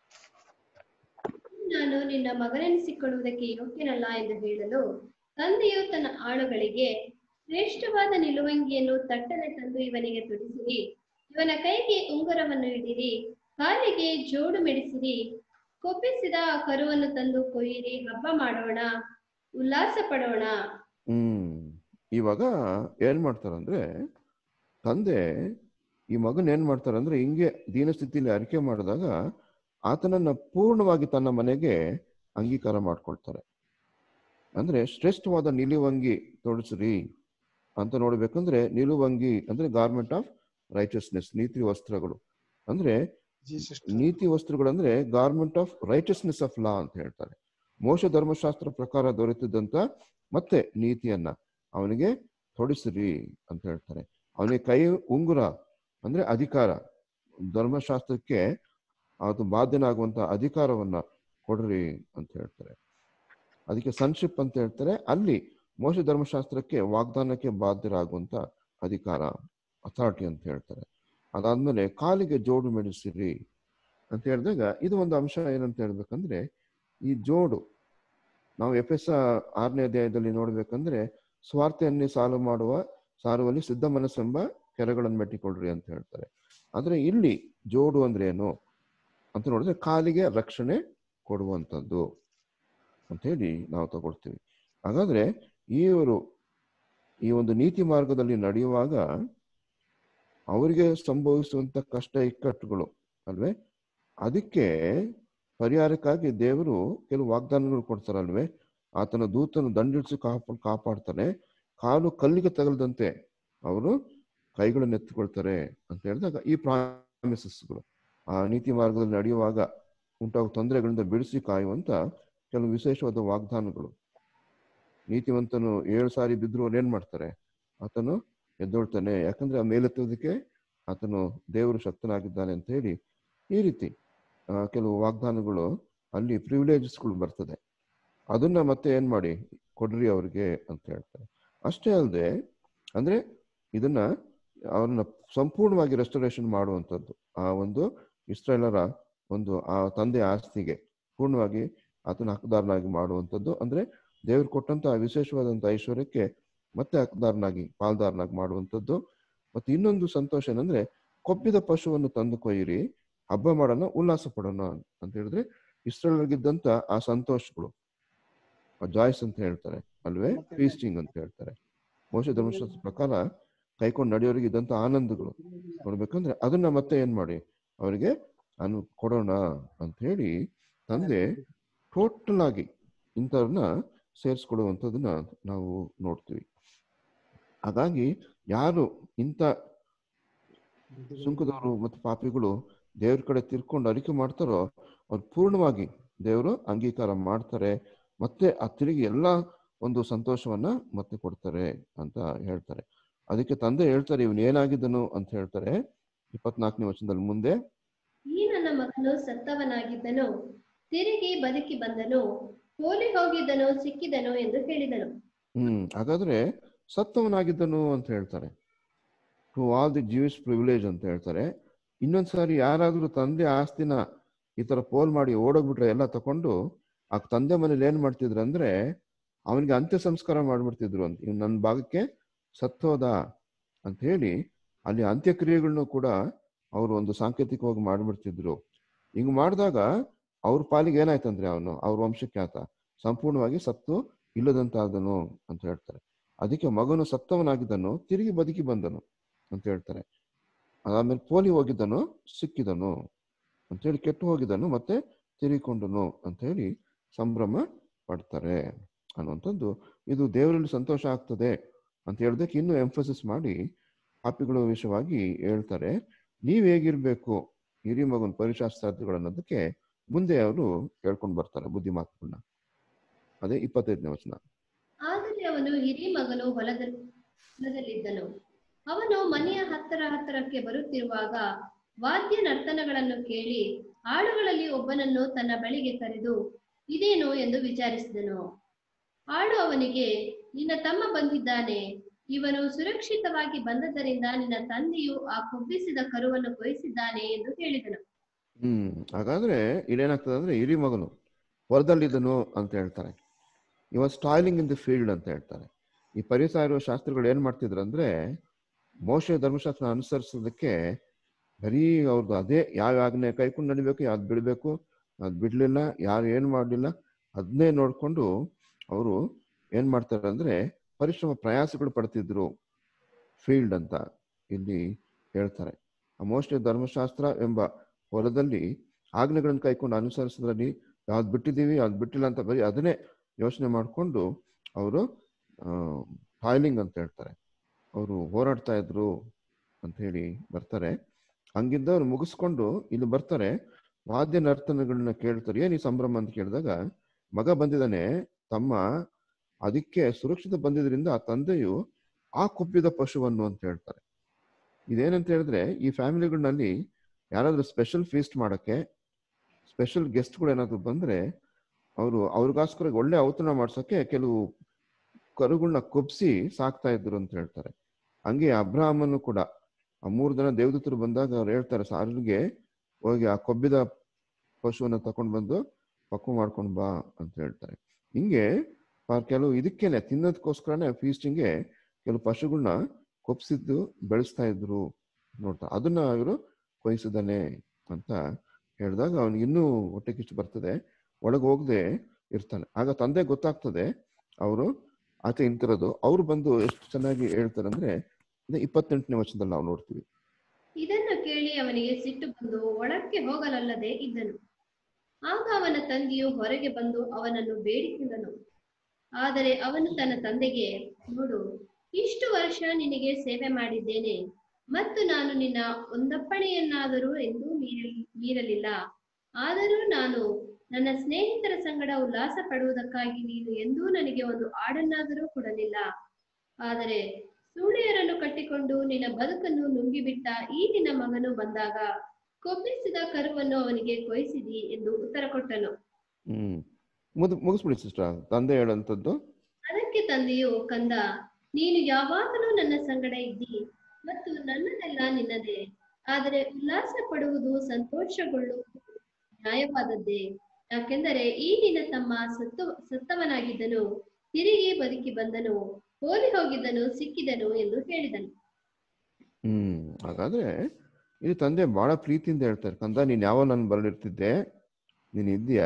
ನಾನು ನಿನ್ನ ಮಗನೆನಿಸಿಕೊಳ್ಳುವುದಕ್ಕೆ ಯೋಗ್ಯನಲ್ಲ ಎಂದು ಹೇಳಲು ತಂದೆಯು ತನ್ನ ಆಳುಗಳಿಗೆ ಶ್ರೇಷ್ಠವಾದ ನಿಲುವಂಗಿಯನ್ನು ತಟ್ಟನೆ ತಂದು ಇವನಿಗೆ ತೊಡಿಸಿರಿ ಇವನ ಕೈಗೆ ಉಂಗುರವನ್ನು ಇಡಿರಿ ಕಾಲಿಗೆ ಜೋಡು ಮೆಡಿಸಿರಿ ಕೊಬ್ಬಿಸಿದ ಕರುವನ್ನು ತಂದು ಕೊಯ್ಯಿರಿ ಹಬ್ಬ ಮಾಡೋಣ ಉಲ್ಲಾಸ ಪಡೋಣ ಹ್ಮ್ ಇವಾಗ ಏನ್ ಮಾಡ್ತಾರಂದ್ರೆ ತಂದೆ ಈ ಮಗನ್ ಏನ್ ಮಾಡ್ತಾರಂದ್ರೆ ಹಿಂಗೆ ದೀನಸ್ಥಿತಿಯಲ್ಲಿ ಅರಿಕೆ ಮಾಡಿದಾಗ ಆತನನ್ನ ಪೂರ್ಣವಾಗಿ ತನ್ನ ಮನೆಗೆ ಅಂಗೀಕಾರ ಮಾಡ್ಕೊಳ್ತಾರೆ ಅಂದ್ರೆ ಶ್ರೇಷ್ಠವಾದ ನಿಲುವಂಗಿ ತೊಡಸ್ರಿ ಅಂತ ನೋಡ್ಬೇಕಂದ್ರೆ ನಿಲುವಂಗಿ ಅಂದ್ರೆ ಗಾರ್ಮೆಂಟ್ ಆಫ್ ರೈಚಸ್ನೆಸ್ ನೀತಿ ವಸ್ತ್ರಗಳು ಅಂದ್ರೆ ನೀತಿ ವಸ್ತ್ರಗಳು ಅಂದ್ರೆ garment of righteousness of law ಅಂತ ಹೇಳ್ತಾರೆ ಮೋಶ ಧರ್ಮಶಾಸ್ತ್ರ ಪ್ರಕಾರ ದೊರೆತಿದ್ದಂತ ಮತ್ತೆ ನೀತಿಯನ್ನ ಅವನಿಗೆ ತೊಡಿಸಿರಿ ಅಂತ ಹೇಳ್ತಾರೆ ಅವನಿಗೆ ಕೈ ಉಂಗುರ ಅಂದ್ರೆ ಅಧಿಕಾರ ಧರ್ಮಶಾಸ್ತ್ರಕ್ಕೆ ಅದು ಬಾಧ್ಯನಾಗುವಂತ ಅಧಿಕಾರವನ್ನ ಕೊಡ್ರಿ ಅಂತ ಹೇಳ್ತಾರೆ ಅದಕ್ಕೆ ಸನ್ಶಿಪ್ ಅಂತ ಹೇಳ್ತಾರೆ ಅಲ್ಲಿ ಮೋಶ ಧರ್ಮಶಾಸ್ತ್ರಕ್ಕೆ ವಾಗ್ದಾನಕ್ಕೆ ಬಾಧ್ಯರಾಗುವಂತ ಅಧಿಕಾರ ಅಥಾರಿಟಿ ಅಂತ ಹೇಳ್ತಾರೆ ಅದಾದ್ಮೇಲೆ ಕಾಲಿಗೆ ಜೋಡು ಮೆಡಿಸಿರಿ ಅಂತ ಹೇಳಿದಾಗ ಇದು ಒಂದು ಅಂಶ ಏನಂತ ಹೇಳ್ಬೇಕಂದ್ರೆ ಈ ಜೋಡು ನಾವು ಎಫ್ ಎಸ್ ಆರನೇ ಅಧ್ಯಾಯದಲ್ಲಿ ನೋಡ್ಬೇಕಂದ್ರೆ ಸ್ವಾರ್ಥೆಯನ್ನೇ ಸಾಲು ಮಾಡುವ ಸಾರುವಲ್ಲಿ ಸಿದ್ಧ ಮನಸ್ಸೆಂಬ ಕೆರೆಗಳನ್ನು ಮೆಟ್ಟಿಕೊಳ್ರಿ ಅಂತ ಹೇಳ್ತಾರೆ ಆದ್ರೆ ಇಲ್ಲಿ ಜೋಡು ಅಂದ್ರೆ ಏನು ಅಂತ ನೋಡಿದ್ರೆ ಕಾಲಿಗೆ ರಕ್ಷಣೆ ಕೊಡುವಂಥದ್ದು ಅಂತ ಹೇಳಿ ನಾವು ತಗೊಳ್ತೀವಿ ಹಾಗಾದ್ರೆ ಇವರು ಈ ಒಂದು ನೀತಿ ಮಾರ್ಗದಲ್ಲಿ ನಡೆಯುವಾಗ ಅವರಿಗೆ ಸಂಭವಿಸುವಂತ ಕಷ್ಟ ಇಕ್ಕಟ್ಟುಗಳು ಅಲ್ವೇ ಅದಕ್ಕೆ ಪರಿಹಾರಕ್ಕಾಗಿ ದೇವರು ಕೆಲವು ವಾಗ್ದಾನಗಳು ಕೊಡ್ತಾರಲ್ವೇ ಆತನ ದೂತನು ದಂಡಿಡಿಸಿ ಕಾಪ ಕಾಪಾಡ್ತಾನೆ ಕಾಲು ಕಲ್ಲಿಗೆ ತಗಲದಂತೆ ಅವರು ಕೈಗಳನ್ನು ಎತ್ತಿಕೊಳ್ತಾರೆ ಅಂತ ಹೇಳಿದಾಗ ಈ ಪ್ರಾಮಿಸಸ್ಗಳು ಆ ನೀತಿ ಮಾರ್ಗದಲ್ಲಿ ನಡೆಯುವಾಗ ಉಂಟಾಗುವ ತೊಂದರೆಗಳಿಂದ ಬಿಡಿಸಿ ಕಾಯುವಂತ ಕೆಲವು ವಿಶೇಷವಾದ ವಾಗ್ದಾನಗಳು ನೀತಿವಂತನು ಏಳು ಸಾರಿ ಬಿದ್ರು ಅವ್ರು ಏನ್ ಮಾಡ್ತಾರೆ ಆತನು ಎದ್ದೊಳ್ತಾನೆ ಯಾಕಂದ್ರೆ ಆ ಮೇಲೆತ್ತೋದಕ್ಕೆ ಆತನು ದೇವರು ಶಕ್ತನಾಗಿದ್ದಾನೆ ಅಂತ ಹೇಳಿ ಈ ರೀತಿ ಆ, ಕೆಲವು ವಾಗ್ದಾನಗಳು ಅಲ್ಲಿ ಪ್ರಿವಿಲೇಜಸ್ಗಳು ಬರ್ತದೆ ಅದನ್ನ ಮತ್ತೆ ಏನ್ ಮಾಡಿ ಕೊಡ್ರಿ ಅವ್ರಿಗೆ ಅಂತ ಹೇಳ್ತಾರೆ ಅಷ್ಟೇ ಅಲ್ಲದೆ ಅಂದ್ರೆ ಇದನ್ನ ಅವ್ರನ್ನ ಸಂಪೂರ್ಣವಾಗಿ ರೆಸ್ಟೋರೇಷನ್ ಮಾಡುವಂಥದ್ದು ಆ ಒಂದು ಇಸ್ರೇಲರ ಒಂದು ಆ ತಂದೆ ಆಸ್ತಿಗೆ ಪೂರ್ಣವಾಗಿ ಆತನ ಹಕ್ಕದಾರನಾಗಿ ಮಾಡುವಂಥದ್ದು ಅಂದ್ರೆ ದೇವರು ಕೊಟ್ಟಂತ ಆ ವಿಶೇಷವಾದಂತ ಐಶ್ವರ್ಯಕ್ಕೆ ಮತ್ತೆ ಹಕ್ಕದಾರನಾಗಿ ಪಾಲ್ದಾರನಾಗಿ ಮಾಡುವಂಥದ್ದು ಮತ್ತೆ ಇನ್ನೊಂದು ಸಂತೋಷ ಏನಂದ್ರೆ ಕೊಬ್ಬಿದ ಪಶುವನ್ನು ತಂದು ಕೊಯ್ಯಿರಿ ಹಬ್ಬ ಮಾಡೋಣ ಉಲ್ಲಾಸ ಪಡೋಣ ಅಂತ ಹೇಳಿದ್ರೆ ಇಸ್ರೇಲ್ಗಿದ್ದಂತ ಆ ಸಂತೋಷಗಳು ಜಾಯ್ಸ್ ಅಂತ ಹೇಳ್ತಾರೆ ಅಲ್ವೇ ಫೀಸ್ಟಿಂಗ್ ಅಂತ ಹೇಳ್ತಾರೆ ಮೋಶ ಧರ್ಮಶಾಸ್ತ್ರ ಪ್ರಕಾರ ಕೈಕೊಂಡು ನಡೆಯೋರಿಗೆ ಇದ್ದಂತ ಆನಂದಗಳು ನೋಡ್ಬೇಕಂದ್ರೆ ಅದನ್ನ ಮತ್ತೆ ಏನ್ ಮಾಡಿ ಅವರಿಗೆ ಅನು ಕೊಡೋಣ ಅಂತ ಹೇಳಿ ತಂದೆ ಟೋಟಲ್ ಆಗಿ ಇಂಥವ್ರನ್ನ ಸೇರಿಸ್ಕೊಳ್ಳುವಂಥದ್ದನ್ನ ನಾವು ನೋಡ್ತೀವಿ ಹಾಗಾಗಿ ಯಾರು ಇಂಥ ಸುಂಕದವರು ಮತ್ತು ಪಾಪಿಗಳು ದೇವ್ರ ಕಡೆ ತಿರ್ಕೊಂಡು ಅರಿಕೆ ಮಾಡ್ತಾರೋ ಅವ್ರು ಪೂರ್ಣವಾಗಿ ದೇವರು ಅಂಗೀಕಾರ ಮಾಡ್ತಾರೆ ಮತ್ತೆ ಆ ತಿರುಗಿ ಎಲ್ಲ ಒಂದು ಸಂತೋಷವನ್ನ ಮತ್ತೆ ಕೊಡ್ತಾರೆ ಅಂತ ಹೇಳ್ತಾರೆ ಅದಕ್ಕೆ ತಂದೆ ಹೇಳ್ತಾರೆ ಇವನ್ ಏನಾಗಿದ್ದನು ಅಂತ ಹೇಳ್ತಾರೆ ಇಪ್ಪತ್ನಾಲ್ಕನೇ ವರ್ಷದಲ್ಲಿ ಮುಂದೆ ಈ ನನ್ನ ಮಗನು ಸತ್ತವನಾಗಿದ್ದನು ತಿರುಗಿ ಬದುಕಿ ಬಂದನು ಹೋಲಿ ಹೋಗಿದ್ದನು ಸಿಕ್ಕಿದನು ಎಂದು ಹೇಳಿದನು ಹ್ಮ್ ಹಾಗಾದ್ರೆ ಸತ್ತವನಾಗಿದ್ದನು ಅಂತ ಹೇಳ್ತಾರೆ to all the Jewish privilege ಅಂತ ಹೇಳ್ತಾರೆ ಇನ್ನೊಂದ್ಸಾರಿ ಯಾರಾದ್ರೂ ತಂದೆ ಆಸ್ತಿನ ಈ ತರ ಪೋಲ್ ಮಾಡಿ ಓಡೋಗ್ಬಿಟ್ರೆ ಎಲ್ಲ ತಕೊಂಡು ಆ ತಂದೆ ಮನೇಲಿ ಏನ್ ಮಾಡ್ತಿದ್ರು ಅಂದ್ರೆ ಅವನಿಗೆ ಅಂತ್ಯ ಸಂಸ್ಕಾರ ಮಾಡ್ಬಿಡ್ತಿದ್ರು ಅಂತ ಇವ್ ನನ್ನ ಭಾಗಕ್ಕೆ ಸತ್ತೋದ ಅಂತ ಹೇಳಿ ಅಲ್ಲಿ ಅಂತ್ಯಕ್ರಿಯೆಗಳನ್ನು ಕೂಡ ಅವರು ಒಂದು ಸಾಂಕೇತಿಕವಾಗಿ ಮಾಡ್ಬಿಡ್ತಿದ್ರು ಹಿಂಗ್ ಮಾಡಿದಾಗ ಅವ್ರ ಪಾಲಿಗೆ ಏನಾಯ್ತಂದ್ರೆ ಅವನು ಅವ್ರ ವಂಶಕ್ಕೆ ಆತ ಸಂಪೂರ್ಣವಾಗಿ ಸತ್ತು ಇಲ್ಲದಂತಾದನು ಅಂತ ಹೇಳ್ತಾರೆ ಅದಕ್ಕೆ ಮಗನು ಸತ್ತವನಾಗಿದ್ದನು ತಿರುಗಿ ಬದುಕಿ ಬಂದನು ಅಂತ ಹೇಳ್ತಾರೆ ಅದಾದ್ಮೇಲೆ ಪೋಲಿ ಹೋಗಿದ್ದನು ಸಿಕ್ಕಿದನು ಅಂತ ಹೇಳಿ ಕೆಟ್ಟು ಹೋಗಿದ್ದನು ಮತ್ತೆ ತಿರುಗಿಕೊಂಡನು ಅಂತ ಹೇಳಿ ಸಂಭ್ರಮ ಪಡ್ತಾರೆ ಅನ್ನುವಂಥದ್ದು ಇದು ದೇವರಲ್ಲಿ ಸಂತೋಷ ಆಗ್ತದೆ ಅಂತ ಹೇಳೋದಕ್ಕೆ ಇನ್ನೂ ಎಂಫಸಿಸ್ ಮಾಡಿ ಪಾಪಿಗಳ ವಿಷಯವಾಗಿ ಹೇಳ್ತಾರೆ ನೀವ್ ಹೇಗಿರ್ಬೇಕು ಹಿರಿ ಮಗನ ಪರಿಶಾಸ್ತ್ರಾರ್ಥಿಗಳು ಅನ್ನೋದಕ್ಕೆ ಮುಂದೆ ಅವರು ಹೇಳ್ಕೊಂಡು ಬರ್ತಾರೆ ಬುದ್ಧಿ ಮಾತುಗಳನ್ನ ಅದೇ ಇಪ್ಪತ್ತೈದನೇ ವಚನ ಆದರೆ ಅವನು ಹಿರಿ ಮಗನು ಹೊಲದ ಹೊಲದಲ್ಲಿದ್ದನು ಅವನು ಮನೆಯ ಹತ್ತಿರ ಹತ್ತಿರಕ್ಕೆ ಬರುತ್ತಿರುವಾಗ ವಾದ್ಯ ನರ್ತನಗಳನ್ನು ಕೇಳಿ ಆಳುಗಳಲ್ಲಿ ಒಬ್ಬನನ್ನು ತನ್ನ ಬಳಿಗೆ ಕರೆದು ಇದೇನು ಎಂದು ವಿಚಾರಿಸಿದನು ಆಳು ಅವನಿಗೆ ನಿನ್ನ ತಮ್ಮ ಬಂದಿದ್ದಾನೆ ಇವನು ಸುರಕ್ಷಿತವಾಗಿ ಬಂದದ್ದರಿಂದ ನಿನ್ನ ತಂದೆಯು ಆ ಕೊಬ್ಬಿಸಿದ ಕರುವನ್ನು ಕೊಯ್ಸಿದ್ದಾನೆ ಎಂದು ಹೇಳಿದನು ಹ್ಮ್ ಹಾಗಾದ್ರೆ ಇಲ್ಲೇನಾಗ್ತದೆ ಅಂದ್ರೆ ಹಿರಿ ಮಗನು ಹೊರದಲ್ಲಿದ್ದನು ಅಂತ ಹೇಳ್ತಾರೆ ಇವ ಸ್ಟಾಯ್ಲಿಂಗ್ ಇನ್ ದಿ ಫೀಲ್ಡ್ ಅಂತ ಹೇಳ್ತಾರೆ ಈ ಪರಿಸರ ಇರುವ ಶಾಸ್ತ್ರಗಳು ಏನ್ ಮಾಡ್ತಿದ್ರು ಅಂದ್ರೆ ಮೋಶ ಧರ್ಮಶಾಸ್ತ್ರ ಅನುಸರಿಸೋದಕ್ಕೆ ಬರೀ ಅವ್ರದ್ದು ಅದೇ ಯಾವ ಆಜ್ಞೆ ಕೈಕೊಂಡು ನಡಿಬೇಕು ಯಾವ್ದು ಬಿಡಬೇಕು ಅದ್ ಬಿಡ್ಲಿಲ್ಲ ಯಾರು ಏನ್ ಮಾಡ್ಲಿಲ್ಲ ಅದನ್ನೇ ನೋಡ್ಕೊಂಡು ಅವರು ಏನ್ ಮಾಡ್ತಾರೆ ಅಂದ್ರೆ ಪರಿಶ್ರಮ ಪ್ರಯಾಸಗಳು ಪಡ್ತಿದ್ರು ಫೀಲ್ಡ್ ಅಂತ ಇಲ್ಲಿ ಹೇಳ್ತಾರೆ ಆ ಮೋಸ್ಟ್ಲಿ ಧರ್ಮಶಾಸ್ತ್ರ ಎಂಬ ಹೊಲದಲ್ಲಿ ಆಜ್ಞೆಗಳನ್ನು ಕೈಕೊಂಡು ಅನುಸರಿಸೋದ್ರಲ್ಲಿ ಯಾವ್ದು ಬಿಟ್ಟಿದ್ದೀವಿ ಯಾವ್ದು ಬಿಟ್ಟಿಲ್ಲ ಅಂತ ಬರೀ ಅದನ್ನೇ ಯೋಚನೆ ಮಾಡಿಕೊಂಡು ಅವರು ಫೈಲಿಂಗ್ ಅಂತ ಹೇಳ್ತಾರೆ ಅವರು ಹೋರಾಡ್ತಾ ಇದ್ರು ಅಂತ ಹೇಳಿ ಬರ್ತಾರೆ ಹಂಗಿದ್ದ ಅವ್ರು ಮುಗಿಸ್ಕೊಂಡು ಇಲ್ಲಿ ಬರ್ತಾರೆ ವಾದ್ಯ ನರ್ತನಗಳನ್ನ ಕೇಳ್ತಾರೆ ಏನ್ ಈ ಸಂಭ್ರಮ ಅಂತ ಕೇಳಿದಾಗ ಮಗ ಬಂದಿದ್ದಾನೆ ತಮ್ಮ ಅದಕ್ಕೆ ಸುರಕ್ಷಿತ ಬಂದಿದ್ರಿಂದ ಆ ತಂದೆಯು ಆ ಕೊಬ್ಬಿದ ಪಶುವನ್ನು ಅಂತ ಹೇಳ್ತಾರೆ ಇದೇನಂತ ಹೇಳಿದ್ರೆ ಈ ಫ್ಯಾಮಿಲಿಗಳಲ್ಲಿ ಯಾರಾದ್ರೂ ಸ್ಪೆಷಲ್ ಫೀಸ್ಟ್ ಮಾಡಕ್ಕೆ ಸ್ಪೆಷಲ್ ಗೆಸ್ಟ್ಗಳು ಏನಾದ್ರು ಬಂದ್ರೆ ಅವರು ಅವ್ರಿಗೋಸ್ಕರ ಒಳ್ಳೆ ಔತಣ ಮಾಡ್ಸಕ್ಕೆ ಕೆಲವು ಕರುಗಳನ್ನ ಕೊಬ್ಸಿ ಸಾಕ್ತಾ ಇದ್ರು ಅಂತ ಹೇಳ್ತಾರೆ ಹಂಗೆ ಅಬ್ರಾಹ್ಮನು ಕೂಡ ಆ ಮೂರು ಜನ ದೇವದೂತರು ಬಂದಾಗ ಅವ್ರು ಹೇಳ್ತಾರೆ ಸಾರಿಗೆ ಹೋಗಿ ಆ ಕೊಬ್ಬಿದ ಪಶುವನ್ನ ತಕೊಂಡ್ ಬಂದು ಪಕ್ವ ಮಾಡ್ಕೊಂಡ್ ಬಾ ಅಂತ ಹೇಳ್ತಾರೆ ಹಿಂಗೆ ಆ ಕೆಲವು ಇದಕ್ಕೇನೆ ತಿನ್ನೋದಕ್ಕೋಸ್ಕರನೇ ಫೀಸ್ಟಿಂಗೆ ಕೆಲವು ಪಶುಗಳನ್ನ ಕೊಪ್ಸಿದ್ದು ಬೆಳೆಸ್ತಾ ಇದ್ರು ನೋಡ್ತಾ ಅದನ್ನ ಇವರು ಕೊಯ್ಸಿದಾನೆ ಅಂತ ಹೇಳಿದಾಗ ಅವನಿಗೆ ಇನ್ನೂ ಹೊಟ್ಟೆ ಕಿಚ್ಚು ಬರ್ತದೆ ಒಳಗೆ ಹೋಗದೆ ಇರ್ತಾನೆ ಆಗ ತಂದೆ ಗೊತ್ತಾಗ್ತದೆ ಅವರು ಆತ ಇಂತಿರೋದು ಅವ್ರು ಬಂದು ಎಷ್ಟು ಚೆನ್ನಾಗಿ ಹೇಳ್ತಾರೆ ಅಂದ್ರೆ ಅದೇ ಇಪ್ಪತ್ತೆಂಟನೇ ವರ್ಷದಲ್ಲಿ ನಾವು ನೋಡ್ತೀವಿ ಇದನ್ನು ಕೇಳಿ ಅವನಿಗೆ ಸಿಟ್ಟು ಬಂದು ಒಳಕ್ಕೆ ಹೋಗಲಲ್ಲದೆ ಇದ್ದನು ಆಗ ಅವನ ತಂದೆಯು ಹೊರಗೆ ಬಂದು ಅವನನ್ನು ಬೇಡಿಕೊಂಡನು ಆದರೆ ಅವನು ತನ್ನ ತಂದೆಗೆ ನೋಡು ಇಷ್ಟು ವರ್ಷ ನಿನಗೆ ಸೇವೆ ಮಾಡಿದ್ದೇನೆ ಮತ್ತು ನಾನು ನಿನ್ನ ಒಂದಪ್ಪಣೆಯನ್ನಾದರೂ ಎಂದೂ ಮೀರಲಿ ಮೀರಲಿಲ್ಲ ಆದರೂ ನಾನು ನನ್ನ ಸ್ನೇಹಿತರ ಸಂಗಡ ಉಲ್ಲಾಸ ಪಡುವುದಕ್ಕಾಗಿ ನೀನು ಎಂದೂ ನನಗೆ ಒಂದು ಆಡನ್ನಾದರೂ ಕೊಡಲಿಲ್ಲ ಆದರೆ ಸೂಳೆಯರನ್ನು ಕಟ್ಟಿಕೊಂಡು ನಿನ್ನ ಬದುಕನ್ನು ನುಂಗಿಬಿಟ್ಟ ಈ ನಿನ್ನ ಮಗನು ಬಂದಾಗ ಕೊಬ್ಬಿಸಿದ ಕರುವನ್ನು ಅವನಿಗೆ ಕೊಯ್ಸಿದಿ ಎಂದು ಉತ್ತರ ಕೊಟ್ಟನು ಹ್ಮ್ ಮುದ್ ಮುಗಿಸ್ಬಿಡಿ ಸಿಸ್ಟರ್ ತಂದೆ ಹೇಳಂತದ್ದು ಅದಕ್ಕೆ ತಂದೆಯು ಕಂದ ನೀನು ಯಾವಾಗಲೂ ನನ್ನ ಸಂಗಡ ಇದ್ದಿ ಮತ್ತು ನನ್ನದೆಲ್ಲ ನಿನ್ನದೇ ಆದರೆ ಉಲ್ಲಾಸ ಪಡುವುದು ಸಂತೋಷಗೊಳ್ಳುವುದು ನ್ಯಾಯವಾದದ್ದೇ ಯಾಕೆಂದರೆ ಈ ನಿನ್ನ ತಮ್ಮ ಸತ್ತು ಸತ್ತವನಾಗಿದ್ದನು ತಿರುಗಿ ಬದುಕಿ ಬಂದನು ಹೋಲಿ ಹೋಗಿದ್ದನು ಸಿಕ್ಕಿದನು ಎಂದು ಹೇಳಿದನು ಹ್ಮ್ ಹಾಗಾದ್ರೆ ಇದು ತಂದೆ ಬಹಳ ಪ್ರೀತಿಯಿಂದ ಹೇಳ್ತಾರೆ ಕಂದ ನೀನ್ ಯಾವ ನಾನು ಬರಲಿರ್ತಿದ್ದೆ ನೀನ್ ಇದ್ದೀಯ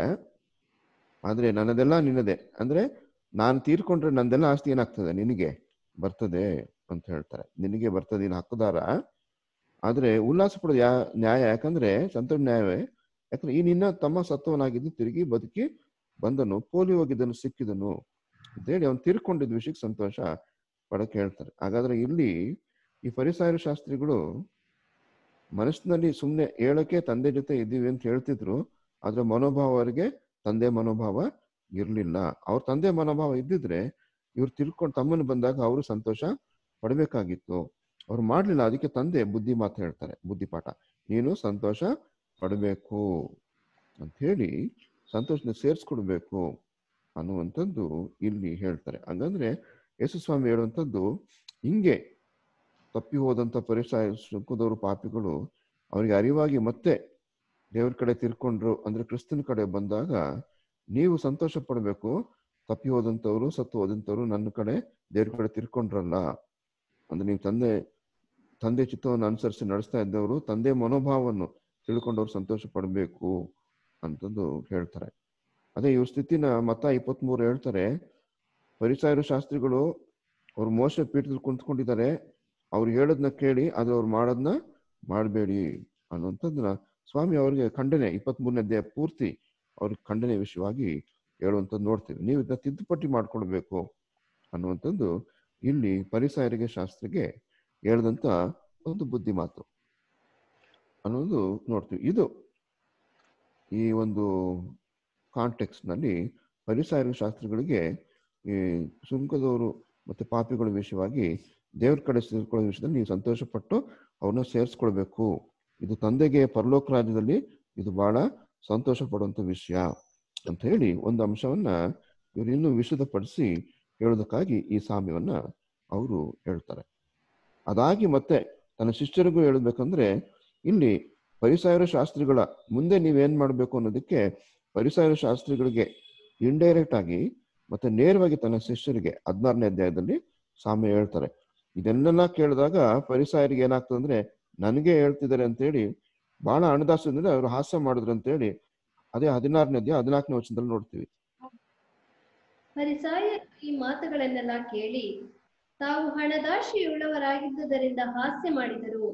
ಆದ್ರೆ ನನ್ನದೆಲ್ಲ ನಿನ್ನದೇ ಅಂದ್ರೆ ನಾನು ತೀರ್ಕೊಂಡ್ರೆ ನಂದೆಲ್ಲ ಆಸ್ತಿ ಏನಾಗ್ತದೆ ನಿನಗೆ ಬರ್ತದೆ ಅಂತ ಹೇಳ್ತಾರೆ ನಿನಗೆ ಬರ್ತದೆ ನೀನು ಹಕ್ಕದಾರ ಆದ್ರೆ ಉಲ್ಲಾಸ ಪಡೋದು ಯಾ ನ್ಯಾಯ ಯಾಕಂದ್ರೆ ಸಂತೋಷ ನ್ಯಾಯವೇ ಯಾಕಂದ್ರೆ ಈ ನಿನ್ನ ತಮ್ಮ ಸತ್ವನಾಗಿದ್ದು ತಿರುಗಿ ಬದುಕಿ ಬಂದನು ಪೋಲಿ ಹೋಗಿದ್ದನು ಸಿಕ್ಕಿದನು ಅಂತೇಳಿ ಅವನು ತೀರ್ಕೊಂಡಿದ್ದ ವಿಷಯಕ್ಕೆ ಸಂತೋಷ ಪಡಕ್ಕೆ ಹೇಳ್ತಾರೆ ಹಾಗಾದ್ರೆ ಇಲ್ಲಿ ಈ ಪರಿಸಾರ ಶಾಸ್ತ್ರಿಗಳು ಮನಸ್ಸಿನಲ್ಲಿ ಸುಮ್ಮನೆ ಹೇಳಕ್ಕೆ ತಂದೆ ಜೊತೆ ಇದ್ದೀವಿ ಅಂತ ಹೇಳ್ತಿದ್ರು ಆದ್ರೆ ಮನೋಭಾವ ಅವರಿಗೆ ತಂದೆ ಮನೋಭಾವ ಇರ್ಲಿಲ್ಲ ಅವ್ರ ತಂದೆ ಮನೋಭಾವ ಇದ್ದಿದ್ರೆ ಇವ್ರು ತಿಳ್ಕೊಂಡು ತಮ್ಮನ್ನು ಬಂದಾಗ ಅವರು ಸಂತೋಷ ಪಡಬೇಕಾಗಿತ್ತು ಅವ್ರು ಮಾಡ್ಲಿಲ್ಲ ಅದಕ್ಕೆ ತಂದೆ ಬುದ್ಧಿ ಮಾತು ಹೇಳ್ತಾರೆ ಬುದ್ಧಿ ಪಾಠ ನೀನು ಸಂತೋಷ ಪಡಬೇಕು ಅಂತ ಹೇಳಿ ಸಂತೋಷನ ಸೇರಿಸ್ಕೊಡ್ಬೇಕು ಅನ್ನುವಂಥದ್ದು ಇಲ್ಲಿ ಹೇಳ್ತಾರೆ ಹಂಗಂದ್ರೆ ಯೇಸು ಸ್ವಾಮಿ ಹೇಳುವಂಥದ್ದು ಹಿಂಗೆ ತಪ್ಪಿ ಹೋದಂಥ ಪರಿಸರ ಸುಖದವರು ಪಾಪಿಗಳು ಅವರಿಗೆ ಅರಿವಾಗಿ ಮತ್ತೆ ದೇವ್ರ ಕಡೆ ತಿರ್ಕೊಂಡ್ರು ಅಂದ್ರೆ ಕ್ರಿಸ್ತನ ಕಡೆ ಬಂದಾಗ ನೀವು ಸಂತೋಷ ಪಡಬೇಕು ತಪ್ಪಿ ಹೋದಂಥವ್ರು ಸತ್ತು ಹೋದಂಥವ್ರು ನನ್ನ ಕಡೆ ದೇವ್ರ ಕಡೆ ತಿರ್ಕೊಂಡ್ರಲ್ಲ ಅಂದ್ರೆ ನೀವು ತಂದೆ ತಂದೆ ಚಿತ್ತವನ್ನು ಅನುಸರಿಸಿ ನಡೆಸ್ತಾ ಇದ್ದವರು ತಂದೆ ಮನೋಭಾವವನ್ನು ತಿಳ್ಕೊಂಡವ್ರು ಸಂತೋಷ ಪಡಬೇಕು ಅಂತಂದು ಹೇಳ್ತಾರೆ ಅದೇ ಇವ್ರ ಸ್ಥಿತಿನ ಮತ ಇಪ್ಪತ್ಮೂರು ಹೇಳ್ತಾರೆ ಪರಿಸಾಯರು ಶಾಸ್ತ್ರಿಗಳು ಅವ್ರು ಮೋಸ ಪೀಠದಲ್ಲಿ ಕುಂತ್ಕೊಂಡಿದ್ದಾರೆ ಅವ್ರು ಹೇಳೋದನ್ನ ಕೇಳಿ ಆದ್ರೆ ಅವ್ರು ಮಾಡೋದನ್ನ ಮಾಡಬೇಡಿ ಅನ್ನುವಂಥದ್ದನ್ನ ಸ್ವಾಮಿ ಅವ್ರಿಗೆ ಖಂಡನೆ ಇಪ್ಪತ್ತ್ ಮೂರನೇ ಅಧ್ಯಾಯ ಪೂರ್ತಿ ಅವ್ರಿಗೆ ಖಂಡನೆ ವಿಷಯವಾಗಿ ಹೇಳುವಂಥದ್ದು ನೋಡ್ತೀವಿ ನೀವು ಇದನ್ನ ತಿದ್ದುಪಟ್ಟಿ ಮಾಡ್ಕೊಳ್ಬೇಕು ಅನ್ನುವಂಥದ್ದು ಇಲ್ಲಿ ಪರಿಸಾಯರಿಗೆ ಶಾಸ್ತ್ರಿಗೆ ಹೇಳಿದಂತ ಒಂದು ಬುದ್ಧಿ ಮಾತು ಅನ್ನೋದು ನೋಡ್ತೀವಿ ಇದು ಈ ಒಂದು ಕಾಂಟೆಕ್ಸ್ಟ್ ನಲ್ಲಿ ಪರಿಸಾಯರ ಶಾಸ್ತ್ರಿಗಳಿಗೆ ಈ ಸುಂಕದವರು ಮತ್ತೆ ಪಾಪಿಗಳ ವಿಷಯವಾಗಿ ದೇವ್ರ ಕಡೆ ಸೇರ್ಕೊಳ್ಳೋ ವಿಷಯದಲ್ಲಿ ನೀವು ಸಂತೋಷಪಟ್ಟು ಅವ್ರನ್ನ ಸೇರಿಸ್ಕೊಳ್ಬೇಕು ಇದು ತಂದೆಗೆ ಪರಲೋಕ ರಾಜ್ಯದಲ್ಲಿ ಇದು ಬಹಳ ಸಂತೋಷ ಪಡುವಂತ ವಿಷಯ ಅಂತ ಹೇಳಿ ಒಂದು ಅಂಶವನ್ನ ಇವರು ಇನ್ನೂ ವಿಶದಪಡಿಸಿ ಹೇಳೋದಕ್ಕಾಗಿ ಈ ಸಾಮ್ಯವನ್ನ ಅವರು ಹೇಳ್ತಾರೆ ಅದಾಗಿ ಮತ್ತೆ ತನ್ನ ಶಿಷ್ಯರಿಗೂ ಹೇಳ್ಬೇಕಂದ್ರೆ ಇಲ್ಲಿ ಪರಿಸಾಯರ ಶಾಸ್ತ್ರಿಗಳ ಮುಂದೆ ನೀವೇನ್ ಮಾಡ್ಬೇಕು ಅನ್ನೋದಕ್ಕೆ ಪರಿಸಾಯರ ಶಾಸ್ತ್ರಿಗಳಿಗೆ ಇಂಡೈರೆಕ್ಟ್ ಆಗಿ ಮತ್ತೆ ನೇರವಾಗಿ ತನ್ನ ಶಿಷ್ಯರಿಗೆ ಹದಿನಾರನೇ ಅಧ್ಯಾಯದಲ್ಲಿ ಸಾಮ್ಯ ಹೇಳ್ತಾರೆ ಇದನ್ನೆಲ್ಲ ಕೇಳಿದಾಗ ಪರಿಸಾಯರಿಗೆ ಏನಾಗ್ತದೆ ಅಂದ್ರೆ ನನಗೆ ಹೇಳ್ತಿದ್ದಾರೆ ಅಂತೇಳಿ ಬಹಳ ಹಣದಾಸದಿಂದ ಅವರು ಹಾಸ್ಯ ಮಾಡಿದ್ರು ಅಂತೇಳಿ ಅದೇ ಹದಿನಾರನೇ ಅಧ್ಯಾಯ ಹದಿನಾಲ್ಕನೇ ವರ್ಷದಲ್ಲಿ ನೋಡ್ತೀವಿ ಪರಿಸಾಯರು ಈ ಮಾತುಗಳನ್ನೆಲ್ಲ ಕೇಳಿ ತಾವು ಹಣದಾಶೆಯುಳ್ಳವರಾಗಿದ್ದುದರಿಂದ ಹಾಸ್ಯ ಮಾಡಿದರು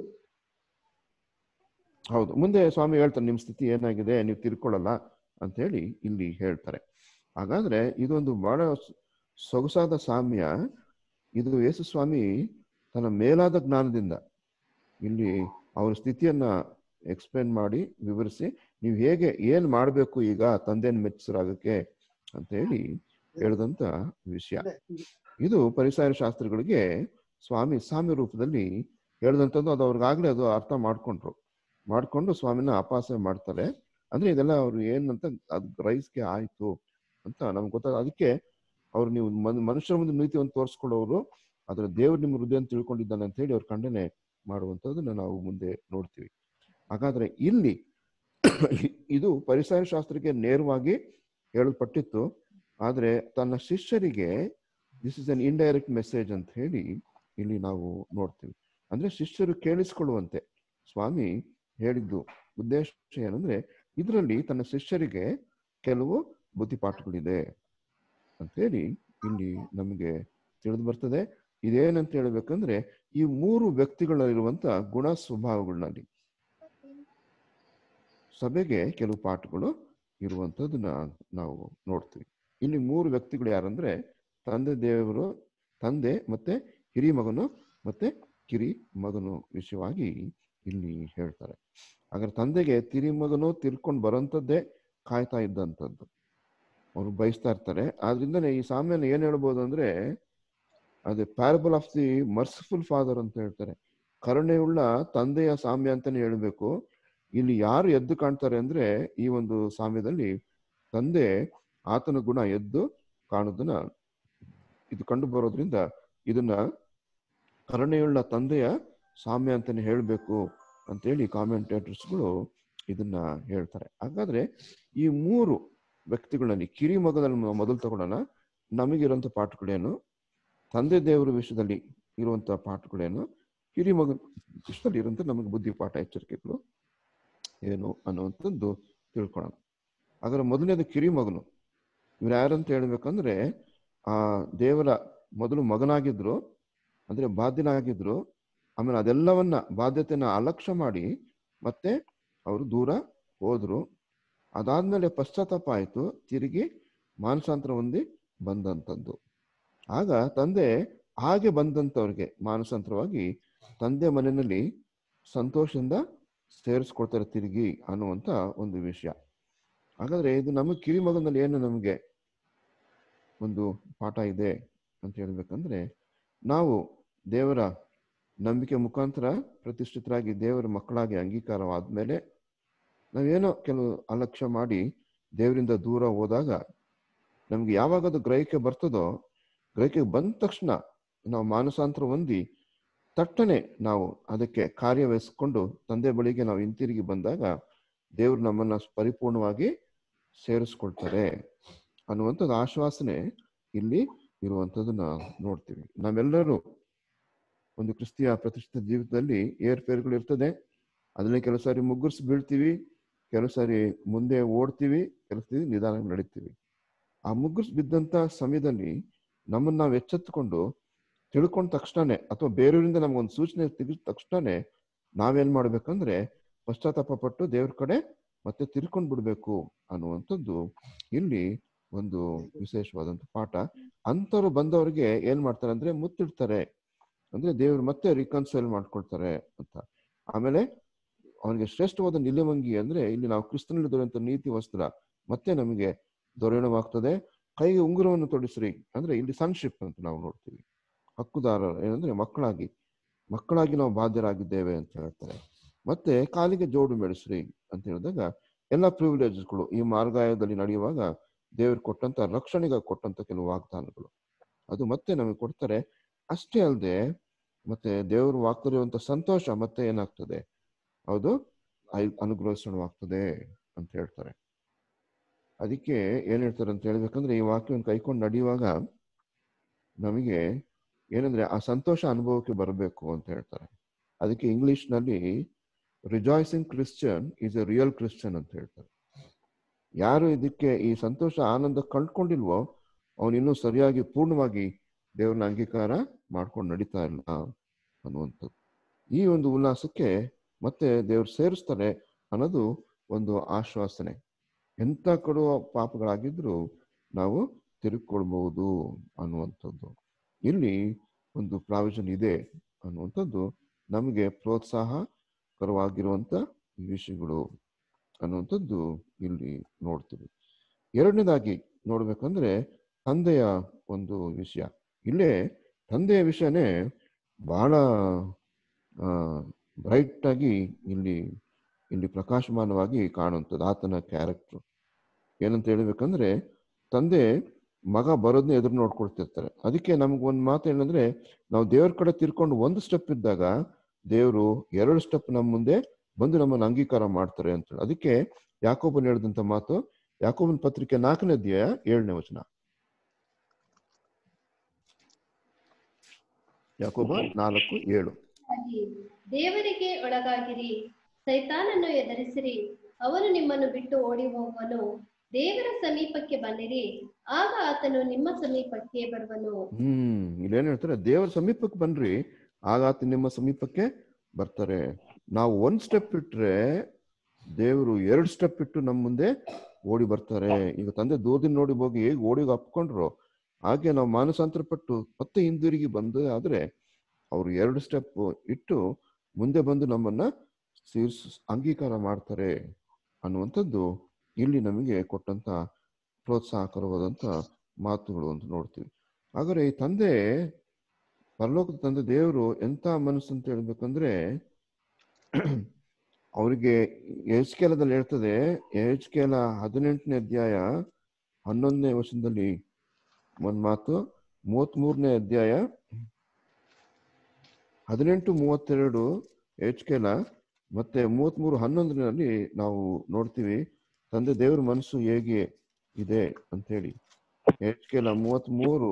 ಹೌದು ಮುಂದೆ ಸ್ವಾಮಿ ಹೇಳ್ತಾರೆ ನಿಮ್ ಸ್ಥಿತಿ ಏನಾಗಿದೆ ನೀವು ತಿರ್ಕೊಳ್ಳಲ್ಲ ಅಂತ ಹೇಳಿ ಇಲ್ಲಿ ಹೇಳ್ತಾರೆ ಹಾಗಾದ್ರೆ ಇದೊಂದು ಬಹಳ ಸ- ಸೊಗಸಾದ ಸಾಮ್ಯ ಇದು ಯೇಸು ಸ್ವಾಮಿ ತನ್ನ ಮೇಲಾದ ಜ್ಞಾನದಿಂದ ಇಲ್ಲಿ ಅವರ ಸ್ಥಿತಿಯನ್ನ ಎಕ್ಸ್ಪ್ಲೇನ್ ಮಾಡಿ ವಿವರಿಸಿ ನೀವು ಹೇಗೆ ಏನ್ ಮಾಡ್ಬೇಕು ಈಗ ತಂದೆಯನ್ನು ಮೆಚ್ಚಿಸರಾಗಕ್ಕೆ ಅಂತ ಹೇಳಿ ಹೇಳಿದಂತ ವಿಷಯ ಇದು ಪರಿಸರ ಶಾಸ್ತ್ರಗಳಿಗೆ ಸ್ವಾಮಿ ಸಾಮ್ಯ ರೂಪದಲ್ಲಿ ಹೇಳಿದಂಥದ್ದು ಅದು ಅವ್ರಿಗಾಗ್ಲೇ ಅದು ಅರ್ಥ ಮಾಡ್ಕೊಂಡ್ರು ಮಾಡ್ಕೊಂಡು ಸ್ವಾಮಿನ ಅಪಾಸ ಮಾಡ್ತಾರೆ ಅಂದ್ರೆ ಇದೆಲ್ಲ ಅವ್ರು ಏನಂತ ಅದು ಗ್ರಹಿಸ್ಕೆ ಆಯ್ತು ಅಂತ ನಮ್ಗೆ ಗೊತ್ತಾಗ ಅದಕ್ಕೆ ಅವ್ರು ನೀವು ಮನ್- ಮನುಷ್ಯರ ಮುಂದೆ ನೀತಿಯನ್ನು ತೋರಿಸ್ಕೊಳ್ಳೋರು ಅದ್ರ ದೇವ್ರು ನಿಮ್ಮ ಹೃದಯ ತಿಳ್ಕೊಂಡಿದ್ದಾನೆ ಅಂತ ಹೇಳಿ ಅವ್ರು ಖಂಡನೆ ಮಾಡುವಂಥದ್ದನ್ನ ನಾವು ಮುಂದೆ ನೋಡ್ತೀವಿ ಹಾಗಾದ್ರೆ ಇಲ್ಲಿ ಇದು ಪರಿಸರ ಶಾಸ್ತ್ರಕ್ಕೆ ನೇರವಾಗಿ ಹೇಳಲ್ಪಟ್ಟಿತ್ತು ಆದ್ರೆ ತನ್ನ ಶಿಷ್ಯರಿಗೆ this is an indirect message ಅಂತ ಹೇಳಿ ಇಲ್ಲಿ ನಾವು ನೋಡ್ತೀವಿ ಅಂದ್ರೆ ಶಿಷ್ಯರು ಕೇಳಿಸ್ಕೊಳ್ಳುವಂತೆ ಸ್ವಾಮಿ ಹೇಳಿದ್ದು ಉದ್ದೇಶ ಏನಂದ್ರೆ ಇದರಲ್ಲಿ ತನ್ನ ಶಿಷ್ಯರಿಗೆ ಕೆಲವು ಬುದ್ಧಿಪಾಠಗಳಿದೆ ಅಂತ ಹೇಳಿ ಇಲ್ಲಿ ನಮಗೆ ತಿಳಿದು ಬರ್ತದೆ ಇದೇನಂತ ಹೇಳ್ಬೇಕಂದ್ರೆ ಈ ಮೂರು ವ್ಯಕ್ತಿಗಳಲ್ಲಿರುವಂತ ಗುಣ ಸ್ವಭಾವಗಳಲ್ಲಿ ಸಭೆಗೆ ಕೆಲವು ಪಾಠಗಳು ಇರುವಂತದನ್ನ ನಾವು ನೋಡ್ತೀವಿ ಇಲ್ಲಿ ಮೂರು ವ್ಯಕ್ತಿಗಳು ಯಾರಂದ್ರೆ ತಂದೆ ದೇವರು ತಂದೆ ಮತ್ತೆ ಹಿರಿ ಮಗನು ಮತ್ತೆ ಕಿರಿ ಮಗನು ವಿಷಯವಾಗಿ ಇಲ್ಲಿ ಹೇಳ್ತಾರೆ ಹಾಗಾದ್ರೆ ತಂದೆಗೆ ತಿರಿ ಮಗನು ತಿರ್ಕೊಂಡು ಬರೋಂಥದ್ದೇ ಕಾಯ್ತಾ ಇದ್ದಂಥದ್ದು ಅವರು ಬಯಸ್ತಾ ಇರ್ತಾರೆ ಆದ್ರಿಂದನೇ ಈ ಸಾಮ್ಯನ ಏನ್ ಹೇಳ್ಬೋದು ಅಂದ್ರೆ ಅದೇ parable of the merciful father ಅಂತ ಹೇಳ್ತಾರೆ ಕರುಣೆಯುಳ್ಳ ತಂದೆಯ ಸಾಮ್ಯ ಅಂತಾನೆ ಹೇಳ್ಬೇಕು ಇಲ್ಲಿ ಯಾರು ಎದ್ದು ಕಾಣ್ತಾರೆ ಅಂದ್ರೆ ಈ ಒಂದು ಸಾಮ್ಯದಲ್ಲಿ ತಂದೆ ಆತನ ಗುಣ ಎದ್ದು ಕಾಣೋದನ್ನ ಇದು ಕಂಡು ಬರೋದ್ರಿಂದ ಇದನ್ನ ಕರುಣೆಯುಳ್ಳ ತಂದೆಯ ಸಾಮ್ಯ ಅಂತಾನೆ ಹೇಳ್ಬೇಕು ಅಂತೇಳಿ ಕಾಮೆಂಟೇಟರ್ಸ್ಗಳು ಇದನ್ನ ಹೇಳ್ತಾರೆ ಹಾಗಾದ್ರೆ ಈ ಮೂರು ವ್ಯಕ್ತಿಗಳಲ್ಲಿ ಕಿರಿ ಮಗದಲ್ಲಿ ಮೊದಲು ತಗೊಳ್ಳೋಣ ನಮಗಿರುವಂತ ಪಾಠಗಳೇನು ತಂದೆ ದೇವರ ವಿಷಯದಲ್ಲಿ ಇರುವಂತ ಪಾಠಗಳೇನು ಕಿರಿ ಮಗ ವಿಷಯದಲ್ಲಿ ಇರುವಂತ ನಮಗೆ ಬುದ್ಧಿ ಪಾಠ ಎಚ್ಚರಿಕೆಗಳು ಏನು ಅನ್ನುವಂಥದ್ದು ತಿಳ್ಕೊಳ್ಳೋಣ ಹಾಗಾದ್ರೆ ಮೊದಲನೇದು ಕಿರಿ ಮಗನು ಇವ್ರು ಯಾರಂತ ಹೇಳ್ಬೇಕಂದ್ರೆ ಆ ದೇವರ ಮೊದಲು ಮಗನಾಗಿದ್ರು ಅಂದ್ರೆ ಬಾಧ್ಯನಾಗಿದ್ರು ಆಮೇಲೆ ಅದೆಲ್ಲವನ್ನ ಬಾಧ್ಯತೆನ ಅಲಕ್ಷ್ಯ ಮಾಡಿ ಮತ್ತೆ ಅವರು ದೂರ ಹೋದ್ರು ಅದಾದ್ಮೇಲೆ ಪಶ್ಚಾತ್ತಾಪ ಆಯ್ತು ತಿರುಗಿ ಮಾನಸಾಂತರ ಹೊಂದಿ ಬಂದಂಥದ್ದು ಆಗ ತಂದೆ ಹಾಗೆ ಬಂದಂಥವ್ರಿಗೆ ಮಾನಸಾಂತರವಾಗಿ ತಂದೆ ಮನೆಯಲ್ಲಿ ಸಂತೋಷದಿಂದ ಸೇರಿಸ್ಕೊಳ್ತಾರೆ ತಿರುಗಿ ಅನ್ನುವಂಥ ಒಂದು ವಿಷಯ ಹಾಗಾದ್ರೆ ಇದು ನಮ್ಮ ಕಿರಿ ಮಗನಲ್ಲಿ ಏನು ನಮಗೆ ಒಂದು ಪಾಠ ಇದೆ ಅಂತ ಹೇಳ್ಬೇಕಂದ್ರೆ ನಾವು ದೇವರ ನಂಬಿಕೆ ಮುಖಾಂತರ ಪ್ರತಿಷ್ಠಿತರಾಗಿ ದೇವರ ಮಕ್ಕಳಾಗಿ ಅಂಗೀಕಾರವಾದ್ಮೇಲೆ ನಾವೇನೋ ಕೆಲವು ಅಲಕ್ಷ್ಯ ಮಾಡಿ ದೇವರಿಂದ ದೂರ ಹೋದಾಗ ನಮ್ಗೆ ಯಾವಾಗ ಅದು ಗ್ರಹಿಕೆ ಬರ್ತದೋ ಗ್ರಹಿಕೆ ಬಂದ ತಕ್ಷಣ ನಾವು ಮಾನಸಾಂತರ ಹೊಂದಿ ತಟ್ಟನೆ ನಾವು ಅದಕ್ಕೆ ಕಾರ್ಯವಹಿಸ್ಕೊಂಡು ತಂದೆ ಬಳಿಗೆ ನಾವು ಹಿಂತಿರುಗಿ ಬಂದಾಗ ದೇವರು ನಮ್ಮನ್ನ ಪರಿಪೂರ್ಣವಾಗಿ ಸೇರಿಸ್ಕೊಳ್ತಾರೆ ಅನ್ನುವಂಥದ್ದು ಆಶ್ವಾಸನೆ ಇಲ್ಲಿ ಇರುವಂಥದ್ದನ್ನ ನೋಡ್ತೀವಿ ನಾವೆಲ್ಲರೂ ಒಂದು ಕ್ರಿಸ್ತಿಯ ಪ್ರತಿಷ್ಠಿತ ಜೀವಿತದಲ್ಲಿ ಏರ್ಪೇರುಗಳು ಇರ್ತದೆ ಅದನ್ನೇ ಕೆಲವು ಸಾರಿ ಮುಗ್ಗುರ್ಸಿ ಬೀಳ್ತೀವಿ ಕೆಲವು ಸಾರಿ ಮುಂದೆ ಓಡ್ತೀವಿ ಕೆಲವು ಸಾರಿ ನಿಧಾನ ನಡೀತೀವಿ ಆ ಮುಗ್ಗುರ್ಸಿ ಬಿದ್ದಂತ ಸಮಯದಲ್ಲಿ ನಮ್ಮನ್ನ ನಾವು ಎಚ್ಚೆತ್ತುಕೊಂಡು ತಿಳ್ಕೊಂಡ ತಕ್ಷಣನೇ ಅಥವಾ ಬೇರೆಯವರಿಂದ ನಮ್ಗೊಂದು ಸೂಚನೆ ತೆಗೆದ ತಕ್ಷಣನೇ ನಾವೇನ್ ಮಾಡ್ಬೇಕಂದ್ರೆ ಪಶ್ಚಾತ್ತಾಪ ಪಟ್ಟು ದೇವ್ರ ಕಡೆ ಮತ್ತೆ ತಿರ್ಕೊಂಡ್ ಬಿಡ್ಬೇಕು ಅನ್ನುವಂಥದ್ದು ಇಲ್ಲಿ ಒಂದು ವಿಶೇಷವಾದಂತ ಪಾಠ ಅಂಥವ್ರು ಬಂದವರಿಗೆ ಏನ್ ಮಾಡ್ತಾರೆ ಅಂದ್ರೆ ಮುತ್ತಿಡ್ತಾರೆ ಅಂದ್ರೆ ದೇವ್ರು ಮತ್ತೆ ರಿಕನ್ಸೈಲ್ ಮಾಡ್ಕೊಳ್ತಾರೆ ಅಂತ ಆಮೇಲೆ ಅವನಿಗೆ ಶ್ರೇಷ್ಠವಾದ ನಿಲುವಂಗಿ ಅಂದ್ರೆ ಇಲ್ಲಿ ನಾವು ಕ್ರಿಸ್ತನಲ್ಲಿ ದೊರೆಯುವಂತ ನೀತಿ ವಸ್ತ್ರ ಮತ್ತೆ ನಮಗೆ ದೊರೆಯಣವಾಗ್ತದೆ ಕೈಗೆ ಉಂಗುರವನ್ನು ತೊಡಿಸ್ರಿ ಅಂದ್ರೆ ಇಲ್ಲಿ ಸನ್ಶಿಪ್ ಅಂತ ನಾವು ನೋಡ್ತೀವಿ ಹಕ್ಕುದಾರರು ಏನಂದ್ರೆ ಮಕ್ಕಳಾಗಿ ಮಕ್ಕಳಾಗಿ ನಾವು ಬಾಧ್ಯರಾಗಿದ್ದೇವೆ ಅಂತ ಹೇಳ್ತಾರೆ ಮತ್ತೆ ಕಾಲಿಗೆ ಜೋಡು ಮೆಡಿಸ್ರಿ ಅಂತ ಹೇಳಿದಾಗ ಎಲ್ಲ ಪ್ರಿವಿಲೇಜಸ್ಗಳು ಈ ಮಾರ್ಗಾಯದಲ್ಲಿ ನಡೆಯುವಾಗ ದೇವರು ಕೊಟ್ಟಂತ ರಕ್ಷಣೆಗೆ ಕೊಟ್ಟಂತ ಕೆಲವು ವಾಗ್ದಾನಗಳು ಅದು ಮತ್ತೆ ನಮಗೆ ಕೊಡ್ತಾರೆ ಅಷ್ಟೇ ಅಲ್ಲದೆ ಮತ್ತೆ ದೇವರು ವಾಗ್ದಲ್ಲಿರುವಂತ ಸಂತೋಷ ಮತ್ತೆ ಏನಾಗ್ತದೆ ಹೌದು ಅನುಗ್ರಹಿಸಣವಾಗ್ತದೆ ಅಂತ ಹೇಳ್ತಾರೆ ಅದಕ್ಕೆ ಏನ್ ಹೇಳ್ತಾರೆ ಅಂತ ಹೇಳ್ಬೇಕಂದ್ರೆ ಈ ವಾಕ್ಯವನ್ನು ಕೈಕೊಂಡು ನಡೆಯುವಾಗ ನಮಗೆ ಏನಂದ್ರೆ ಆ ಸಂತೋಷ ಅನುಭವಕ್ಕೆ ಬರಬೇಕು ಅಂತ ಹೇಳ್ತಾರೆ ಅದಕ್ಕೆ ಇಂಗ್ಲಿಷ್ ನಲ್ಲಿ rejoicing Christian is a real Christian ಅಂತ ಹೇಳ್ತಾರೆ ಯಾರು ಇದಕ್ಕೆ ಈ ಸಂತೋಷ ಆನಂದ ಕಂಡ್ಕೊಂಡಿಲ್ವೋ ಅವನು ಇನ್ನೂ ಸರಿಯಾಗಿ ಪೂರ್ಣವಾಗಿ ದೇವ್ರನ್ನ ಅಂಗೀಕಾರ ಮಾಡ್ಕೊಂಡು ನಡೀತಾ ಇಲ್ಲ ಅನ್ನುವಂಥದ್ದು ಈ ಒಂದು ಉಲ್ಲಾಸಕ್ಕೆ ಮತ್ತೆ ದೇವ್ರು ಸೇರಿಸ್ತಾರೆ ಅನ್ನೋದು ಒಂದು ಆಶ್ವಾಸನೆ ಎಂಥ ಕೊಡುವ ಪಾಪಗಳಾಗಿದ್ರು ನಾವು ತಿರುಗಿಕೊಳ್ಬಹುದು ಅನ್ನುವಂಥದ್ದು ಇಲ್ಲಿ ಒಂದು ಪ್ರಾವಿಷನ್ ಇದೆ ಅನ್ನುವಂಥದ್ದು ನಮಗೆ ಪ್ರೋತ್ಸಾಹಕರವಾಗಿರುವಂತ ವಿಷಯಗಳು ಅನ್ನುವಂಥದ್ದು ಇಲ್ಲಿ ನೋಡ್ತೀವಿ ಎರಡನೇದಾಗಿ ನೋಡ್ಬೇಕಂದ್ರೆ ತಂದೆಯ ಒಂದು ವಿಷಯ ಇಲ್ಲೇ ತಂದೆಯ ವಿಷಯನೇ ಬಹಳ ಬ್ರೈಟ್ ಆಗಿ ಇಲ್ಲಿ ಇಲ್ಲಿ ಪ್ರಕಾಶಮಾನವಾಗಿ ಕಾಣುವಂಥದ್ದು ಆತನ ಕ್ಯಾರೆಕ್ಟರ್ ಏನಂತ ಹೇಳ್ಬೇಕಂದ್ರೆ ತಂದೆ ಮಗ ಬರೋದನ್ನ ಎದುರು ನೋಡ್ಕೊಳ್ತಿರ್ತಾರೆ ಅದಕ್ಕೆ ನಮ್ಗೆ ಒಂದು ಮಾತು ಏನಂದ್ರೆ ನಾವು ದೇವ್ರ ಕಡೆ ತಿರ್ಕೊಂಡು ಒಂದು ಸ್ಟೆಪ್ ಇದ್ದಾಗ ದೇವರು ಎರಡು ಸ್ಟೆಪ್ ನಮ್ಮ ಮುಂದೆ ಬಂದು ನಮ್ಮನ್ನು ಅಂಗೀಕಾರ ಮಾಡ್ತಾರೆ ಅಂತ ಹೇಳಿ ಅದಕ್ಕೆ ಯಾಕೋಬನ್ ಹೇಳಿದಂತ ಮಾತು ಯಾಕೋಬನ್ ಪತ್ರಿಕೆ ನಾಲ್ಕನೇ ಅಧ್ಯಾಯ ಏಳನೇ ವಚನ ಯಾಕೋಬ ನಾಲ್ಕು ಏಳು ದೇವರಿಗೆ ಒಳಗಾಗಿರಿ ಸೈತಾನನ್ನು ಎದುರಿಸಿರಿ ಅವನು ನಿಮ್ಮನ್ನು ಬಿಟ್ಟು ಓಡಿ ಹೋಗುವನು ದೇವರ ಸಮೀಪಕ್ಕೆ ಬನ್ನಿರಿ ಆಗ ಆತನು ನಿಮ್ಮ ಸಮೀಪಕ್ಕೆ ಬರುವನು ಹ್ಮ್ ಇಲ್ಲೇನ್ ಹೇಳ್ತಾರೆ ದೇವರ ಸಮೀಪಕ್ಕೆ ಬನ್ರಿ ಆಗ ಆತ ನಿಮ್ಮ ಸಮೀಪಕ್ಕೆ ಬರ್ತಾರೆ ನಾವು ಒಂದ್ ಸ್ಟೆಪ್ ಇಟ್ರೆ ದೇವರು ಎರಡು ಸ್ಟೆಪ್ ಇಟ್ಟು ನಮ್ಮ ಮುಂದೆ ಓಡಿ ಬರ್ತಾರೆ ಈಗ ತಂದೆ ದೂರದಿಂದ ನೋಡಿ ಹೋಗಿ ಹೇಗೆ ಓಡಿ ಅಪ್ಕೊಂಡ್ರು ಹಾಗೆ ನಾವು ಮಾನಸಾಂತರ ಪಟ್ಟು ಮತ್ತೆ ಹಿಂದಿರುಗಿ ಬಂದು ಆದ್ರೆ ಅವರು ಎರಡು ಸ್ಟೆಪ್ ಇಟ್ಟು ಮುಂದೆ ಬಂದು ನಮ್ಮನ್ನ ಸೇರ್ಸ್ ಅಂಗೀಕಾರ ಮಾಡ್ತಾರೆ ಅನ್ನುವಂಥದ್ದು ಇಲ್ಲಿ ನಮಗೆ ಕೊಟ್ಟಂತ ಪ್ರೋತ್ಸಾಹಕರವಾದಂತ ಮಾತುಗಳು ಅಂತ ನೋಡ್ತೀವಿ ಹಾಗಾದ್ರೆ ಈ ತಂದೆ ಪರಲೋಕದ ತಂದೆ ದೇವರು ಎಂತ ಮನಸ್ಸು ಅಂತ ಹೇಳ್ಬೇಕಂದ್ರೆ ಅವರಿಗೆ ಎಚ್ಕೆಲದಲ್ಲಿ ಹೇಳ್ತದೆ ಎಚ್ಕೆಲ ಹದಿನೆಂಟನೇ ಅಧ್ಯಾಯ ಹನ್ನೊಂದನೇ ವರ್ಷದಲ್ಲಿ ಒಂದ್ ಮಾತು ಮೂವತ್ಮೂರನೇ ಅಧ್ಯಾಯ ಹದಿನೆಂಟು ಮೂವತ್ತೆರಡು ಎಚ್ಕೆಲ ಮತ್ತೆ ಮೂವತ್ಮೂರು ಹನ್ನೊಂದರಲ್ಲಿ ನಾವು ನೋಡ್ತೀವಿ ತಂದೆ ದೇವರ ಮನಸ್ಸು ಹೇಗೆ ಇದೆ ಅಂತ ಹೇಳಿ ಎಚ್ಕೆಲ ಮೂವತ್ಮೂರು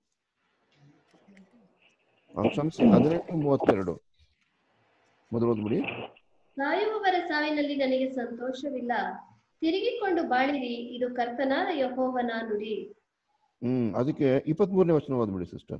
ಆ, ಕ್ಷಮಿಸಿ ಹದಿನೆಂಟು ಮೂವತ್ತೆರಡು ಮೊದಲು ಓದ್ಬಿಡಿ ಸಾಯುವವರ ಸಾವಿನಲ್ಲಿ ನನಗೆ ಸಂತೋಷವಿಲ್ಲ ತಿರುಗಿಕೊಂಡು ಬಾಳಿರಿ ಇದು ಕರ್ತನಾದ ಯಹೋವನ ನುಡಿ ಹ್ಮ್ ಅದಕ್ಕೆ ಇಪ್ಪತ್ತ್ ಮೂರನೇ ವಚನ ಓದ್ಬಿಡಿ ಸಿಸ್ಟರ್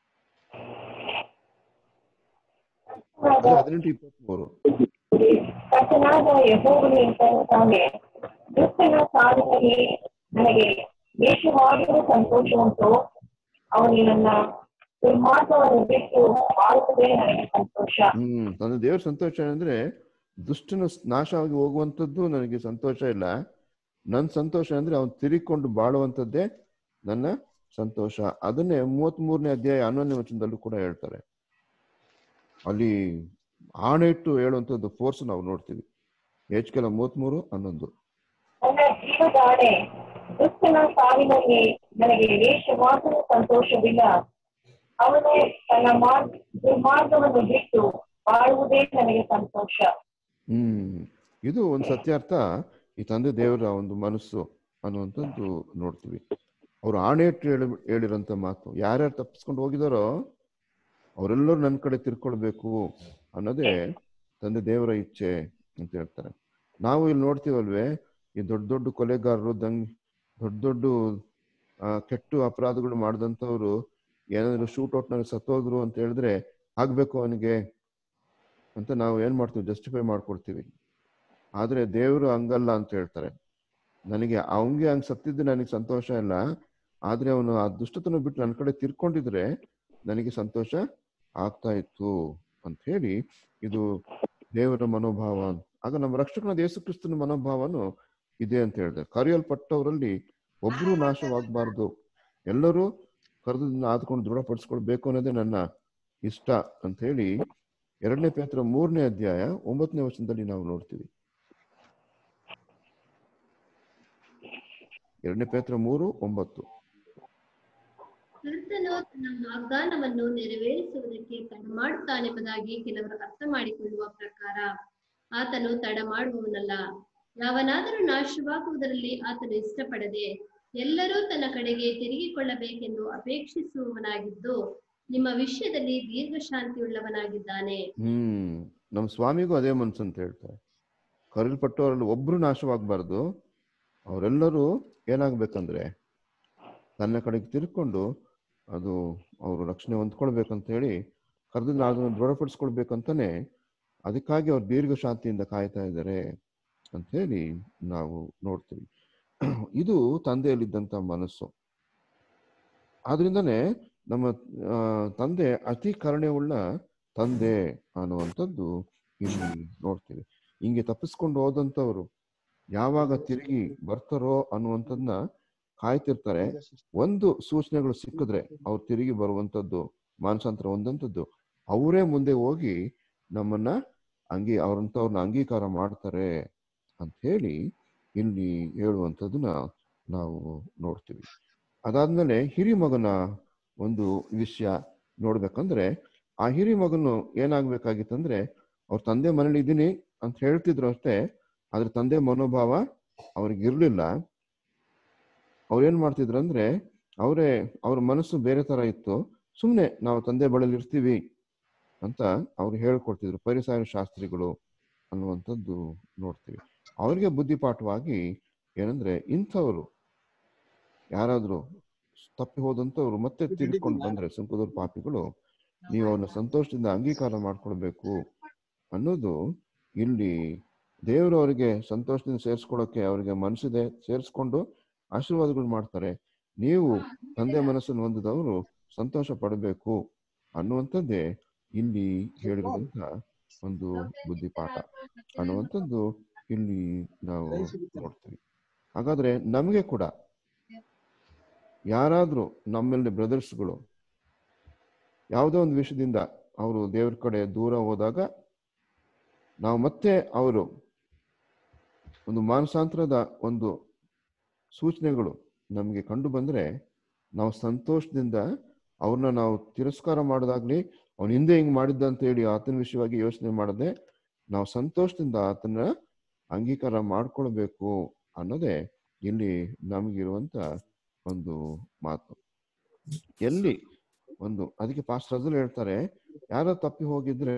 ಅದೇ ಹದಿನೆಂಟು ಇಪ್ಪತ್ಮೂರು ಕರ್ತನಾದ ಯಹೋವನು ಇಂತಾನೆ ದುಷ್ಟನ ಸಾಲಿನಲ್ಲಿ ನನಗೆ ದೇಶವಾಗಿರುವ ಸಂತೋಷ ಉಂಟು ಅವನು ನನ್ನ ದುರ್ಮಾರ್ಗವನ್ನು ಬಿಟ್ಟು ಬಾಳುವುದೇ ನನಗೆ ಸಂತೋಷ ಹ್ಮ್ ತಂದೆ ದೇವ್ರ ಸಂತೋಷ ಅಂದ್ರೆ ದುಷ್ಟನ ನಾಶವಾಗಿ ಹೋಗುವಂಥದ್ದು ನನಗೆ ಸಂತೋಷ ಇಲ್ಲ ನನ್ನ ಸಂತೋಷ ಅಂದ್ರೆ ಅವನು ತಿರುಗಿಕೊಂಡು ಬಾಳುವಂಥದ್ದೇ ನನ್ನ ಸಂತೋಷ ಅದನ್ನೇ ಮೂವತ್ತ್ ಮೂರನೇ ಅಧ್ಯಾಯ ಹನ್ನೊಂದನೇ ವಚನದಲ್ಲೂ ಕೂಡ ಹೇಳ್ತಾರೆ ಅಲ್ಲಿ ಆಣೆ ಇಟ್ಟು ಹೇಳುವಂಥದ್ದು ಫೋರ್ಸ್ ನಾವು ನೋಡ್ತೀವಿ ಹೆಚ್ ಕೆಲ ಮೂವತ್ಮೂರು ಹನ್ನೊಂದು ನನ್ನ ಜೀವದಾಣೆ ದುಷ್ಟನ ಸಾವಿನಲ್ಲಿ ನನಗೆ ದೇಶವಾಗಿರುವ ಸಂತೋಷವಿಲ್ಲ ಅವನು ತನ್ನ ಮಾರ್ಗ ದುರ್ಮಾರ್ಗವನ್ನು ಬಿಟ್ಟು ಬಾಳುವುದೇ ನನಗೆ ಸಂತೋಷ ಹ್ಮ್ ಇದು ಒಂದು ಸತ್ಯಾರ್ಥ ಈ ತಂದೆ ದೇವರ ಒಂದು ಮನಸ್ಸು ಅನ್ನುವಂಥದ್ದು ನೋಡ್ತೀವಿ ಅವ್ರು ಆಣೆ ಇಟ್ಟು ಹೇಳಿ ಹೇಳಿರೋಂಥ ಮಾತು ಯಾರ್ಯಾರು ತಪ್ಪಿಸ್ಕೊಂಡು ಹೋಗಿದಾರೋ ಅವರೆಲ್ಲರೂ ನನ್ನ ಕಡೆ ತಿರ್ಕೊಳ್ಬೇಕು ಅನ್ನೋದೇ ತಂದೆ ದೇವರ ಇಚ್ಛೆ ಅಂತ ಹೇಳ್ತಾರೆ ನಾವು ಇಲ್ಲಿ ನೋಡ್ತೀವಲ್ವೇ ಈ ದೊಡ್ಡ ದೊಡ್ಡ ಕೊಲೆಗಾರರು ದಂಗ್ ದೊಡ್ಡ ದೊಡ್ಡ ಆ, ಕೆಟ್ಟು ಅಪರಾಧಗಳು ಮಾಡಿದಂಥವ್ರು ಏನಾದ್ರು ಶೂಟ್ ಔಟ್ನಲ್ಲಿ ಸತ್ತೋದ್ರು ಅಂತ ಹೇಳಿದ್ರೆ ಆಗ್ಬೇಕು ಅವನಿಗೆ ಅಂತ ನಾವು ಏನ್ ಮಾಡ್ತೀವಿ ಜಸ್ಟಿಫೈ ಮಾಡ್ಕೊಡ್ತೀವಿ ಆದ್ರೆ ದೇವರು ಹಂಗಲ್ಲ ಅಂತ ಹೇಳ್ತಾರೆ ನನಗೆ ಅವನಿಗೆ ಹಂಗ್ ಸತ್ತಿದ್ದು ನನಗೆ ಸಂತೋಷ ಇಲ್ಲ ಆದ್ರೆ ಅವನು ಆ ದುಷ್ಟತನ ಬಿಟ್ಟು ನನ್ನ ಕಡೆ ತಿರ್ಕೊಂಡಿದ್ರೆ ನನಗೆ ಸಂತೋಷ ಆಗ್ತಾ ಇತ್ತು ಅಂತ ಹೇಳಿ ಇದು ದೇವರ ಮನೋಭಾವ ಆಗ ನಮ್ಮ ರಕ್ಷಕನಾದ ಯೇಸು ಕ್ರಿಸ್ತನ ಮನೋಭಾವನು ಇದೆ ಅಂತ ಹೇಳಿದೆ ಕರೆಯಲ್ಪಟ್ಟವರಲ್ಲಿ ಒಬ್ರು ನಾಶವಾಗಬಾರ್ದು ಎಲ್ಲರೂ ಕರೆದನ್ನ ಆದ್ಕೊಂಡು ದೃಢಪಡಿಸ್ಕೊಳ್ಬೇಕು ಅನ್ನೋದೇ ನನ್ನ ಇಷ್ಟ ಅಂತ ಹೇಳಿ ಎರಡನೇ ಪೇತ್ರ ಮೂರನೇ ಅಧ್ಯಾಯ ಒಂಬತ್ತನೇ ವರ್ಷದಲ್ಲಿ ನಾವು ನೋಡ್ತೀವಿ ಎರಡನೇ ಪೇತ್ರ ಮೂರು ಒಂಬತ್ತು ಕರ್ತನು ತನ್ನ ವಾಗ್ದಾನವನ್ನು ನೆರವೇರಿಸುವುದಕ್ಕೆ ತಡ ಮಾಡುತ್ತಾನೆಂಬುದಾಗಿ ಕೆಲವರು ಅರ್ಥ ಮಾಡಿಕೊಳ್ಳುವ ಪ್ರಕಾರ ಆತನು ತಡ ಮಾಡುವವನಲ್ಲ ಯಾವನಾದರೂ ನಾಶವಾಗುವುದರಲ್ಲಿ ಆತನು ಇಷ್ಟಪಡದೆ ಎಲ್ಲರೂ ತನ್ನ ಕಡೆಗೆ ತಿರುಗಿಕೊಳ್ಳಬೇಕೆಂದು ಅಪೇಕ್ಷಿಸುವವನಾಗಿದ್ದು ನಿಮ್ಮ ವಿಷಯದಲ್ಲಿ ದೀರ್ಘ ಶಾಂತಿಯುಳ್ಳವನಾಗಿದ್ದಾನೆ ಹ್ಮ್ ನಮ್ಮ ಸ್ವಾಮಿಗೂ ಅದೇ ಮನ್ಸು ಅಂತ ಹೇಳ್ತಾರೆ ಕರೆಯಲ್ಪಟ್ಟವರಲ್ಲಿ ಒಬ್ರು ನಾಶವಾಗಬಾರ್ದು ಅವರೆಲ್ಲರೂ ಏನಾಗ್ಬೇಕಂದ್ರೆ ತನ್ನ ಕಡೆಗೆ ತಿರ್ಕೊಂಡು ಅದು ಅವರು ರಕ್ಷಣೆ ಹೊಂದ್ಕೊಳ್ಬೇಕಂತ ಹೇಳಿ ಕರೆದಿಲ್ಲ ಅದನ್ನು ದೃಢಪಡಿಸ್ಕೊಳ್ಬೇಕಂತಾನೆ ಅದಕ್ಕಾಗಿ ಅವ್ರು ದೀರ್ಘ ಶಾಂತಿಯಿಂದ ಕಾಯ್ತಾ ಇದ್ದಾರೆ ಅಂತ ಹೇಳಿ ನಾವು ನೋಡ್ತೀವಿ ಇದು ತಂದೆಯಲ್ಲಿದ್ದಂಥ ಮನಸ್ಸು ಆದ್ರಿಂದನೇ ನಮ್ಮ ಆ, ತಂದೆ ಅತಿ ಕರುಣೆಯುಳ್ಳ ತಂದೆ ಅನ್ನುವಂಥದ್ದು ಇಲ್ಲಿ ನೋಡ್ತೀವಿ ಹಿಂಗೆ ತಪ್ಪಿಸ್ಕೊಂಡು ಹೋದಂಥವ್ರು ಯಾವಾಗ ತಿರುಗಿ ಬರ್ತಾರೋ ಅನ್ನುವಂಥದ್ದನ್ನ ಕಾಯ್ತಿರ್ತಾರೆ ಒಂದು ಸೂಚನೆಗಳು ಸಿಕ್ಕಿದ್ರೆ ಅವ್ರು ತಿರುಗಿ ಬರುವಂಥದ್ದು ಮಾನಸಾಂತರ ಹೊಂದಂಥದ್ದು ಅವರೇ ಮುಂದೆ ಹೋಗಿ ನಮ್ಮನ್ನ ಅಂಗಿ ಅವ್ರಂಥವ್ರನ್ನ ಅಂಗೀಕಾರ ಮಾಡ್ತಾರೆ ಅಂತ ಹೇಳಿ ಇಲ್ಲಿ ಹೇಳುವಂಥದ್ದನ್ನ ನಾವು ನೋಡ್ತೀವಿ ಅದಾದ್ಮೇಲೆ ಹಿರಿ ಮಗನ ಒಂದು ವಿಷಯ ನೋಡ್ಬೇಕಂದ್ರೆ ಆ ಹಿರಿ ಮಗನು ಏನಾಗ್ಬೇಕಾಗಿತ್ತಂದ್ರೆ ಅವ್ರ ತಂದೆ ಮನೇಲಿ ಇದ್ದೀನಿ ಅಂತ ಹೇಳ್ತಿದ್ರು ಅಷ್ಟೇ ಆದ್ರೆ ತಂದೆ ಮನೋಭಾವ ಅವ್ರಿಗೆ ಇರ್ಲಿಲ್ಲ ಅವ್ರು ಏನ್ ಮಾಡ್ತಿದ್ರು ಅಂದ್ರೆ ಅವರೇ ಅವ್ರ ಮನಸ್ಸು ಬೇರೆ ತರ ಇತ್ತು ಸುಮ್ನೆ ನಾವು ತಂದೆ ಬಳಿಲಿ ಇರ್ತೀವಿ ಅಂತ ಅವ್ರು ಹೇಳ್ಕೊಡ್ತಿದ್ರು ಪರಿಸರ ಶಾಸ್ತ್ರಿಗಳು ಅನ್ನುವಂಥದ್ದು ನೋಡ್ತೀವಿ ಅವ್ರಿಗೆ ಬುದ್ಧಿಪಾಠವಾಗಿ ಏನಂದ್ರೆ ಇಂಥವರು ಯಾರಾದ್ರೂ ತಪ್ಪಿ ಹೋದಂತವ್ರು ಮತ್ತೆ ತಿರ್ಕೊಂಡು ಬಂದ್ರೆ ಸುಂಕದವ್ರ ಪಾಪಿಗಳು ನೀವು ಅವನ್ನ ಸಂತೋಷದಿಂದ ಅಂಗೀಕಾರ ಮಾಡ್ಕೊಳ್ಬೇಕು ಅನ್ನೋದು ಇಲ್ಲಿ ದೇವರು ಅವರಿಗೆ ಸಂತೋಷದಿಂದ ಸೇರಿಸ್ಕೊಳ್ಳೋಕೆ ಅವರಿಗೆ ಮನಸ್ಸಿದೆ ಸೇರಿಸ್ಕೊಂಡು ಆಶೀರ್ವಾದಗಳು ಮಾಡ್ತಾರೆ ನೀವು ತಂದೆ ಮನಸ್ಸನ್ನು ಹೊಂದಿದವರು ಸಂತೋಷ ಪಡಬೇಕು ಅನ್ನುವಂಥದ್ದೇ ಇಲ್ಲಿ ಹೇಳಿರುವಂತ ಒಂದು ಬುದ್ಧಿಪಾಠ ಅನ್ನುವಂಥದ್ದು ಇಲ್ಲಿ ನಾವು ನೋಡ್ತೀವಿ ಹಾಗಾದ್ರೆ ನಮಗೆ ಕೂಡ ಯಾರಾದ್ರೂ ನಮ್ಮಲ್ಲಿ ಬ್ರದರ್ಸ್ಗಳು ಯಾವುದೋ ಒಂದು ವಿಷಯದಿಂದ ಅವರು ದೇವ್ರ ಕಡೆ ದೂರ ಹೋದಾಗ ನಾವು ಮತ್ತೆ ಅವರು ಒಂದು ಮಾನಸಾಂತರದ ಒಂದು ಸೂಚನೆಗಳು ನಮಗೆ ಕಂಡು ಬಂದ್ರೆ ನಾವು ಸಂತೋಷದಿಂದ ಅವ್ರನ್ನ ನಾವು ತಿರಸ್ಕಾರ ಮಾಡೋದಾಗ್ಲಿ ಅವನ ಹಿಂದೆ ಹಿಂಗ್ ಮಾಡಿದ್ದ ಅಂತ ಹೇಳಿ ಆತನ ವಿಷಯವಾಗಿ ಯೋಚನೆ ಮಾಡದೆ ನಾವು ಸಂತೋಷದಿಂದ ಆತನ ಅಂಗೀಕಾರ ಮಾಡ್ಕೊಳ್ಬೇಕು ಅನ್ನೋದೇ ಇಲ್ಲಿ ನಮಗಿರುವಂತ ಒಂದು ಮಾತು ಎಲ್ಲಿ ಒಂದು ಅದಕ್ಕೆ ಪಾಸ್ಟ್ ರಜಲ್ ಹೇಳ್ತಾರೆ ಯಾರೋ ತಪ್ಪಿ ಹೋಗಿದ್ರೆ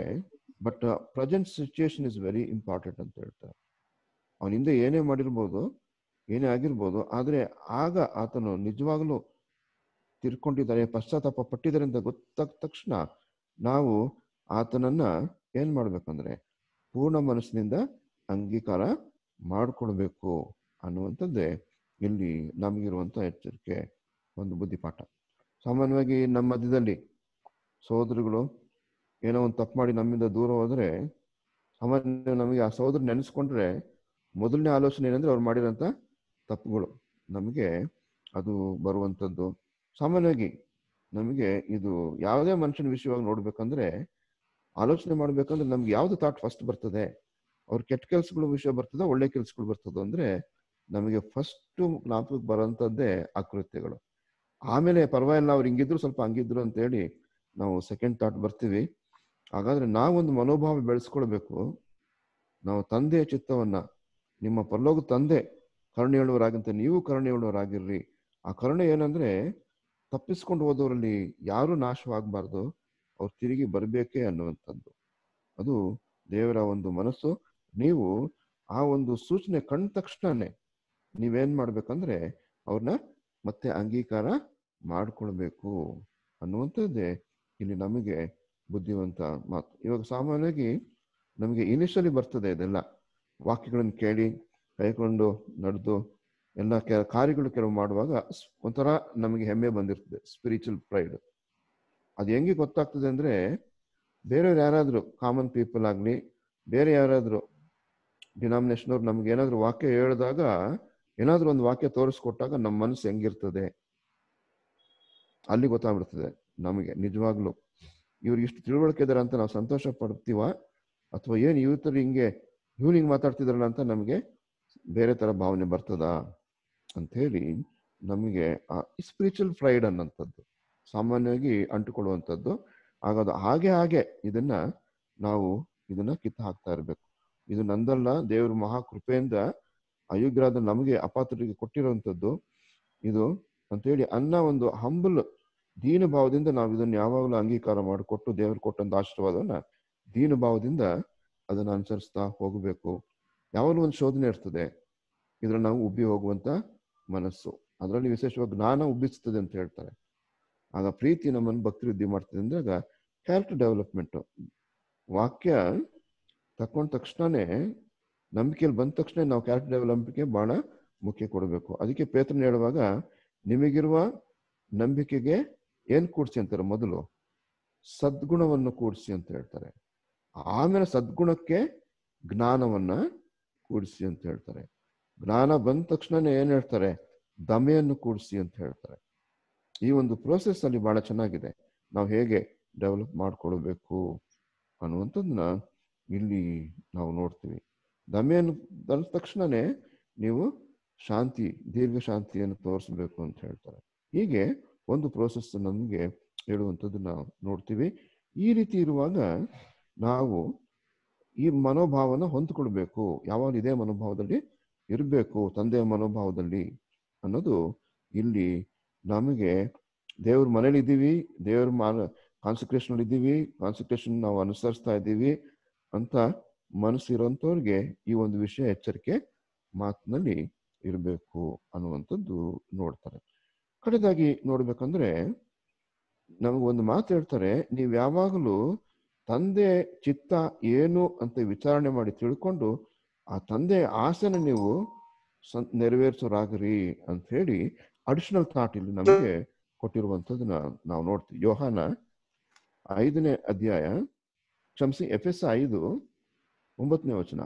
but present situation is very important ಅಂತ ಹೇಳ್ತಾರೆ ಅವನ ಹಿಂದೆ ಏನೇ ಮಾಡಿರ್ಬೋದು ಏನೇ ಆಗಿರ್ಬೋದು ಆದ್ರೆ ಆಗ ಆತನು ನಿಜವಾಗ್ಲೂ ತಿರ್ಕೊಂಡಿದ್ದಾರೆ ಪಶ್ಚಾತ್ತಾಪ ಪಟ್ಟಿದ್ದಾರೆ ಅಂತ ಗೊತ್ತಾದ ತಕ್ಷಣ ನಾವು ಆತನನ್ನ ಏನ್ ಮಾಡ್ಬೇಕಂದ್ರೆ ಪೂರ್ಣ ಮನಸ್ಸಿನಿಂದ ಅಂಗೀಕಾರ ಮಾಡ್ಕೊಳ್ಬೇಕು ಅನ್ನುವಂಥದ್ದೇ ಇಲ್ಲಿ ನಮಗಿರುವಂತ ಎಚ್ಚರಿಕೆ ಒಂದು ಬುದ್ಧಿಪಾಠ ಸಾಮಾನ್ಯವಾಗಿ ನಮ್ಮ ಮಧ್ಯದಲ್ಲಿ ಸಹೋದರಗಳು ಏನೋ ಒಂದು ತಪ್ಪು ಮಾಡಿ ನಮ್ಮಿಂದ ದೂರ ಹೋದ್ರೆ ಸಾಮಾನ್ಯ ನಮಗೆ ಆ ಸಹೋದರ ನೆನೆಸ್ಕೊಂಡ್ರೆ ಮೊದಲನೇ ಆಲೋಚನೆ ಏನಂದ್ರೆ ಅವ್ರು ಮಾಡಿರೋಂಥ ತಪ್ಪುಗಳು ನಮಗೆ ಅದು ಬರುವಂಥದ್ದು ಸಾಮಾನ್ಯವಾಗಿ ನಮಗೆ ಇದು ಯಾವುದೇ ಮನುಷ್ಯನ ವಿಷಯವಾಗಿ ನೋಡ್ಬೇಕಂದ್ರೆ ಆಲೋಚನೆ ಮಾಡ್ಬೇಕಂದ್ರೆ ನಮ್ಗೆ ಯಾವ್ದು ಥಾಟ್ ಫಸ್ಟ್ ಬರ್ತದೆ ಅವ್ರ ಕೆಟ್ಟ ಕೆಲ್ಸಗಳು ವಿಷಯ ಬರ್ತದೆ ಒಳ್ಳೆ ಕೆಲ್ಸಗಳು ಬರ್ತದೆ ಅಂದ್ರೆ ನಮಗೆ ಫಸ್ಟ್ ಜ್ಞಾಪಕಕ್ಕೆ ಬರೋಂಥದ್ದೇ ಅಕೃತ್ಯಗಳು ಆಮೇಲೆ ಪರವಾಗಿಲ್ಲ ಅವ್ರು ಹಿಂಗಿದ್ರು ಸ್ವಲ್ಪ ಹಂಗಿದ್ರು ಅಂತ ಹೇಳಿ ನಾವು ಸೆಕೆಂಡ್ ಥಾಟ್ ಬರ್ತೀವಿ ಹಾಗಾದ್ರೆ ನಾವೊಂದು ಮನೋಭಾವ ಬೆಳೆಸ್ಕೊಳ್ಬೇಕು ನಾವು ತಂದೆಯ ಚಿತ್ತವನ್ನ ನಿಮ್ಮ ಪರಲೋಕ ತಂದೆ ಕರುಣೆಯುಳ್ಳವರಾಗಂತ ನೀವು ಕರುಣೆಯುಳ್ಳವರಾಗಿರ್ರಿ ಆ ಕರುಣೆ ಏನಂದ್ರೆ ತಪ್ಪಿಸ್ಕೊಂಡು ಹೋದವರಲ್ಲಿ ಯಾರು ನಾಶವಾಗಬಾರ್ದು ಅವ್ರು ತಿರುಗಿ ಬರಬೇಕೇ ಅನ್ನುವಂಥದ್ದು ಅದು ದೇವರ ಒಂದು ಮನಸ್ಸು ನೀವು ಆ ಒಂದು ಸೂಚನೆ ಕಂಡ ತಕ್ಷಣನೇ ನೀವೇನ್ ಮಾಡ್ಬೇಕಂದ್ರೆ ಅವ್ರನ್ನ ಮತ್ತೆ ಅಂಗೀಕಾರ ಮಾಡ್ಕೊಳ್ಬೇಕು ಅನ್ನುವಂಥದ್ದೇ ಇಲ್ಲಿ ನಮಗೆ ಬುದ್ಧಿವಂತ ಮಾತು ಇವಾಗ ಸಾಮಾನ್ಯವಾಗಿ ನಮಗೆ ಇನಿಷಿಯಲಿ ಬರ್ತದೆ ಇದೆಲ್ಲ ವಾಕ್ಯಗಳನ್ನು ಕೇಳಿ ಕೈಕೊಂಡು ನಡೆದು ಎಲ್ಲ ಕೆ ಕಾರ್ಯಗಳು ಕೆಲವು ಮಾಡುವಾಗ ಸ್- ಒಂಥರ ನಮಗೆ ಹೆಮ್ಮೆ ಬಂದಿರ್ತದೆ ಸ್ಪಿರಿಚುವಲ್ ಪ್ರೈಡ್ ಅದು ಹೆಂಗೆ ಗೊತ್ತಾಗ್ತದೆ ಅಂದ್ರೆ ಬೇರೆಯವ್ರು ಯಾರಾದರೂ ಕಾಮನ್ ಪೀಪಲ್ ಆಗಲಿ ಬೇರೆ ಯಾರಾದರೂ ಡಿನಾಮಿನೇಷನ್ ಅವ್ರು ನಮ್ಗೆ ಏನಾದರೂ ವಾಕ್ಯ ಹೇಳಿದಾಗ ಏನಾದರೂ ಒಂದು ವಾಕ್ಯ ತೋರಿಸ್ಕೊಟ್ಟಾಗ ನಮ್ಮ ಮನಸ್ಸು ಹೆಂಗಿರ್ತದೆ ಅಲ್ಲಿ ಗೊತ್ತಾಗ್ಬಿಡ್ತದೆ ನಮಗೆ ನಿಜವಾಗ್ಲು ಇವ್ರಿಗೆ ಇಷ್ಟು ತಿಳುವಳಿಕೆ ಇದಾರೆ ಅಂತ ನಾವು ಸಂತೋಷ ಪಡ್ತೀವ ಅಥವಾ ಏನು ಇವತ್ತರ ಹಿಂಗೆ ಇವ್ನು ಹಿಂಗೆ ಮಾತಾಡ್ತಿದಾರಲ್ಲ ಅಂತ ನಮಗೆ ಬೇರೆ ತರ ಭಾವನೆ ಬರ್ತದಾ ಅಂತ ಹೇಳಿ ನಮಗೆ ಆ ಸ್ಪಿರಿಚುವಲ್ ಫ್ರೈಡ್ ಅನ್ನೋಂಥದ್ದು ಸಾಮಾನ್ಯವಾಗಿ ಅಂಟುಕೊಳ್ಳುವಂಥದ್ದು ಆಗೋದು ಹಾಗೆ ಹಾಗೆ ಇದನ್ನ ನಾವು ಇದನ್ನ ಕಿತ್ತು ಹಾಕ್ತಾ ಇರಬೇಕು ಇದು ನಂದಲ್ಲ ದೇವ್ರ ಮಹಾ ಕೃಪೆಯಿಂದ ಅಯೋಗ್ಯರಾದ ನಮಗೆ ಅಪಾತ್ರರಿಗೆ ಕೊಟ್ಟಿರುವಂಥದ್ದು ಇದು ಅಂತೇಳಿ ಅನ್ನ ಒಂದು ಹಂಬಲ್ ದೀನ ಭಾವದಿಂದ ನಾವು ಇದನ್ನ ಯಾವಾಗಲೂ ಅಂಗೀಕಾರ ಮಾಡಿಕೊಟ್ಟು ದೇವರು ಕೊಟ್ಟಂತ ಆಶೀರ್ವಾದವನ್ನ ದೀನ ಭಾವದಿಂದ ಅದನ್ನ ಅನುಸರಿಸ್ತಾ ಹೋಗಬೇಕು ಯಾವಾಗಲೂ ಒಂದು ಶೋಧನೆ ಇರ್ತದೆ ಇದ್ರಲ್ಲಿ ನಾವು ಉಬ್ಬಿ ಹೋಗುವಂತ ಮನಸ್ಸು ಅದರಲ್ಲಿ ವಿಶೇಷವಾಗಿ ಜ್ಞಾನ ಉಬ್ಬಿಸ್ತದೆ ಅಂತ ಹೇಳ್ತಾರೆ ಆಗ ಪ್ರೀತಿ ನಮ್ಮನ್ನು ಭಕ್ತಿ ವೃದ್ಧಿ ಮಾಡ್ತದೆ ಅಂದಾಗ ಕ್ಯಾರೆಕ್ಟರ್ ಡೆವಲಪ್ಮೆಂಟ್ ವಾಕ್ಯ ತಕೊಂಡ ತಕ್ಷಣನೇ ನಂಬಿಕೆಯಲ್ಲಿ ಬಂದ ತಕ್ಷಣ ನಾವು ಕ್ಯಾರೆಕ್ಟರ್ ಡೆವಲಪ್ಮೆಂಟ್ಗೆ ಬಹಳ ಮುಖ್ಯ ಕೊಡಬೇಕು ಅದಕ್ಕೆ ಪೇತ್ರನ ಹೇಳುವಾಗ ನಿಮಗಿರುವ ನಂಬಿಕೆಗೆ ಏನ್ ಕೂಡ್ಸಿ ಅಂತಾರೆ ಮೊದಲು ಸದ್ಗುಣವನ್ನು ಕೂಡಿಸಿ ಅಂತ ಹೇಳ್ತಾರೆ ಆಮೇಲೆ ಸದ್ಗುಣಕ್ಕೆ ಜ್ಞಾನವನ್ನ ಕೂಡಿಸಿ ಅಂತ ಹೇಳ್ತಾರೆ ಜ್ಞಾನ ಬಂದ ತಕ್ಷಣನೇ ಏನ್ ಹೇಳ್ತಾರೆ ದಮೆಯನ್ನು ಕೂಡಿಸಿ ಅಂತ ಹೇಳ್ತಾರೆ ಈ ಒಂದು ಪ್ರೋಸೆಸ್ ಅಲ್ಲಿ ಬಹಳ ಚೆನ್ನಾಗಿದೆ ನಾವು ಹೇಗೆ ಡೆವಲಪ್ ಮಾಡ್ಕೊಳ್ಬೇಕು ಅನ್ನುವಂಥದ್ದನ್ನ ಇಲ್ಲಿ ನಾವು ನೋಡ್ತೀವಿ ದಮೆಯನ್ನು ಬಂದ ತಕ್ಷಣನೇ ನೀವು ಶಾಂತಿ ದೀರ್ಘ ಶಾಂತಿಯನ್ನು ತೋರಿಸ್ಬೇಕು ಅಂತ ಹೇಳ್ತಾರೆ ಹೀಗೆ ಒಂದು ಪ್ರೋಸೆಸ್ ನಮಗೆ ಹೇಳುವಂಥದ್ದು ನಾವು ನೋಡ್ತೀವಿ ಈ ರೀತಿ ಇರುವಾಗ ನಾವು ಈ ಮನೋಭಾವನ ಹೊಂದ್ಕೊಳ್ಬೇಕು ಯಾವಾಗ ಇದೇ ಮನೋಭಾವದಲ್ಲಿ ಇರಬೇಕು ತಂದೆಯ ಮನೋಭಾವದಲ್ಲಿ ಅನ್ನೋದು ಇಲ್ಲಿ ನಮಗೆ ದೇವ್ರ ಮನೇಲಿ ಇದ್ದೀವಿ ದೇವ್ರ ಮಾನ ಕಾನ್ಸಂಟ್ರೇಷನ್ ಇದ್ದೀವಿ ಕಾನ್ಸಂಟ್ರೇಷನ್ ನಾವು ಅನುಸರಿಸ್ತಾ ಇದ್ದೀವಿ ಅಂತ ಮನಸ್ಸಿರೋಂಥವ್ರಿಗೆ ಈ ಒಂದು ವಿಷಯ ಎಚ್ಚರಿಕೆ ಮಾತಿನಲ್ಲಿ ಇರಬೇಕು ಅನ್ನುವಂಥದ್ದು ನೋಡ್ತಾರೆ ಕಡೆದಾಗಿ ನೋಡ್ಬೇಕಂದ್ರೆ ನಮಗೆ ಒಂದು ಮಾತು ಹೇಳ್ತಾರೆ ನೀವು ಯಾವಾಗಲೂ ತಂದೆ ಚಿತ್ತ ಏನು ಅಂತ ವಿಚಾರಣೆ ಮಾಡಿ ತಿಳ್ಕೊಂಡು ಆ ತಂದೆ ಆಸೆನ ನೀವು ಸಂ- ನೆರವೇರಿಸೋರಾಗ್ರಿ ಅಂತ ಹೇಳಿ ಅಡಿಷನಲ್ ಥಾಟ್ ಇಲ್ಲಿ ನಮಗೆ ಕೊಟ್ಟಿರುವಂಥದ್ದನ್ನ ನಾವು ನೋಡ್ತೀವಿ ಯೋಹಾನ ಐದನೇ ಅಧ್ಯಾಯ ಕ್ಷಮಿಸಿ ಎಫ್ ಎಸ್ ಐದು ಒಂಬತ್ತನೇ ವಚನ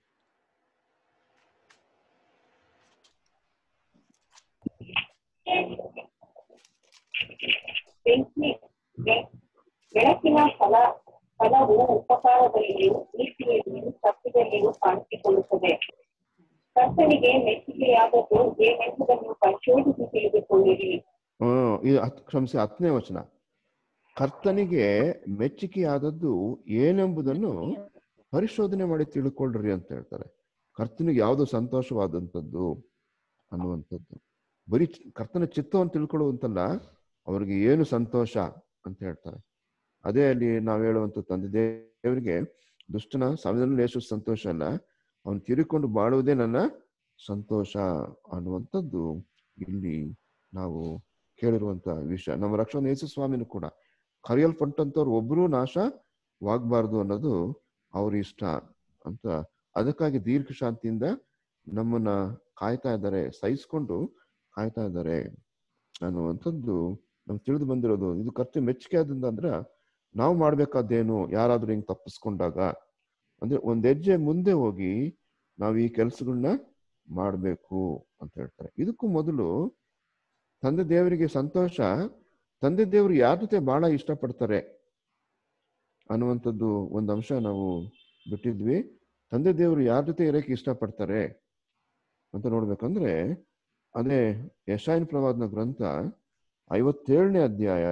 ಬೆಂಕಿ ಬೆ- ಬೆಳಕಿನ ಫಲ ಫಲವು ಉಪಕಾರದಲ್ಲಿಯೂ ನೀತಿಯಲ್ಲಿಯೂ ಸತ್ಯದಲ್ಲಿಯೂ ಕಾಣಿಸಿಕೊಳ್ಳುತ್ತದೆ ಕರ್ತನಿಗೆ ಮೆಚ್ಚುಗೆಯಾದದ್ದು ಏನೆಂಬುದನ್ನು ಪರಿಶೋಧಿಸಿ ತಿಳಿದುಕೊಳ್ಳಿರಿ ಹ್ಮ್, ಇದು ಹತ್- ಕ್ಷಮಿಸಿ ಹತ್ತನೇ ವಚನ ಕರ್ತನಿಗೆ ಮೆಚ್ಚುಗೆಯಾದದ್ದು ಏನೆಂಬುದನ್ನು ಪರಿಶೋಧನೆ ಮಾಡಿ ತಿಳ್ಕೊಳ್ರಿ ಅಂತ ಹೇಳ್ತಾರೆ ಕರ್ತನಿಗೆ ಯಾವುದು ಸಂತೋಷವಾದಂಥದ್ದು ಅನ್ನುವಂಥದ್ದು ಬರೀ ಚಿ- ಕರ್ತನ ಚಿತ್ತವನ್ನು ತಿಳ್ಕೊಳ್ಳುವಂತಲ್ಲ ಅವರಿಗೆ ಏನು ಸಂತೋಷ ಅಂತ ಹೇಳ್ತಾರೆ ಅದೇ ಅಲ್ಲಿ ನಾವು ಹೇಳುವಂಥ ತಂದೆ ದೇವರಿಗೆ ದುಷ್ಟನ ಸಾವಿನಲ್ಲಿ ಲೇಸು ಸಂತೋಷ ಅಲ್ಲ ಅವನು ತಿರುಕೊಂಡು ಬಾಳುವುದೇ ನನ್ನ ಸಂತೋಷ ಅನ್ನುವಂಥದ್ದು ಇಲ್ಲಿ ನಾವು ಕೇಳಿರುವಂತ ವಿಷಯ ನಮ್ಮ ರಕ್ಷಣ ಯೇಸು ಸ್ವಾಮಿನೂ ಕೂಡ ಕರೆಯಲ್ಪಟ್ಟಂತವ್ರು ಒಬ್ಬರೂ ನಾಶವಾಗಬಾರ್ದು ಅನ್ನೋದು ಅವ್ರ ಇಷ್ಟ ಅಂತ ಅದಕ್ಕಾಗಿ ದೀರ್ಘ ಶಾಂತಿಯಿಂದ ನಮ್ಮನ್ನ ಕಾಯ್ತಾ ಇದ್ದಾರೆ ಸಹಿಸ್ಕೊಂಡು ಕಾಯ್ತಾ ಇದ್ದಾರೆ ಅನ್ನುವಂಥದ್ದು ನಮ್ಗೆ ತಿಳಿದು ಬಂದಿರೋದು ಇದು ಕರ್ತ ಮೆಚ್ಚುಗೆ ಆದ್ರಿಂದ ಅಂದ್ರೆ ನಾವು ಮಾಡ್ಬೇಕಾದ್ದೇನು ಯಾರಾದ್ರೂ ಹಿಂಗ್ ತಪ್ಪಿಸ್ಕೊಂಡಾಗ ಅಂದ್ರೆ ಒಂದ್ ಹೆಜ್ಜೆ ಮುಂದೆ ಹೋಗಿ ನಾವು ಈ ಕೆಲಸಗಳನ್ನ ಮಾಡ್ಬೇಕು ಅಂತ ಹೇಳ್ತಾರೆ ಇದಕ್ಕೂ ಮೊದಲು ತಂದೆ ದೇವರಿಗೆ ಸಂತೋಷ ತಂದೆ ದೇವರು ಯಾರ ಜೊತೆ ಬಹಳ ಇಷ್ಟಪಡ್ತಾರೆ ಅನ್ನುವಂಥದ್ದು ಒಂದು ಅಂಶ ನಾವು ಬಿಟ್ಟಿದ್ವಿ ತಂದೆ ದೇವರು ಯಾರ ಜೊತೆ ಇರಕ್ಕೆ ಇಷ್ಟಪಡ್ತಾರೆ ಅಂತ ನೋಡ್ಬೇಕಂದ್ರೆ ಅದೇ ಯಶಾಯನ್ ಪ್ರವಾದನ ಗ್ರಂಥ ಐವತ್ತೇಳನೇ ಅಧ್ಯಾಯ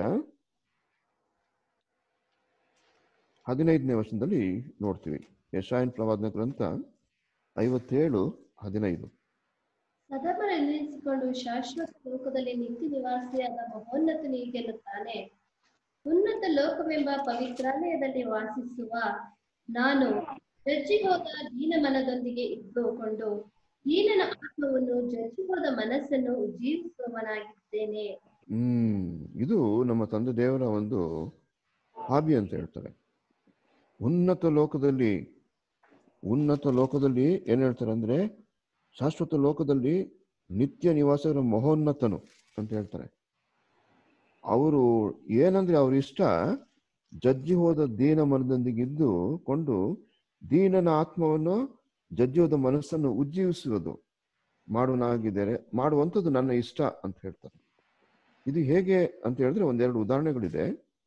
ಹದಿನೈದನೇ ವರ್ಷದಲ್ಲಿ ನೋಡ್ತೀವಿ ಯಶಾಯನ್ ಪ್ರವಾದನ ಗ್ರಂಥ ಐವತ್ತೇಳು ಹದಿನೈದು ಸದಮರ ನಿಲ್ಲಿಸಿಕೊಂಡು ಶಾಶ್ವತ ಲೋಕದಲ್ಲಿ ನಿತ್ಯ ನಿವಾಸಿಯಾದ ಮಹೋನ್ನತನು ಗೆಲ್ಲುತ್ತಾನೆ ಉನ್ನತ ಲೋಕವೆಂಬ ಪವಿತ್ರಾಲಯದಲ್ಲಿ ವಾಸಿಸುವ ನಾನು ಜಜ್ಜಿಹೋದ ದೀನ ಮನದೊಂದಿಗೆ ಇದ್ದುಕೊಂಡು ದೀನನ ಆತ್ಮವನ್ನು ಜಜ್ಜಿಹೋದ ಮನಸ್ಸನ್ನು ಜೀವಿಸುವವನಾಗಿದ್ದೇನೆ ಹ್ಮ್ ಇದು ನಮ್ಮ ತಂದೆ ದೇವರ ಒಂದು ಹಾಬಿ ಅಂತ ಹೇಳ್ತಾರೆ ಉನ್ನತ ಲೋಕದಲ್ಲಿ ಉನ್ನತ ಲೋಕದಲ್ಲಿ ಏನ್ ಹೇಳ್ತಾರೆ ಅಂದ್ರೆ ಶಾಶ್ವತ ಲೋಕದಲ್ಲಿ ನಿತ್ಯ ನಿವಾಸರ ಮಹೋನ್ನತನು ಅಂತ ಹೇಳ್ತಾರೆ ಅವರು ಏನಂದ್ರೆ ಅವ್ರ ಇಷ್ಟ ಜಜ್ಜಿ ಹೋದ ದೀನ ಮನದೊಂದಿಗಿದ್ದು ಕೊಂಡು ದೀನನ ಆತ್ಮವನ್ನು ಜಜ್ಜಿ ಹೋದ ಮನಸ್ಸನ್ನು ಉಜ್ಜೀವಿಸುವುದು ಮಾಡುವನಾಗಿದ್ದಾರೆ ಮಾಡುವಂಥದ್ದು ನನ್ನ ಇಷ್ಟ ಅಂತ ಹೇಳ್ತಾರೆ ಇದು ಹೇಗೆ ಅಂತ ಹೇಳಿದ್ರೆ ಒಂದೆರಡು ಉದಾಹರಣೆಗಳಿದೆ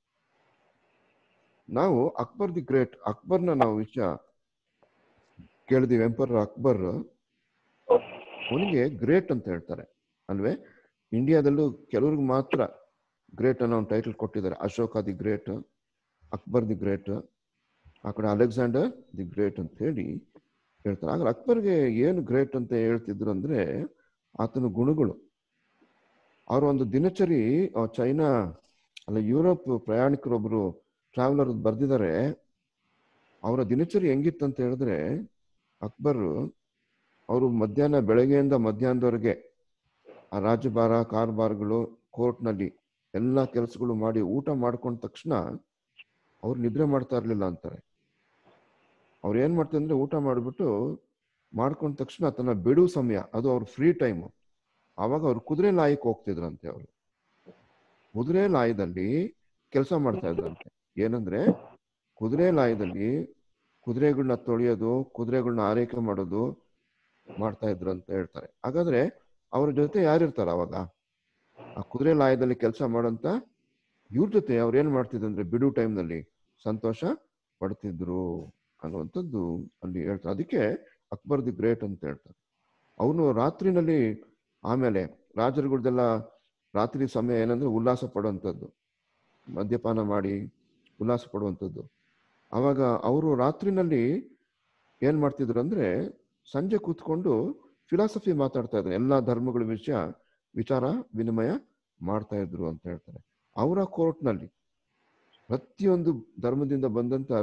ನಾವು ಅಕ್ಬರ್ ದಿ ಗ್ರೇಟ್ ಅಕ್ಬರ್ನ ನಾವು ವಿಷಯ ಕೇಳಿದೀವಿ ಎಂಪರ್ ಅಕ್ಬರ್ ಅವನಿಗೆ ಗ್ರೇಟ್ ಅಂತ ಹೇಳ್ತಾರೆ ಅಲ್ವೇ ಇಂಡಿಯಾದಲ್ಲೂ ಕೆಲವ್ರಿಗೆ ಮಾತ್ರ ಗ್ರೇಟ್ ಅನ್ನೋ ಒಂದು ಟೈಟಲ್ ಕೊಟ್ಟಿದ್ದಾರೆ Ashoka the great Akbar the great ಆ ಕಡೆ ಅಲೆಕ್ಸಾಂಡರ್ ದಿ ಗ್ರೇಟ್ ಅಂತ ಹೇಳಿ ಹೇಳ್ತಾರೆ ಆಗ ಅಕ್ಬರ್ಗೆ ಏನು ಗ್ರೇಟ್ ಅಂತ ಹೇಳ್ತಿದ್ರು ಅಂದ್ರೆ ಆತನ ಗುಣಗಳು ಅವ್ರ ಒಂದು ದಿನಚರಿ ಆ ಚೈನಾ ಅಲ್ಲ ಯುರೋಪ್ ಪ್ರಯಾಣಿಕರೊಬ್ರು ಟ್ರಾವೆಲರ್ ಬರ್ದಿದ್ದಾರೆ ಅವರ ದಿನಚರಿ ಹೆಂಗಿತ್ತು ಅಂತ ಹೇಳಿದ್ರೆ ಅಕ್ಬರ್ ಅವರು ಮಧ್ಯಾಹ್ನ ಬೆಳಗ್ಗೆಯಿಂದ ಮಧ್ಯಾಹ್ನದವರೆಗೆ ಆ ರಾಜ್ಯಭಾರ ಕಾರ್ಬಾರ್ಗಳು ಕೋರ್ಟ್ನಲ್ಲಿ ಎಲ್ಲ ಕೆಲಸಗಳು ಮಾಡಿ ಊಟ ಮಾಡ್ಕೊಂಡ ತಕ್ಷಣ ಅವ್ರು ನಿದ್ರೆ ಮಾಡ್ತಾ ಇರ್ಲಿಲ್ಲ ಅಂತಾರೆ ಅವ್ರು ಏನ್ ಮಾಡ್ತಾರೆ ಅಂದ್ರೆ ಊಟ ಮಾಡಿಬಿಟ್ಟು ಮಾಡ್ಕೊಂಡ ತಕ್ಷಣ ತನ್ನ ಬಿಡುವ ಸಮಯ ಅದು ಅವ್ರ ಫ್ರೀ ಟೈಮು ಆವಾಗ ಅವ್ರು ಕುದುರೆ ಲಾಯಕ್ಕೆ ಹೋಗ್ತಿದ್ರಂತೆ ಅವರು ಕುದುರೆ ಲಾಯದಲ್ಲಿ ಕೆಲಸ ಮಾಡ್ತಾ ಇದ್ರಂತೆ ಏನಂದ್ರೆ ಕುದುರೆ ಲಾಯದಲ್ಲಿ ಕುದುರೆಗಳನ್ನ ತೊಳೆಯೋದು ಕುದುರೆಗಳನ್ನ ಆರೈಕೆ ಮಾಡೋದು ಮಾಡ್ತಾ ಇದ್ರು ಅಂತ ಹೇಳ್ತಾರೆ ಹಾಗಾದ್ರೆ ಅವ್ರ ಜೊತೆ ಯಾರಿರ್ತಾರ ಅವಾಗ ಆ ಕುದುರೆ ಲಾಯದಲ್ಲಿ ಕೆಲಸ ಮಾಡೋಂತ ಇವ್ರ ಜೊತೆ ಅವ್ರು ಏನ್ ಮಾಡ್ತಿದ್ರು ಅಂದ್ರೆ ಬಿಡು ಟೈಮ್ನಲ್ಲಿ ಸಂತೋಷ ಪಡ್ತಿದ್ರು ಅನ್ನುವಂಥದ್ದು ಅಲ್ಲಿ ಹೇಳ್ತಾರೆ ಅದಕ್ಕೆ ಅಕ್ಬರ್ ದಿ ಗ್ರೇಟ್ ಅಂತ ಹೇಳ್ತಾರೆ ಅವನು ರಾತ್ರಿನಲ್ಲಿ ಆಮೇಲೆ ರಾಜರುಗಳ್ದೆಲ್ಲ ರಾತ್ರಿ ಸಮಯ ಏನಂದ್ರೆ ಉಲ್ಲಾಸ ಪಡುವಂಥದ್ದು ಮದ್ಯಪಾನ ಮಾಡಿ ಉಲ್ಲಾಸ ಪಡುವಂಥದ್ದು ಅವಾಗ ಅವರು ರಾತ್ರಿನಲ್ಲಿ ಏನ್ ಮಾಡ್ತಿದ್ರು ಅಂದ್ರೆ ಸಂಜೆ ಕೂತ್ಕೊಂಡು ಫಿಲಾಸಫಿ ಮಾತಾಡ್ತಾ ಇದ್ರು ಎಲ್ಲಾ ಧರ್ಮಗಳ ವಿಷಯ ವಿಚಾರ ವಿನಿಮಯ ಮಾಡ್ತಾ ಇದ್ರು ಅಂತ ಹೇಳ್ತಾರೆ ಅವರ ಕೋರ್ಟ್ನಲ್ಲಿ ಪ್ರತಿಯೊಂದು ಧರ್ಮದಿಂದ ಬಂದಂತ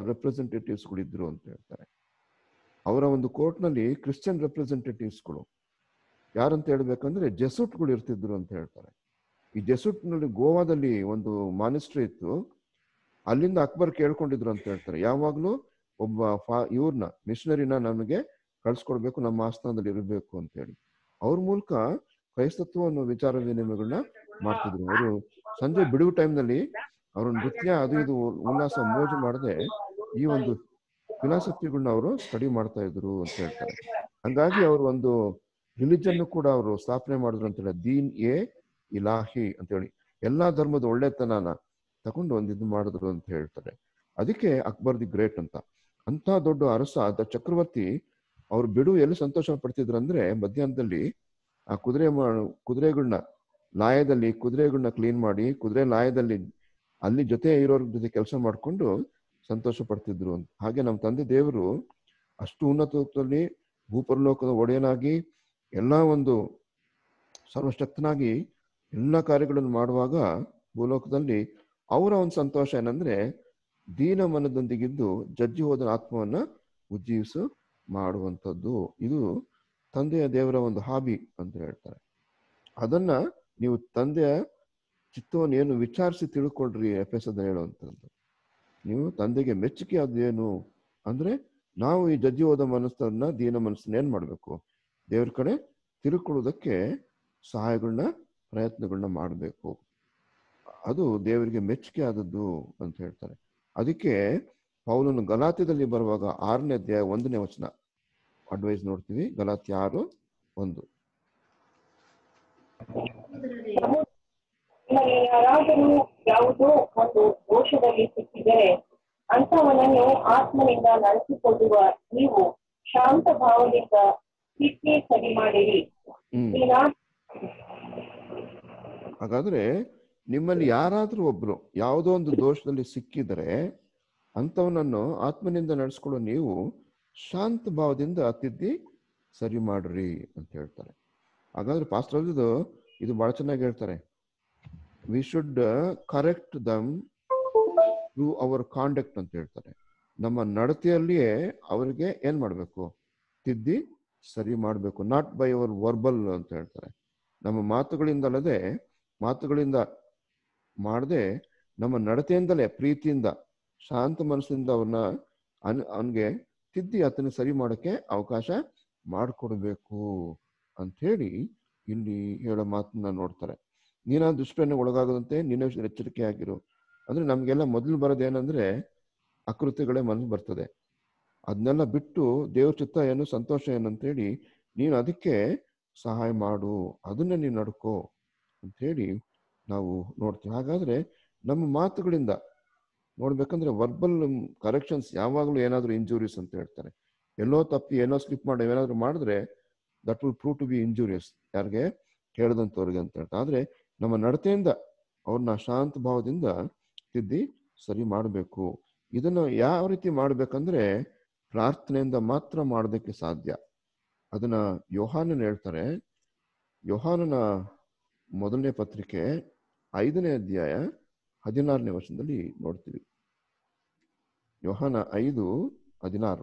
ರೆಪ್ರೆಸೆಂಟೇಟಿವ್ಸ್ಗಳಿದ್ರು ಅಂತ ಹೇಳ್ತಾರೆ ಅವರ ಒಂದು ಕೋರ್ಟ್ನಲ್ಲಿ ಕ್ರಿಶ್ಚಿಯನ್ ರೆಪ್ರೆಸೆಂಟೇಟಿವ್ಸ್ಗಳು ಯಾರಂತ ಹೇಳ್ಬೇಕಂದ್ರೆ ಜೆಸುಟ್ಗಳು ಇರ್ತಿದ್ರು ಅಂತ ಹೇಳ್ತಾರೆ ಈ ಜೆಸುಟ್ನಲ್ಲಿ ಗೋವಾದಲ್ಲಿ ಒಂದು ಮಾನಿಸ್ಟ್ರಿ ಇತ್ತು ಅಲ್ಲಿಂದ ಅಕ್ಬರ್ ಕೇಳ್ಕೊಂಡಿದ್ರು ಅಂತ ಹೇಳ್ತಾರೆ ಯಾವಾಗ್ಲೂ ಒಬ್ಬ ಫಾ ಇವ್ರನ್ನ ಮಿಷನರಿನ ನಮಗೆ ಕಳ್ಸ್ಕೊಡ್ಬೇಕು ನಮ್ಮ ಆಸ್ಥಾನದಲ್ಲಿ ಇರಬೇಕು ಅಂತ ಹೇಳಿ ಅವ್ರ ಮೂಲಕ ಕ್ರೈಸ್ತತ್ವ ಅನ್ನೋ ವಿಚಾರ ವಿನಿಮಯಗಳನ್ನ ಮಾಡ್ತಿದ್ರು ಅವರು ಸಂಜೆ ಬಿಡುವು ಟೈಮ್ನಲ್ಲಿ ಅವ್ರ ನೃತ್ಯ ಅದು ಇದು ಉಲ್ಲಾಸ ಮೋಜು ಮಾಡದೆ ಈ ಒಂದು ಫಿಲಾಸಫಿಗಳನ್ನ ಅವರು ಸ್ಟಡಿ ಮಾಡ್ತಾ ಇದ್ರು ಅಂತ ಹೇಳ್ತಾರೆ ಹಂಗಾಗಿ ಅವರು ಒಂದು ರಿಲಿಜನ್ ಕೂಡ ಅವರು ಸ್ಥಾಪನೆ ಮಾಡಿದ್ರು ಅಂತ ಹೇಳಿ ದೀನ್ ಎ ಇಲಾಹಿ ಅಂತ ಹೇಳಿ ಎಲ್ಲಾ ಧರ್ಮದ ಒಳ್ಳೆತನನ ತಕೊಂಡು ಒಂದು ಇದು ಮಾಡಿದ್ರು ಅಂತ ಹೇಳ್ತಾರೆ ಅದಕ್ಕೆ ಅಕ್ಬರ್ ದಿ ಗ್ರೇಟ್ ಅಂತ ಅಂತ ದೊಡ್ಡ ಅರಸ ದ ಚಕ್ರವರ್ತಿ ಅವ್ರು ಬಿಡು ಎಲ್ಲಿ ಸಂತೋಷ ಪಡ್ತಿದ್ರು ಅಂದ್ರೆ ಮಧ್ಯಾಹ್ನದಲ್ಲಿ ಆ ಕುದುರೆ ಮಾ- ಕುದುರೆಗಳನ್ನ ಲಾಯದಲ್ಲಿ ಕುದುರೆಗಳನ್ನ ಕ್ಲೀನ್ ಮಾಡಿ ಕುದುರೆ ಲಾಯದಲ್ಲಿ ಅಲ್ಲಿ ಜೊತೆ ಇರೋರ ಜೊತೆ ಕೆಲಸ ಮಾಡ್ಕೊಂಡು ಸಂತೋಷ ಪಡ್ತಿದ್ರು ಅಂತ ಹಾಗೆ ನಮ್ಮ ತಂದೆ ದೇವರು ಅಷ್ಟು ಉನ್ನತದಲ್ಲಿ ಭೂಪರಲೋಕದ ಒಡೆಯನಾಗಿ ಎಲ್ಲಾ ಒಂದು ಸರ್ವಶಕ್ತನಾಗಿ ಎಲ್ಲ ಕಾರ್ಯಗಳನ್ನು ಮಾಡುವಾಗ ಭೂಲೋಕದಲ್ಲಿ ಅವರ ಒಂದು ಸಂತೋಷ ಏನಂದ್ರೆ ದೀನ ಮನದೊಂದಿಗಿದ್ದು ಜಜ್ಜಿ ಹೋದ ಆತ್ಮವನ್ನ ಉಜ್ಜೀವಿಸು ಮಾಡುವಂಥದ್ದು ಇದು ತಂದೆಯ ದೇವರ ಒಂದು ಹಾಬಿ ಅಂತ ಹೇಳ್ತಾರೆ ಅದನ್ನ ನೀವು ತಂದೆಯ ಚಿತ್ತವನ್ನು ಏನು ವಿಚಾರಿಸಿ ತಿಳ್ಕೊಳ್ರಿ ಎಫ್ ಎಸ್ ಅದ ಹೇಳುವಂಥದ್ದು ನೀವು ತಂದೆಗೆ ಮೆಚ್ಚುಗೆ ಅದು ಏನು ಅಂದ್ರೆ ನಾವು ಈ ಜಜ್ಜಿ ಹೋದ ಮನಸ್ಸನ್ನ ದೀನ ಮನಸ್ಸನ್ನ ಏನ್ ಮಾಡ್ಬೇಕು ದೇವ್ರ ಕಡೆ ತಿಳ್ಕೊಳ್ಳೋದಕ್ಕೆ ಸಹಾಯಗಳನ್ನ ಪ್ರಯತ್ನಗಳನ್ನ ಮಾಡಬೇಕು ಅದು ದೇವರಿಗೆ ಮೆಚ್ಚುಗೆ ಆದದ್ದು ಅಂತ ಹೇಳ್ತಾರೆ ಅದಕ್ಕೆ ಪೌಲನು ಗಲಾತ್ಯದಲ್ಲಿ ಬರುವಾಗ ಆರನೇ ಅಧ್ಯಾಯ ಒಂದನೇ ವಚನ ಅಡ್ವೈಸ್ ನೋಡ್ತೀವಿ ಗಲಾತ್ಯ ಆರು ಒಂದು ನಿಮ್ಮಲ್ಲಿ ಯಾರಾದರೂ ಯಾವುದೋ ಒಂದು ದೋಷದಲ್ಲಿ ಸಿಕ್ಕಿದರೆ ಅಂಥವನನ್ನು ಆತ್ಮನಿಂದ ನಡೆಸಿಕೊಳ್ಳುವ ನೀವು ಶಾಂತ ಭಾವದಿಂದ ತಿದ್ದಿ ಸರಿ ಮಾಡಿರಿ ಹ್ಮ್ ಈ ನಾ ಹಾಗಾದ್ರೆ ನಿಮ್ಮಲ್ಲಿ ಯಾರಾದ್ರೂ ಒಬ್ರು ಯಾವುದೋ ಒಂದು ದೋಷದಲ್ಲಿ ಸಿಕ್ಕಿದರೆ ಅಂಥವನನ್ನು ಆತ್ಮನಿಂದ ನಡೆಸ್ಕೊಳ್ಳೋ ನೀವು ಶಾಂತ ಭಾವದಿಂದ ತಿದ್ದಿ ಸರಿ ಮಾಡ್ರಿ ಅಂತ ಹೇಳ್ತಾರೆ ಹಾಗಾದ್ರೆ ಪಾಸ್ಟರ್ ಇದು ಇದು ಬಹಳ ಚೆನ್ನಾಗಿ ಹೇಳ್ತಾರೆ we should correct them through our conduct ಅಂತ ಹೇಳ್ತಾರೆ ನಮ್ಮ ನಡತೆಯಲ್ಲಿಯೇ ಅವರಿಗೆ ಏನ್ ಮಾಡ್ಬೇಕು ತಿದ್ದಿ ಸರಿ ಮಾಡಬೇಕು ನಾಟ್ ಬೈ ಅವರ್ ವರ್ಬಲ್ ಅಂತ ಹೇಳ್ತಾರೆ ನಮ್ಮ ಮಾತುಗಳಿಂದಲ್ಲದೆ ಮಾತುಗಳಿಂದ ಮಾಡದೆ ನಮ್ಮ ನಡತೆಯಿಂದಲೇ ಪ್ರೀತಿಯಿಂದ ಶಾಂತ ಮನಸ್ಸಿಂದ ಅವ್ರನ್ನ ಅನ್ ಅವನಿಗೆ ತಿದ್ದಿ ಆತನ ಸರಿ ಮಾಡೋಕ್ಕೆ ಅವಕಾಶ ಮಾಡಿಕೊಡ್ಬೇಕು ಅಂಥೇಳಿ ಇಲ್ಲಿ ಹೇಳೋ ಮಾತನ್ನ ನೋಡ್ತಾರೆ ನೀನ ದುಷ್ಪ್ರಯತ್ನ ಒಳಗಾಗದಂತೆ ನಿನ್ನ ವಿಷಯದಲ್ಲಿ ಎಚ್ಚರಿಕೆ ಆಗಿರು ಅಂದ್ರೆ ನಮ್ಗೆಲ್ಲ ಮೊದಲು ಬರೋದೇನಂದ್ರೆ ಅಕೃತ್ಯಗಳೇ ಮನಸ್ಸು ಬರ್ತದೆ ಅದನ್ನೆಲ್ಲ ಬಿಟ್ಟು ದೇವ್ರ ಚಿತ್ತ ಏನು ಸಂತೋಷ ಏನು ಅಂತೇಳಿ ನೀನು ಅದಕ್ಕೆ ಸಹಾಯ ಮಾಡು ಅದನ್ನ ನೀನು ನಡ್ಕೋ ಅಂಥೇಳಿ ನಾವು ನೋಡ್ತೀವಿ ಹಾಗಾದ್ರೆ ನಮ್ಮ ಮಾತುಗಳಿಂದ ನೋಡ್ಬೇಕಂದ್ರೆ ವರ್ಬಲ್ ಕರೆಕ್ಷನ್ಸ್ ಯಾವಾಗಲೂ ಏನಾದರೂ ಇಂಜುರೀಸ್ ಅಂತ ಹೇಳ್ತಾರೆ ಎಲ್ಲೋ ತಪ್ಪಿ ಏನೋ ಸ್ಲಿಪ್ ಮಾಡಿ ಏನಾದರೂ ಮಾಡಿದ್ರೆ that will prove to be injurious ಯಾರಿಗೆ ಕೇಳದಂಥವ್ರಿಗೆ ಅಂತ ಹೇಳ್ತಾರೆ ಆದ್ರೆ ನಮ್ಮ ನಡತೆಯಿಂದ ಅವ್ರನ್ನ ಶಾಂತ ಭಾವದಿಂದ ತಿದ್ದಿ ಸರಿ ಮಾಡಬೇಕು ಇದನ್ನು ಯಾವ ರೀತಿ ಮಾಡ್ಬೇಕಂದ್ರೆ ಪ್ರಾರ್ಥನೆಯಿಂದ ಮಾತ್ರ ಮಾಡೋದಕ್ಕೆ ಸಾಧ್ಯ ಅದನ್ನ ಯೋಹಾನನ್ ಹೇಳ್ತಾರೆ ಯೋಹಾನನ ಮೊದಲನೇ ಪತ್ರಿಕೆ ಐದನೇ ಅಧ್ಯಾಯ ಹದಿನಾರನೇ ವರ್ಷದಲ್ಲಿ ನೋಡ್ತೀವಿ ಯೋಹಾನ ಐದು ಹದಿನಾರು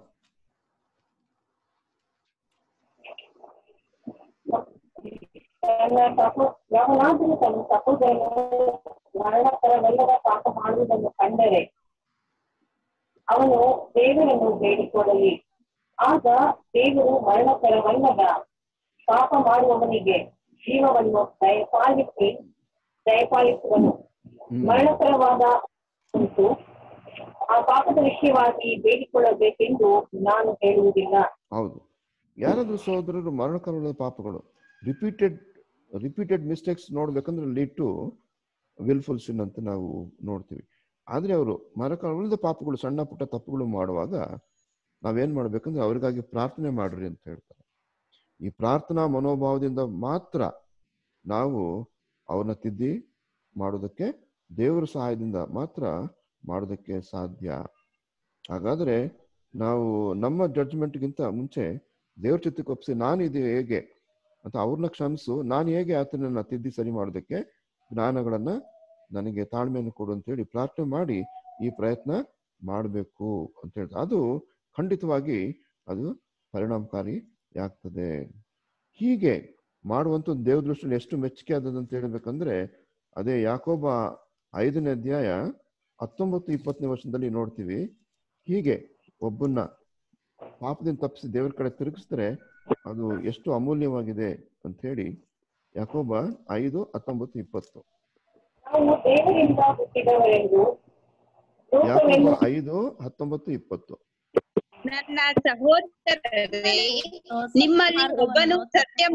ತನ್ನ ಸಹೋ ಯಾವನಾದರೂ ತನ್ನ ಸಹೋದರನು ಮರಣಕರವಲ್ಲದ ಪಾಪ ಮಾಡುವುದನ್ನು ಕಂಡರೆ ಅವನು ದೇವರನ್ನು ಬೇಡಿಕೊಳ್ಳಲಿ ಆಗ ದೇವರು ಮರಣಕರವಲ್ಲದ ಪಾಪ ಮಾಡುವವನಿಗೆ ಜೀವವನ್ನು ದಯಪಾಲಿಸಿ ದಯಪಾಲಿಸುವನು ಮರಣಕರವಾದ ಉಂಟು ಆ ಪಾಪದ ವಿಷಯವಾಗಿ ಬೇಡಿಕೊಳ್ಳಬೇಕೆಂದು ನಾನು ಹೇಳುವುದಿಲ್ಲ ಹೌದು ಯಾರಾದ್ರೂ ಸಹೋದರರು ಮರಣಕರವಾದ ಪಾಪಗಳು ರಿಪೀಟೆಡ್ ರಿಪೀಟೆಡ್ ಮಿಸ್ಟೇಕ್ಸ್ ನೋಡ್ಬೇಕಂದ್ರೆ ಲೀಡ್ ಟು ವಿಲ್ಫುಲ್ ಸಿನ್ ಅಂತ ನಾವು ನೋಡ್ತೀವಿ ಆದ್ರೆ ಅವರು ಮರಣಕರವಿಲ್ಲದ ಪಾಪಗಳು ಸಣ್ಣ ಪುಟ್ಟ ತಪ್ಪುಗಳು ಮಾಡುವಾಗ ನಾವೇನ್ ಮಾಡ್ಬೇಕಂದ್ರೆ ಅವ್ರಿಗಾಗಿ ಪ್ರಾರ್ಥನೆ ಮಾಡ್ರಿ ಅಂತ ಹೇಳ್ತಾರೆ ಈ ಪ್ರಾರ್ಥನಾ ಮನೋಭಾವದಿಂದ ಮಾತ್ರ ನಾವು ಅವ್ರನ್ನ ತಿದ್ದಿ ಮಾಡೋದಕ್ಕೆ ದೇವರ ಸಹಾಯದಿಂದ ಮಾತ್ರ ಮಾಡೋದಕ್ಕೆ ಸಾಧ್ಯ ಹಾಗಾದ್ರೆ ನಾವು ನಮ್ಮ ಜಡ್ಜ್ಮೆಂಟ್ಗಿಂತ ಮುಂಚೆ ದೇವ್ರ ಚಿತ್ತಕ್ಕೆ ಒಪ್ಪಿಸಿ ನಾನು ಇದು ಹೇಗೆ ಅಂತ ಅವ್ರನ್ನ ಕ್ಷಮಿಸು ನಾನು ಹೇಗೆ ಆತನನ್ನ ತಿದ್ದಿ ಸರಿ ಮಾಡೋದಕ್ಕೆ ಜ್ಞಾನಗಳನ್ನ ನನಗೆ ತಾಳ್ಮೆಯನ್ನು ಕೊಡು ಅಂತ ಹೇಳಿ ಪ್ರಾರ್ಥನೆ ಮಾಡಿ ಈ ಪ್ರಯತ್ನ ಮಾಡಬೇಕು ಅಂತ ಹೇಳ್ತಾರೆ ಅದು ಖಂಡಿತವಾಗಿ ಅದು ಪರಿಣಾಮಕಾರಿ ಆಗ್ತದೆ ಹೀಗೆ ಮಾಡುವಂಥ ದೇವ್ರ ದೃಷ್ಟಿಯಲ್ಲಿ ಎಷ್ಟು ಮೆಚ್ಚುಗೆ ಆದದಂತ ಹೇಳ್ಬೇಕಂದ್ರೆ ಅದೇ ಯಾಕೋಬ ಐದನೇ ಅಧ್ಯಾಯ ಹತ್ತೊಂಬತ್ತು ಇಪ್ಪತ್ತನೇ ವರ್ಷದಲ್ಲಿ ನೋಡ್ತೀವಿ ಹೀಗೆ ಒಬ್ಬನ್ನ ಪಾಪದಿಂದ ತಪ್ಪಿಸಿ ದೇವರ ಕಡೆ ತಿರುಗಿಸಿದ್ರೆ ಅದು ಎಷ್ಟು ಅಮೂಲ್ಯವಾಗಿದೆ ಅಂತ ಹೇಳಿ ಯಾಕೋಬ ಐದು ಹತ್ತೊಂಬತ್ತು ಇಪ್ಪತ್ತು ನಾವು ದೇವರಿಂದ ಹುಟ್ಟಿದವರೆಂದು ಯಾಕೋಬ ಲೋಕವೆಲ್ಲ ಐದು ಹತ್ತೊಂಬತ್ತು ಇಪ್ಪತ್ತು ನನ್ನ ಸಹೋದರರೇ ನಿಮ್ಮಲ್ಲಿ ಒಬ್ಬನು ಸತ್ಯ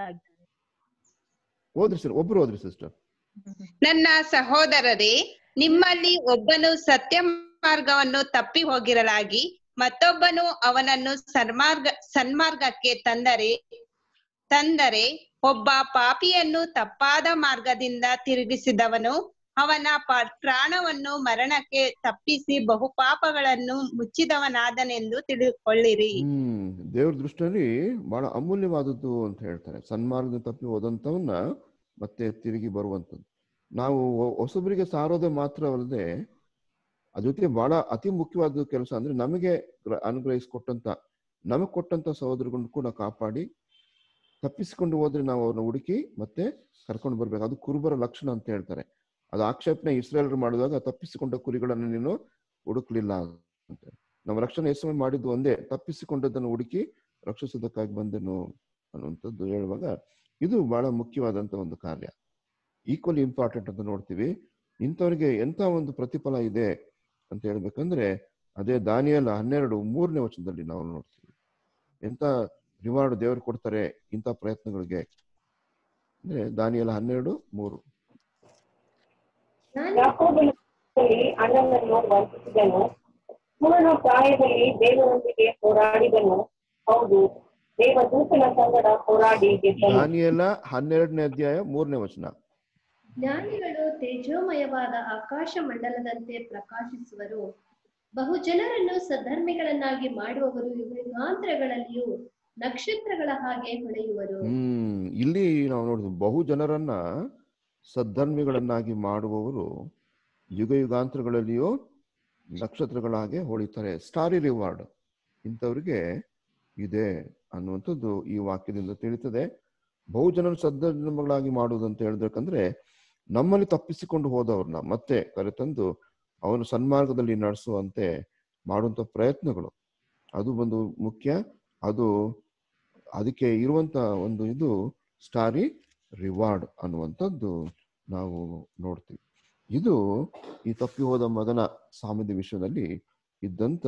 ಓದ್ರಿ ಸರ್ ಒಬ್ರು ಓದ್ರಿ ಸಿಸ್ಟರ್ ನನ್ನ ಸಹೋದರರೇ ನಿಮ್ಮಲ್ಲಿ ಒಬ್ಬನು ಸತ್ಯ ಮಾರ್ಗವನ್ನು ತಪ್ಪಿ ಹೋಗಿರಲಾಗಿ ಮತ್ತೊಬ್ಬನು ಅವನನ್ನು ಸನ್ಮಾರ್ಗ ಸನ್ಮಾರ್ಗಕ್ಕೆ ತಂದರೆ ತಂದರೆ ಒಬ್ಬ ಪಾಪಿಯನ್ನು ತಪ್ಪಾದ ಮಾರ್ಗದಿಂದ ತಿರುಗಿಸಿದವನು ಅವನ ಪ- ಪ್ರಾಣವನ್ನು ಮರಣಕ್ಕೆ ತಪ್ಪಿಸಿ ಬಹು ಪಾಪಗಳನ್ನು ಮುಚ್ಚಿದವನಾದನೆಂದು ತಿಳಿದುಕೊಳ್ಳಿರಿ ಹ್ಮ್ ದೇವ್ರ ದೃಷ್ಟಿಯಲ್ಲಿ ಬಹಳ ಅಮೂಲ್ಯವಾದದ್ದು ಅಂತ ಹೇಳ್ತಾರೆ ಸನ್ಮಾರ್ಗದ ತಪ್ಪಿ ಹೋದಂಥವನ್ನ ಮತ್ತೆ ತಿರುಗಿ ಬರುವಂಥದ್ದು ನಾವು ಹೊ- ಹೊಸಬರಿಗೆ ಸಾರೋದೇ ಮಾತ್ರವಲ್ಲದೆ ಅದ್ರ ಜೊತೆ ಬಹಳ ಅತಿ ಮುಖ್ಯವಾದ ಕೆಲಸ ಅಂದ್ರೆ ನಮಗೆ ಗ್ರ- ಅನುಗ್ರಹಿಸ್ಕೊಟ್ಟಂತ ನಮಗೆ ಕೊಟ್ಟಂತ ಸಹೋದರಗಳನ್ನು ಕೂಡ ಕಾಪಾಡಿ ತಪ್ಪಿಸಿಕೊಂಡು ಹೋದ್ರೆ ನಾವು ಅವ್ರನ್ನ ಹುಡುಕಿ ಮತ್ತೆ ಕರ್ಕೊಂಡು ಬರ್ಬೇಕು ಅದು ಕುರುಬರ ಲಕ್ಷಣ ಅಂತ ಹೇಳ್ತಾರೆ ಅದು ಆಕ್ಷೇಪಣೆ ಇಸ್ರೇಲರು ಮಾಡಿದಾಗ ತಪ್ಪಿಸಿಕೊಂಡ ಕುರಿಗಳನ್ನು ನೀನು ಹುಡುಕ್ಲಿಲ್ಲ ಅಂತ ನಮ್ಮ ರಕ್ಷಣೆ ಹೆಸರು ಮಾಡಿದ್ದು ಒಂದೇ ತಪ್ಪಿಸಿಕೊಂಡದ್ದನ್ನು ಹುಡುಕಿ ರಕ್ಷಿಸೋದಕ್ಕಾಗಿ ಬಂದೆನು ಅನ್ನುವಂಥದ್ದು ಹೇಳುವಾಗ ಇದು ಬಹಳ ಮುಖ್ಯವಾದಂತ ಒಂದು ಕಾರ್ಯ ಈಕ್ವಲಿ ಇಂಪಾರ್ಟೆಂಟ್ ಅಂತ ನೋಡ್ತೀವಿ ಇಂಥವ್ರಿಗೆ ಎಂತ ಒಂದು ಪ್ರತಿಫಲ ಇದೆ ಅಂತ ಹೇಳ್ಬೇಕಂದ್ರೆ ಅದೇ ದಾನಿಯಲ್ಲ ಹನ್ನೆರಡು ಮೂರನೇ ವಚನದಲ್ಲಿ ನಾವು ನೋಡ್ತೀವಿ ಎಂತ ರಿವಾರ್ಡ್ ದೇವರು ಕೊಡ್ತಾರೆ ಇಂಥ ಪ್ರಯತ್ನಗಳಿಗೆ ಅಂದ್ರೆ ದಾನಿಯಲ್ಲ ಹನ್ನೆರಡು ಮೂರು ಯಾಕೋಬನಲ್ಲಿ ಅಣ್ಣನನ್ನು ವಂಚಿಸಿದನು ಪೂರ್ಣ ಪ್ರಾಯದಲ್ಲಿ ದೇವರೊಂದಿಗೆ ಹೋರಾಡಿದನು ಹೌದು ದೇವದೂತನ ಸಂಗಡ ಹೋರಾಡಿ ಗೆದ್ದನು ದಾನಿಯಲ್ಲ ಹನ್ನೆರಡನೇ ಅಧ್ಯಾಯ ಮೂರನೇ ವಚನ ಜ್ಞಾನಿಗಳು ತೇಜೋಮಯವಾದ ಆಕಾಶ ಮಂಡಲದಂತೆ ಪ್ರಕಾಶಿಸುವರು ಬಹು ಜನರನ್ನು ಸದ್ಧರ್ಮಿಗಳನ್ನಾಗಿ ಮಾಡುವವರು ಯುಗಾಂತರಗಳಲ್ಲಿಯೂ ನಕ್ಷತ್ರಗಳ ಹಾಗೆ ಹೊಳೆಯುವರು ಹ್ಮ್ ಇಲ್ಲಿ ನಾವು ನೋಡಿದ್ವಿ ಬಹು ಜನರನ್ನ ಸದ್ಧರ್ಮಿಗಳನ್ನಾಗಿ ಮಾಡುವವರು ಯುಗ ಯುಗಾಂತರಗಳಲ್ಲಿಯೂ ನಕ್ಷತ್ರಗಳ ಹಾಗೆ ಹೊಳಿತಾರೆ ಸ್ಟಾರಿ ರಿವಾರ್ಡ್ ಇಂಥವ್ರಿಗೆ ಇದೆ ಅನ್ನುವಂಥದ್ದು ಈ ವಾಕ್ಯದಿಂದ ತಿಳಿತದೆ ಬಹು ಜನರು ಸದ್ಧರ್ಮಗಳಾಗಿ ಮಾಡುವುದು ಅಂತ ಹೇಳ್ಬೇಕಂದ್ರೆ ನಮ್ಮಲ್ಲಿ ತಪ್ಪಿಸಿಕೊಂಡು ಹೋದವ್ರನ್ನ ಮತ್ತೆ ಕರೆತಂದು ಅವನು ಸನ್ಮಾರ್ಗದಲ್ಲಿ ನಡೆಸುವಂತೆ ಮಾಡುವಂತ ಪ್ರಯತ್ನಗಳು ಅದು ಒಂದು ಮುಖ್ಯ ಅದು ಅದಕ್ಕೆ ಇರುವಂತ ಒಂದು ಇದು ಸ್ಟಾರಿ ರಿವಾರ್ಡ್ ಅನ್ನುವಂಥದ್ದು ನಾವು ನೋಡ್ತೀವಿ ಇದು ಈ ತಪ್ಪಿ ಹೋದ ಮಗನ ಸಾಮ್ಯದ ವಿಷಯದಲ್ಲಿ ಇದ್ದಂತ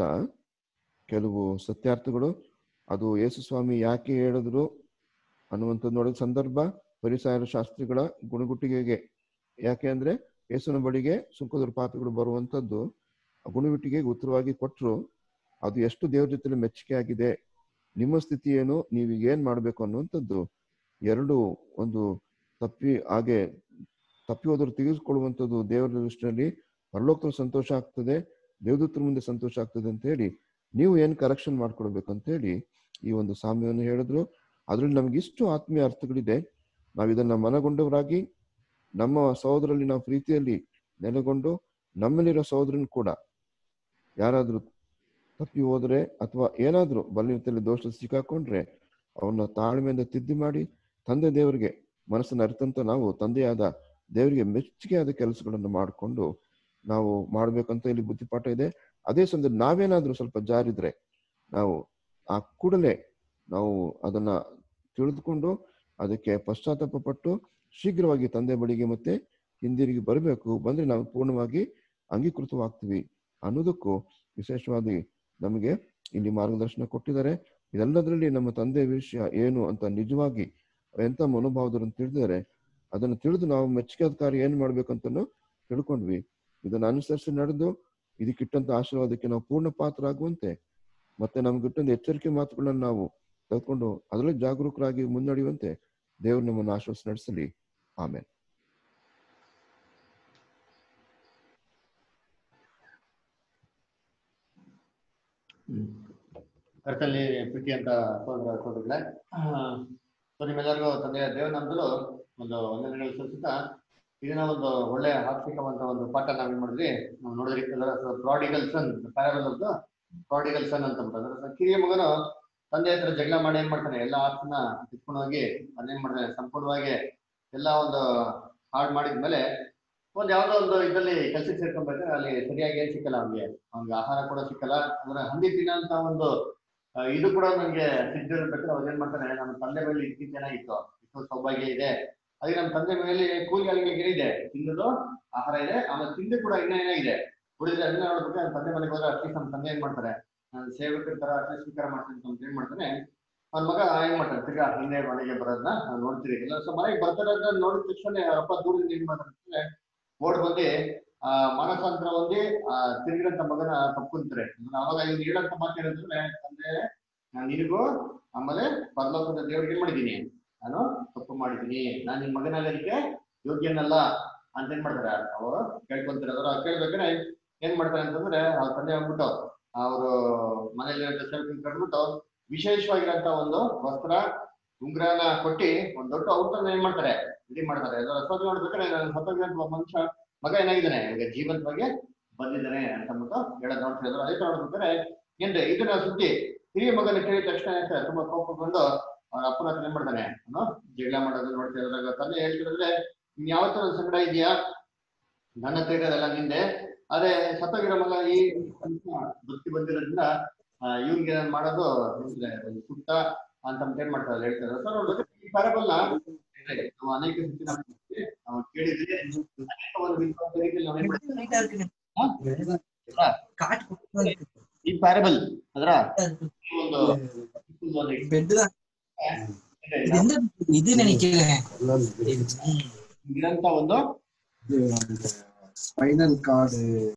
ಕೆಲವು ಸತ್ಯಾರ್ಥಗಳು ಅದು ಯೇಸುಸ್ವಾಮಿ ಯಾಕೆ ಹೇಳಿದ್ರು ಅನ್ನುವಂಥದ್ದು ನೋಡಿದ ಸಂದರ್ಭ ಪರಿಸಾಯರ ಶಾಸ್ತ್ರಿಗಳ ಗುಣಗುಟ್ಟಿಗೆಗೆ ಯಾಕೆ ಅಂದ್ರೆ ಯೇಸುನ ಬಳಿಗೆ ಸುಂಕದರ ಪಾಪಿಗಳು ಬರುವಂಥದ್ದು ಆ ಗುಣಗುಟ್ಟಿಗೆಗೆ ಉತ್ತರವಾಗಿ ಕೊಟ್ಟರು ಅದು ಎಷ್ಟು ದೇವ್ರ ಜೊತೆ ಮೆಚ್ಚುಗೆ ಆಗಿದೆ ನಿಮ್ಮ ಸ್ಥಿತಿ ಏನು ನೀವು ಏನ್ ಮಾಡ್ಬೇಕು ಅನ್ನುವಂಥದ್ದು ಎರಡು ಒಂದು ತಪ್ಪಿ ಹಾಗೆ ತಪ್ಪಿ ಹೋದ್ರು ತೆಗೆದುಕೊಳ್ಳುವಂಥದ್ದು ದೇವರ ದೃಷ್ಟಿಯಲ್ಲಿ ಪರಲೋಕದಲ್ಲಿ ಸಂತೋಷ ಆಗ್ತದೆ ದೇವದೂತರ ಮುಂದೆ ಸಂತೋಷ ಆಗ್ತದೆ ಅಂತ ಹೇಳಿ ನೀವು ಏನ್ ಕರೆಕ್ಷನ್ ಮಾಡ್ಕೊಳ್ಬೇಕು ಅಂತ ಹೇಳಿ ಈ ಒಂದು ಸಾಮ್ಯವನ್ನು ಹೇಳಿದ್ರು ಅದ್ರಲ್ಲಿ ನಮ್ಗೆ ಇಷ್ಟು ಆತ್ಮೀಯ ಅರ್ಥಗಳಿದೆ ನಾವು ಇದನ್ನ ಮನಗೊಂಡವರಾಗಿ ನಮ್ಮ ಸಹೋದರಲ್ಲಿ ನಾವು ಪ್ರೀತಿಯಲ್ಲಿ ನೆಲೆಗೊಂಡು ನಮ್ಮಲ್ಲಿರೋ ಸಹೋದರನ್ ಕೂಡ ಯಾರಾದ್ರೂ ತಪ್ಪಿ ಹೋದ್ರೆ ಅಥವಾ ಏನಾದ್ರೂ ಬಲಯುತದಲ್ಲಿ ದೋಷ ಸಿಕ್ಕಾಕೊಂಡ್ರೆ ಅವನ್ನ ತಾಳ್ಮೆಯಿಂದ ತಿದ್ದಿ ಮಾಡಿ ತಂದೆ ದೇವರಿಗೆ ಮನಸ್ಸನ್ನು ಅರಿತಂತ ನಾವು ತಂದೆಯಾದ ದೇವರಿಗೆ ಮೆಚ್ಚುಗೆಯಾದ ಕೆಲಸಗಳನ್ನು ಮಾಡಿಕೊಂಡು ನಾವು ಮಾಡ್ಬೇಕಂತ ಇಲ್ಲಿ ಬುದ್ಧಿಪಾಠ ಇದೆ ಅದೇ ಸಂದರ್ಭ ನಾವೇನಾದ್ರೂ ಸ್ವಲ್ಪ ಜಾರಿದ್ರೆ ನಾವು ಆ ಕೂಡಲೇ ನಾವು ಅದನ್ನ ತಿಳಿದುಕೊಂಡು ಅದಕ್ಕೆ ಪಶ್ಚಾತ್ತಾಪ ಪಟ್ಟು ಶೀಘ್ರವಾಗಿ ತಂದೆ ಬಳಿಗೆ ಮತ್ತೆ ಹಿಂದಿರುಗಿ ಬರಬೇಕು ಬಂದ್ರೆ ನಾವು ಪೂರ್ಣವಾಗಿ ಅಂಗೀಕೃತವಾಗ್ತೀವಿ ಅನ್ನೋದಕ್ಕೂ ವಿಶೇಷವಾಗಿ ನಮಗೆ ಇಲ್ಲಿ ಮಾರ್ಗದರ್ಶನ ಕೊಟ್ಟಿದ್ದಾರೆ ಇದೆಲ್ಲದರಲ್ಲಿ ನಮ್ಮ ತಂದೆ ವಿಷಯ ಏನು ಅಂತ ನಿಜವಾಗಿ ಎಂತ ಮನೋಭಾವದರು ಅಂತ ತಿಳಿದರೆ ಅದನ್ನು ತಿಳಿದು ನಾವು ಮೆಚ್ಚುಗೆಯಾದ ಕಾರ್ಯ ಏನ್ ಮಾಡ್ಬೇಕಂತನೂ ತಿಳ್ಕೊಂಡ್ವಿ ಇದನ್ನು ಅನುಸರಿಸಿ ನಡೆದು ಇದಕ್ಕಿಟ್ಟಂತ ಆಶೀರ್ವಾದಕ್ಕೆ ನಾವು ಪೂರ್ಣ ಪಾತ್ರ ಆಗುವಂತೆ ಮತ್ತೆ ನಮ್ಗಿಟ್ಟೊಂದು ಎಚ್ಚರಿಕೆ ಮಾತುಗಳನ್ನು ನಾವು ತೆಗೆದುಕೊಂಡು ಅದರಲ್ಲಿ ಜಾಗರೂಕರಾಗಿ ಮುನ್ನಡೆಯುವಂತೆ ದೇವರು ನಮ್ಮನ್ನು ಆಶ್ವಾಸ ನಡೆಸಲಿ ಆಮೇಲೆ ಕರ್ತಲ್ಲಿ ಪ್ರೀತಿ ಅಂತ ಸೋದರ ಸೋದರಗಳೇ ಸೊ ನಿಮ್ಮೆಲ್ಲರಿಗೂ ತಂದೆಯ ದೇವನಂದಲು ಒಂದು ವಂದನೆಗಳು ಸಲ್ಲಿಸುತ್ತಾ ಇದನ್ನ ಒಂದು ಒಳ್ಳೆ ಆರ್ಥಿಕವಂತ ಒಂದು ಪಾಠ ನಾವೇನ್ ಮಾಡಿದ್ವಿ ನಾವು ನೋಡಿದ್ರಿ ಪ್ರಾಡಿಗಲ್ ಸನ್ ಪ್ಯಾರಬಲ್ ಅಂತ ಪ್ರಾಡಿಗಲ್ ಸನ್ ಅಂತ ಅಂದ್ರೆ ಕಿರಿಯ ಮಗನು ತಂದೆ ಹತ್ರ ಜಗಳ ಮಾಡಿ ಏನ್ ಮಾಡ್ತಾನೆ ಎಲ್ಲ ಆಸ್ತಿನ ಕಿತ್ಕೊಂಡು ಹೋಗಿ ಅದೇನ್ ಮಾಡ್ತಾನೆ ಸಂಪೂರ್ಣವಾಗಿ ಎಲ್ಲ ಒಂದು ಹಾಳು ಮಾಡಿದ್ಮೇಲೆ ಒಂದ್ ಯಾವ್ದೋ ಒಂದು ಇದ್ರಲ್ಲಿ ಕೆಲ್ಸಕ್ಕೆ ಸೇರ್ಕೊಂಡ್ಬೇಕಾದ್ರೆ ಅಲ್ಲಿ ಸರಿಯಾಗಿ ಏನ್ ಸಿಕ್ಕಲ್ಲ ಅವ್ನಿಗೆ ಅವ್ನಿಗೆ ಆಹಾರ ಕೂಡ ಸಿಕ್ಕಲ್ಲ ಅಂದ್ರೆ ಹಂದಿ ತಿನ್ನೋಂತ ಒಂದು ಆ, ಇದು ಕೂಡ ನಂಗೆ ಸಿದ್ಧಿರ್ಬೇಕಾದ್ರೆ ಅವ್ರು ಏನ್ ಮಾಡ್ತಾರೆ ನಮ್ಮ ತಂದೆ ಮೇಲೆ ಇದ್ಕಿಂತ ಏನಾಗಿತ್ತು ಇಷ್ಟು ಸೌಭಾಗ್ಯ ಇದೆ ಅದಕ್ಕೆ ನಮ್ಮ ತಂದೆ ಮೇಲೆ ಕೂಲಿ ಆಳಿಗಳಿಗೆ ಏನಿದೆ ತಿನ್ನೋದು ಆಹಾರ ಇದೆ ಆಮೇಲೆ ತಿಂದು ಕೂಡ ಇನ್ನೂ ಏನಾಗಿದೆ ಕುಡಿದ್ರೆ ಅದನ್ನ ನೋಡ್ಬೇಕು ನಮ್ಮ ತಂದೆ ಮನೆಗೆ ಹೋದ್ರೆ ಅಟ್ಲೀಸ್ಟ್ ನಮ್ಮ ತಂದೆ ಏನ್ ಮಾಡ್ತಾರೆ ನಾನು ಸೇವಕರ ತರ ಅಟ್ಲೀಸ್ಟ್ ಸ್ವೀಕಾರ ಮಾಡ್ತೀನಿ ಅಂತ ಏನ್ ಮಾಡ್ತಾನೆ ಅವ್ನ ಮಗ ಏನ್ ಮಾಡ್ತಾನೆ ತಿರ್ಗಾ ಹಿಂದೆ ಮನೆಗೆ ಬರೋದನ್ನ ನಾವು ನೋಡ್ತೀರಿ ಇಲ್ಲ ಸೊ ಮನೆಗೆ ಬರ್ತಾರೆ ಅಂತ ನೋಡಿದ ತಕ್ಷಣ ಅಪ್ಪ ದೂರದಿಂದ ಏನ್ ಮಾಡ್ತಾರೆ ಅಂತಂದ್ರೆ ಓಡ್ ಬಂದು ಆ ಮಾನಸಾಂತರ ಹೊಂದಿ ಆ ತಿರುಗಿರಂತ ಮಗನ ತಪ್ಕೊಂತಾರೆ ಅವಾಗ ಇವ್ರು ಹೇಳಂತ ಮಾತು ಏನಂತಂದ್ರೆ ತಂದೆ ನಾನು ನಿನಗೂ ಆಮೇಲೆ ಪರಲೋಕದ ದೇವ್ರಿಗೆ ಏನ್ ಮಾಡಿದ್ದೀನಿ ನಾನು ತಪ್ಪು ಮಾಡಿದ್ದೀನಿ ನಾನು ನಿನ್ ಮಗನಾಗೋದಕ್ಕೆ ಯೋಗ್ಯನಲ್ಲ ಅಂತ ಏನ್ ಮಾಡ್ತಾರೆ ಅವರು ಕೇಳ್ಕೊಂತಾರೆ ಅದರ ಕೇಳ್ಬೇಕಾದ್ರೆ ಏನ್ ಮಾಡ್ತಾರೆ ಅಂತಂದ್ರೆ ಅವ್ರ ತಂದೆ ಹೋಗ್ಬಿಟ್ಟು ಅವರು ಮನೇಲಿ ಸೇವಕನ್ ಕಟ್ಬಿಟ್ಟು ವಿಶೇಷವಾಗಿರಂತ ಒಂದು ವಸ್ತ್ರ ಉಂಗ್ರನ ಕೊಟ್ಟಿ ಒಂದ್ ದೊಡ್ಡ ಔತಣ ಏನ್ ಮಾಡ್ತಾರೆ ರೆಡಿ ಮಾಡ್ತಾರೆ ಅದರ ಸೋದ ನೋಡ್ಬೇಕಾದ್ರೆ ನಾನು ಸತ್ತೋಗಿರೋ ಮನುಷ್ಯ ಮಗ ಏನಾಗಿದ್ದಾನೆ ಈಗ ಜೀವಂತವಾಗಿ ಬಂದಿದ್ದಾನೆ ಅಂತ ಅಂದ್ಬಿಟ್ಟು ಹೇಳೋದ್ ನೋಡ್ತಾರೆ ಅದ್ರ ಅದಕ್ಕೆ ನೋಡ್ಬೇಕಾದ್ರೆ ಏನ್ರಿ ಇದನ್ನ ಸುದ್ದಿ ಹಿರಿಯ ಮಗನ ಕೇಳಿದ ತಕ್ಷಣ ಏನಾಗ್ತದೆ ತುಂಬಾ ಕೋಪಗೊಂಡು ಅವ್ರ ಅಪ್ಪನ ಹತ್ರ ಏನ್ ಮಾಡ್ತಾನೆ ಅವನು ಜಗಳ ಮಾಡೋದು ನೋಡ್ತಾ ಇದ್ರಾಗ ತಂದೆ ಹೇಳ್ತಿದ್ರೆ ಇನ್ ಯಾವತ್ತೂ ಒಂದ್ ಸಂಕಟ ಇದೆಯಾ ನನ್ನ ಹತ್ರ ಇರೋದೆಲ್ಲ ನಿಂದೆ ಅದೇ ಸತ್ತೋಗಿರೋ ಮಗ ಈ ಬದುಕಿ ಬಂದಿರೋದ್ರಿಂದ ಇವ್ರಿಗೆ ಏನ್ ಮಾಡೋದು ಅಂದ್ರೆ ಒಂದು ಸುತ್ತ ಅಂತ ಏನ್ ಮಾಡ್ತಾರೆ ಹೇಳ್ತಾರೆ ಸರ್ ನೋಡ್ಬೇಕು ಈ ಪ್ಯಾರಬಲ್ನ ನಾವು ಅನೇಕ ಸತಿ ನಾವು ನಾವು ಕೇಳಿದ್ರೆ ಅನೇಕ ಒಂದು ವಿದ್ವಾಂಸ ರೀತಿಯಲ್ಲಿ ನಾವು ಏನ್ ಮಾಡ್ತೀವಿ? ಹಾ? ಅಲ್ವಾ? ಈ ಪ್ಯಾರಬಲ್ ಅದ್ರ ಒಂದು ബെഡ് ഇതെന്താ ഇത് എനിക്കല്ലേ ಇರಂತ ಒಂದು ಸ್ಪೈನಲ್ ಕಾರ್ಡ್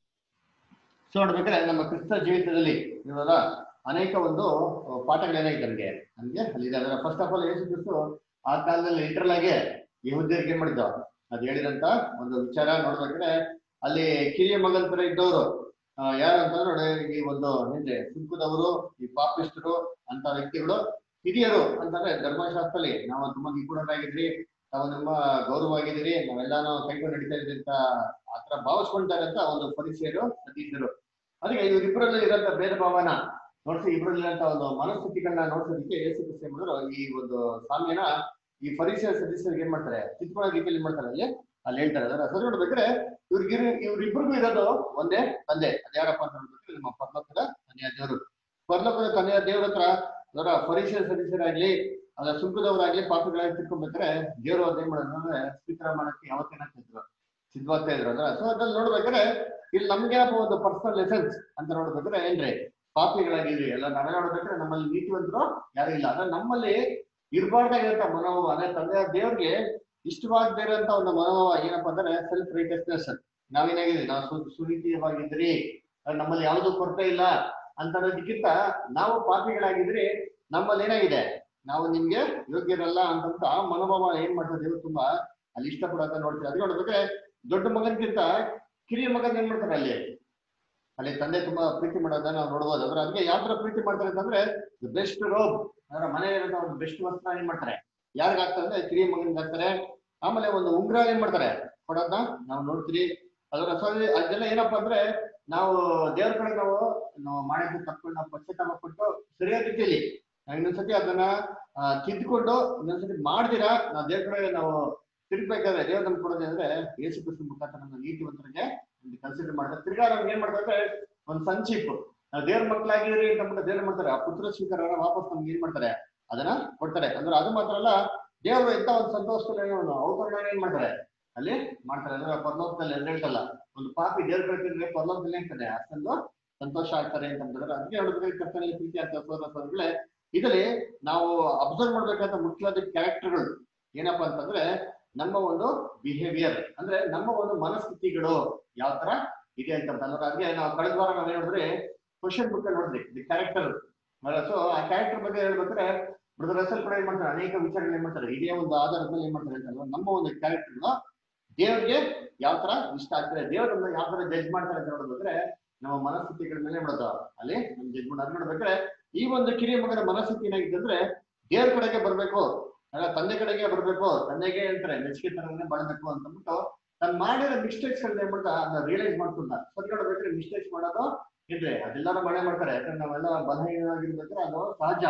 ಸೊ ನೋಡ್ಬೇಕಾದ್ರೆ ನಮ್ಮ ಕ್ರಿಸ್ತ ಜೀವಿತದಲ್ಲಿ ಇವಾಗ ಅನೇಕ ಒಂದು ಪಾಠಗಳೇನಾಗಿದೆ ನಮ್ಗೆ ನಮ್ಗೆ ಅಲ್ಲಿದೆ ಅದರ first of all Yesu Kristu ಆ ಕಾಲದಲ್ಲಿ ಲಿಟ್ರಲ್ ಆಗಿ ಯಹೂದ್ಯರಿಗೆ ಏನ್ ಮಾಡಿದ್ದ ಅದ್ ಹೇಳಿದಂತ ಒಂದು ವಿಚಾರ ನೋಡ್ಬೇಕಾದ್ರೆ ಅಲ್ಲಿ ಕಿರಿಯ ಮಗನ ತರ ಇದ್ದವರು ಯಾರು ಅಂತಂದ್ರೆ ನೋಡಿ ಈ ಒಂದು ಏನ್ರಿ ಸುಂಕದವರು ಈ ಪಾಪಿಸ್ಟರು ಅಂತ ವ್ಯಕ್ತಿಗಳು ಹಿರಿಯರು ಅಂತಂದ್ರೆ ಧರ್ಮಶಾಸ್ತ್ರದಲ್ಲಿ ನಾವು ತುಂಬಾ ನಿಪುಣರಾಗಿದ್ರಿ ನಾವು ನಿಮ್ಮ ಗೌರವವಾಗಿದ್ದೀರಿ ನಾವೆಲ್ಲಾನು ಕೈಕೊಂಡು ನಡೀತಾ ಇದ್ರಿ ಅಂತ ಆತರ ಭಾವಿಸ್ಕೊಂತಾರೆ ಅಂತ ಒಂದು ಪರಿಚಯರು ಸತೀಶರು ಅದಕ್ಕೆ ಇವರಿಬ್ಬರಲ್ಲಿ ಇರೋಂಥ ಭೇದ ಭಾವನ ನೋಡ್ಸಿ ಇಬ್ಬರಲ್ಲಿರೋಂಥ ಒಂದು ಮನಸ್ಥಿತಿಗಳನ್ನ ನೋಡ್ಸೋದಕ್ಕೆ ಯೇಸು ಕ್ರಿಸ್ತ ಮಾಡಿದ್ರು ಈ ಒಂದು ಸಾಮ್ಯನ ಈ ಪರಿಚಯ ಸದಸ್ಯರಿಗೆ ಏನ್ ಮಾಡ್ತಾರೆ ಚಿತ್ಕೊಳ್ಳೋ ರೀತಿಯಲ್ಲಿ ಏನ್ ಮಾಡ್ತಾರೆ ಅಲ್ಲಿ ಅಲ್ಲಿ ಹೇಳ್ತಾರೆ ಅದರ ಸರಿ ನೋಡ್ಬೇಕಾದ್ರೆ ಇವ್ರಿಗೆ ಇವ್ರಿಬ್ರಿಗೂ ಇರೋದು ಒಂದೇ ತಂದೆ ಅದ್ ಯಾರಪ್ಪ ಅಂತ ನೋಡ್ಬೇಕು ನಮ್ಮ ಪರ್ಲೋಕದ ತಂದೆಯ ದೇವರು ಪರ್ಲೋಕದ ತಂದೆಯ ದೇವ್ರ ಹತ್ರ ಅದರ ಪರಿಚಯ ಸದಸ್ಯರಾಗ್ಲಿ ಅದರ ಸುಂಕದವರಾಗ್ಲಿ ಪಾಪಗಳಾಗಿ ತಿಳ್ಕೊಬೇಕಾದ್ರೆ ದೇವರು ಅದೇನ್ ಮಾಡೋದು ಅಂದ್ರೆ ಸ್ವೀಕಾರ ಮಾಡಕ್ಕೆ ಯಾವತ್ತೇನಾಗ್ತಿದ್ರು ಸಿದ್ಧವಾಗ್ತಾ ಇದ್ರು ಅದ್ರ ಸೊ ಅದ್ರಲ್ಲಿ ನೋಡ್ಬೇಕಾದ್ರೆ ಇಲ್ಲಿ ನಮ್ಗೇನಪ್ಪ ಒಂದು ಪರ್ಸನಲ್ ಲೆಸನ್ಸ್ ಅಂತ ನೋಡ್ಬೇಕಾದ್ರೆ ಏನ್ರಿ ಪಾಪಿಗಳಾಗಿದ್ರಿ ಎಲ್ಲ ನಾವೇ ನೋಡ್ಬೇಕಾದ್ರೆ ನಮ್ಮಲ್ಲಿ ನೀತಿವಂತರು ಯಾರು ಇಲ್ಲ ಅಂದ್ರೆ ನಮ್ಮಲ್ಲಿ ಇರಬಾರ್ದಾಗಿರಂತ ಮನೋಭಾವ ಅಂದ್ರೆ ತಂದೆಯ ದೇವ್ರಿಗೆ ಇಷ್ಟವಾಗದೇ ಇರೋಂತ ಒಂದು ಮನೋಭಾವ ಏನಪ್ಪಾ ಅಂದ್ರೆ ಸೆಲ್ಫ್ ರೈಟಸ್ನೆಸ್ ನಾವೇನಾಗಿದ್ರಿ ನಾವು ಸು ಸುನೀತಿಯವಾಗಿದ್ರಿ ಅಹ್ ನಮ್ಮಲ್ಲಿ ಯಾವ್ದು ಕೊರತೆ ಇಲ್ಲ ಅಂತ ಅನ್ನೋದಕ್ಕಿಂತ ನಾವು ಪಾಪಿಗಳಾಗಿದ್ರಿ ನಮ್ಮಲ್ಲಿ ಏನಾಗಿದೆ ನಾವು ನಿಮ್ಗೆ ಯೋಗ್ಯರಲ್ಲ ಅಂತಂತ ಆ ಮನೋಭಾವ ಏನ್ ಮಾಡ್ತಾರೆ ದೇವ್ರು ತುಂಬಾ ಅಲ್ಲಿ ಇಷ್ಟಪಡೋದ ನೋಡ್ತೀವಿ ಅದ್ ನೋಡ್ಬೇಕಾದ್ರೆ ದೊಡ್ಡ ಮಗನ್ಗಿಂತ ಕಿರಿಯ ಮಗನ್ ಏನ್ ಮಾಡ್ತಾರೆ ಅಲ್ಲಿ ಅಲ್ಲಿ ತಂದೆ ತುಂಬಾ ಪ್ರೀತಿ ಮಾಡೋದನ್ನ ನಾವು ನೋಡ್ಬೋದು ಅದ್ರ ಅದಕ್ಕೆ ಯಾವ ತರ ಪ್ರೀತಿ ಮಾಡ್ತಾರೆ ಅಂತಂದ್ರೆ ಬೆಸ್ಟ್ ರೋಬ್ ಅಂದ್ರೆ ಮನೆಯಲ್ಲಿರೋ ಒಂದು ಬೆಸ್ಟ್ ವಸ್ತ್ರ ಏನ್ ಮಾಡ್ತಾರೆ ಯಾರಿಗ ಆಗ್ತಾರೆ ಅಂದ್ರೆ ಕಿರಿಯ ಮಗನ್ಗೆ ಹಾಕ್ತಾರೆ ಆಮೇಲೆ ಒಂದು ಉಂಗ್ರ ಏನ್ ಮಾಡ್ತಾರೆ ಕೊಡೋದನ್ನ ನಾವು ನೋಡ್ತೀವಿ ಅದರ ಸರಿ ಅದೆಲ್ಲ ಏನಪ್ಪಾ ಅಂದ್ರೆ ನಾವು ದೇವ್ರ ಕಡೆ ನಾವು ನಾವು ಮಾಡಿದ ತಪ್ಪುಗಳನ್ನ ಪಶ್ಚಾತ್ತಾಪ ಪಟ್ಟು ಸರಿಯಾದ ರೀತಿಯಲ್ಲಿ ನಾವು ಇನ್ನೊಂದ್ಸತಿ ಅದನ್ನ ಆ, ತಿದ್ದುಕೊಂಡು ಇನ್ನೊಂದ್ಸತಿ ಮಾಡ್ದಿರಾ ನಾವು ದೇವ್ರ ಕಡೆ ನಾವು ತಿರ್ಗ್ಬೇಕಾದ್ರೆ ದೇವ್ರ ನಮ್ಗೆ ಕೊಡೋದು ಅಂದ್ರೆ ಯೇಸು ಕ್ರಿಸ್ತ ಮುಖಾಂತರ ನಮ್ಮ ನೀತಿವಂತರಿಗೆ ಕನ್ಸಿಡರ್ ಮಾಡ್ತಾರೆ ತಿರ್ಗಾ ನಮ್ಗೆ ಏನ್ ಮಾಡ್ತಾರೆ ಅಂದ್ರೆ ಒಂದು ಸಂಚಿಪ್ ನಾವು ದೇವ್ರ ಮಕ್ಕಳಾಗಿರಿ ಅಂತ ಅಂದ್ಬಿಟ್ಟು ದೇವ್ರ ಮಾಡ್ತಾರೆ ಆ ಪುತ್ರ ಸ್ವೀಕಾರನ ವಾಪಸ್ ನಮ್ಗೆ ಏನ್ ಮಾಡ್ತಾರೆ ಅದನ್ನ ಕೊಡ್ತಾರೆ ಅಂದ್ರೆ ಅದು ಮಾತ್ರ ಅಲ್ಲ ದೇವರು ಎಂತ ಒಂದು ಸಂತೋಷದಲ್ಲಿ ಒಂದು ಅವತರಣ ಏನ್ ಮಾಡ್ತಾರೆ ಅಲ್ಲಿ ಮಾಡ್ತಾರೆ ಅಂದ್ರೆ ಪರಲೋಕದಲ್ಲಿ ಎದುರು ಹೇಳ್ತಲ್ಲ ಒಂದು ಪಾಪಿ ದೇವ್ರ ಕಡೆ ತಿರ್ಗಿ ಪರಲೋಕದಲ್ಲಿ ಹೇಳ್ತಾರೆ ಅಷ್ಟೊಂದು ಸಂತೋಷ ಆಗ್ತಾರೆ ಅಂತ ಅಂತಾರೆ ಅದಕ್ಕೆ ಹೇಳಿದ್ರೆ ಕರ್ತನಲ್ಲಿ ಪ್ರೀತಿ ಅಂತ ಸೋದರಗಳೇ ಇದರಲ್ಲಿ ನಾವು ಅಬ್ಸರ್ವ್ ಮಾಡ್ಬೇಕಂತ ಮುಖ್ಯವಾದ ಕ್ಯಾರೆಕ್ಟರ್ಗಳು ಏನಪ್ಪಾ ಅಂತಂದ್ರೆ ನಮ್ಮ ಒಂದು ಬಿಹೇವಿಯರ್ ಅಂದ್ರೆ ನಮ್ಮ ಒಂದು ಮನಸ್ಥಿತಿಗಳು ಯಾವ ತರ ಇದೆ ಅಂತ ಅಂದ್ರೆ ಅದಕ್ಕೆ ನಾವು ಕಳೆದ ವಾರ ನಾವ್ ಹೇಳಿದ್ರೆ ಕ್ವಶನ್ ಬುಕ್ ಅಲ್ಲಿ ನೋಡಿದ್ರಿ ದಿ ಕ್ಯಾರೆಕ್ಟರ್ ಸೊ ಆ ಕ್ಯಾರೆಕ್ಟರ್ ಬಗ್ಗೆ ಹೇಳ್ಬೇಕಾದ್ರೆ ಬ್ರದರ್ ರಸಲ್ ಕೂಡ ಏನ್ ಮಾಡ್ತಾರೆ ಅನೇಕ ವಿಚಾರಗಳು ಏನ್ ಮಾಡ್ತಾರೆ ಇದೇ ಒಂದು ಆಧಾರದ ಮೇಲೆ ಏನ್ ಮಾಡ್ತಾರೆ ಅಂತಂದ್ರೆ ನಮ್ಮ ಒಂದು ಕ್ಯಾರೆಕ್ಟರ್ನ ದೇವ್ರಿಗೆ ಯಾವ ತರ ಇಷ್ಟ ಆಗ್ತದೆ ದೇವ್ರನ್ನ ಯಾವ ತರ ಜಡ್ಜ್ ಮಾಡ್ತಾರೆ ಅಂತ ನೋಡ್ಬೇಕಾದ್ರೆ ನಮ್ಮ ಮನಸ್ಥಿತಿಗಳ ಮೇಲೆ ಮಾಡೋದು ಅಲ್ಲಿ ನಮ್ ಜಡ್ಜ್ಮೆಂಟ್ ಅದ್ ನೋಡ್ಬೇಕಾದ್ರೆ ಈ ಒಂದು ಕಿರಿಯ ಮಗನ ಮನಸ್ಥಿತಿ ಏನಾಗಿದೆ ಅಂದ್ರೆ ದೇವ್ರ ಕಡೆಗೆ ಬರ್ಬೇಕು ಅಲ್ಲ ತಂದೆ ಕಡೆಗೆ ಬರ್ಬೇಕು ತಂದೆಗೆ ಹೇಳ್ತಾರೆ ಮೆಚ್ಚುಗೆ ತರನೇ ಬಾಳ್ಬೇಕು ಅಂತ ಅಂದ್ಬಿಟ್ಟು ತಾನು ಮಾಡಿರೋ ಮಿಸ್ಟೇಕ್ಸ್ ಗಳನ್ನ ಏನ್ ಮಾಡ್ತಾ ಅದನ್ನ ರಿಯಲೈಸ್ ಮಾಡ್ಕೊಂಡ ಸರಿ ನೋಡ್ಬೇಕಾದ್ರೆ ಮಿಸ್ಟೇಕ್ಸ್ ಮಾಡೋದು ಇದ್ರೆ ಅದೆಲ್ಲಾರು ಮಾಡೇ ಮಾಡ್ತಾರೆ ಯಾಕಂದ್ರೆ ನಾವೆಲ್ಲ ಬಲಹೀನವಾಗಿರ್ಬೇಕಾದ್ರೆ ಅದು ಸಹಜ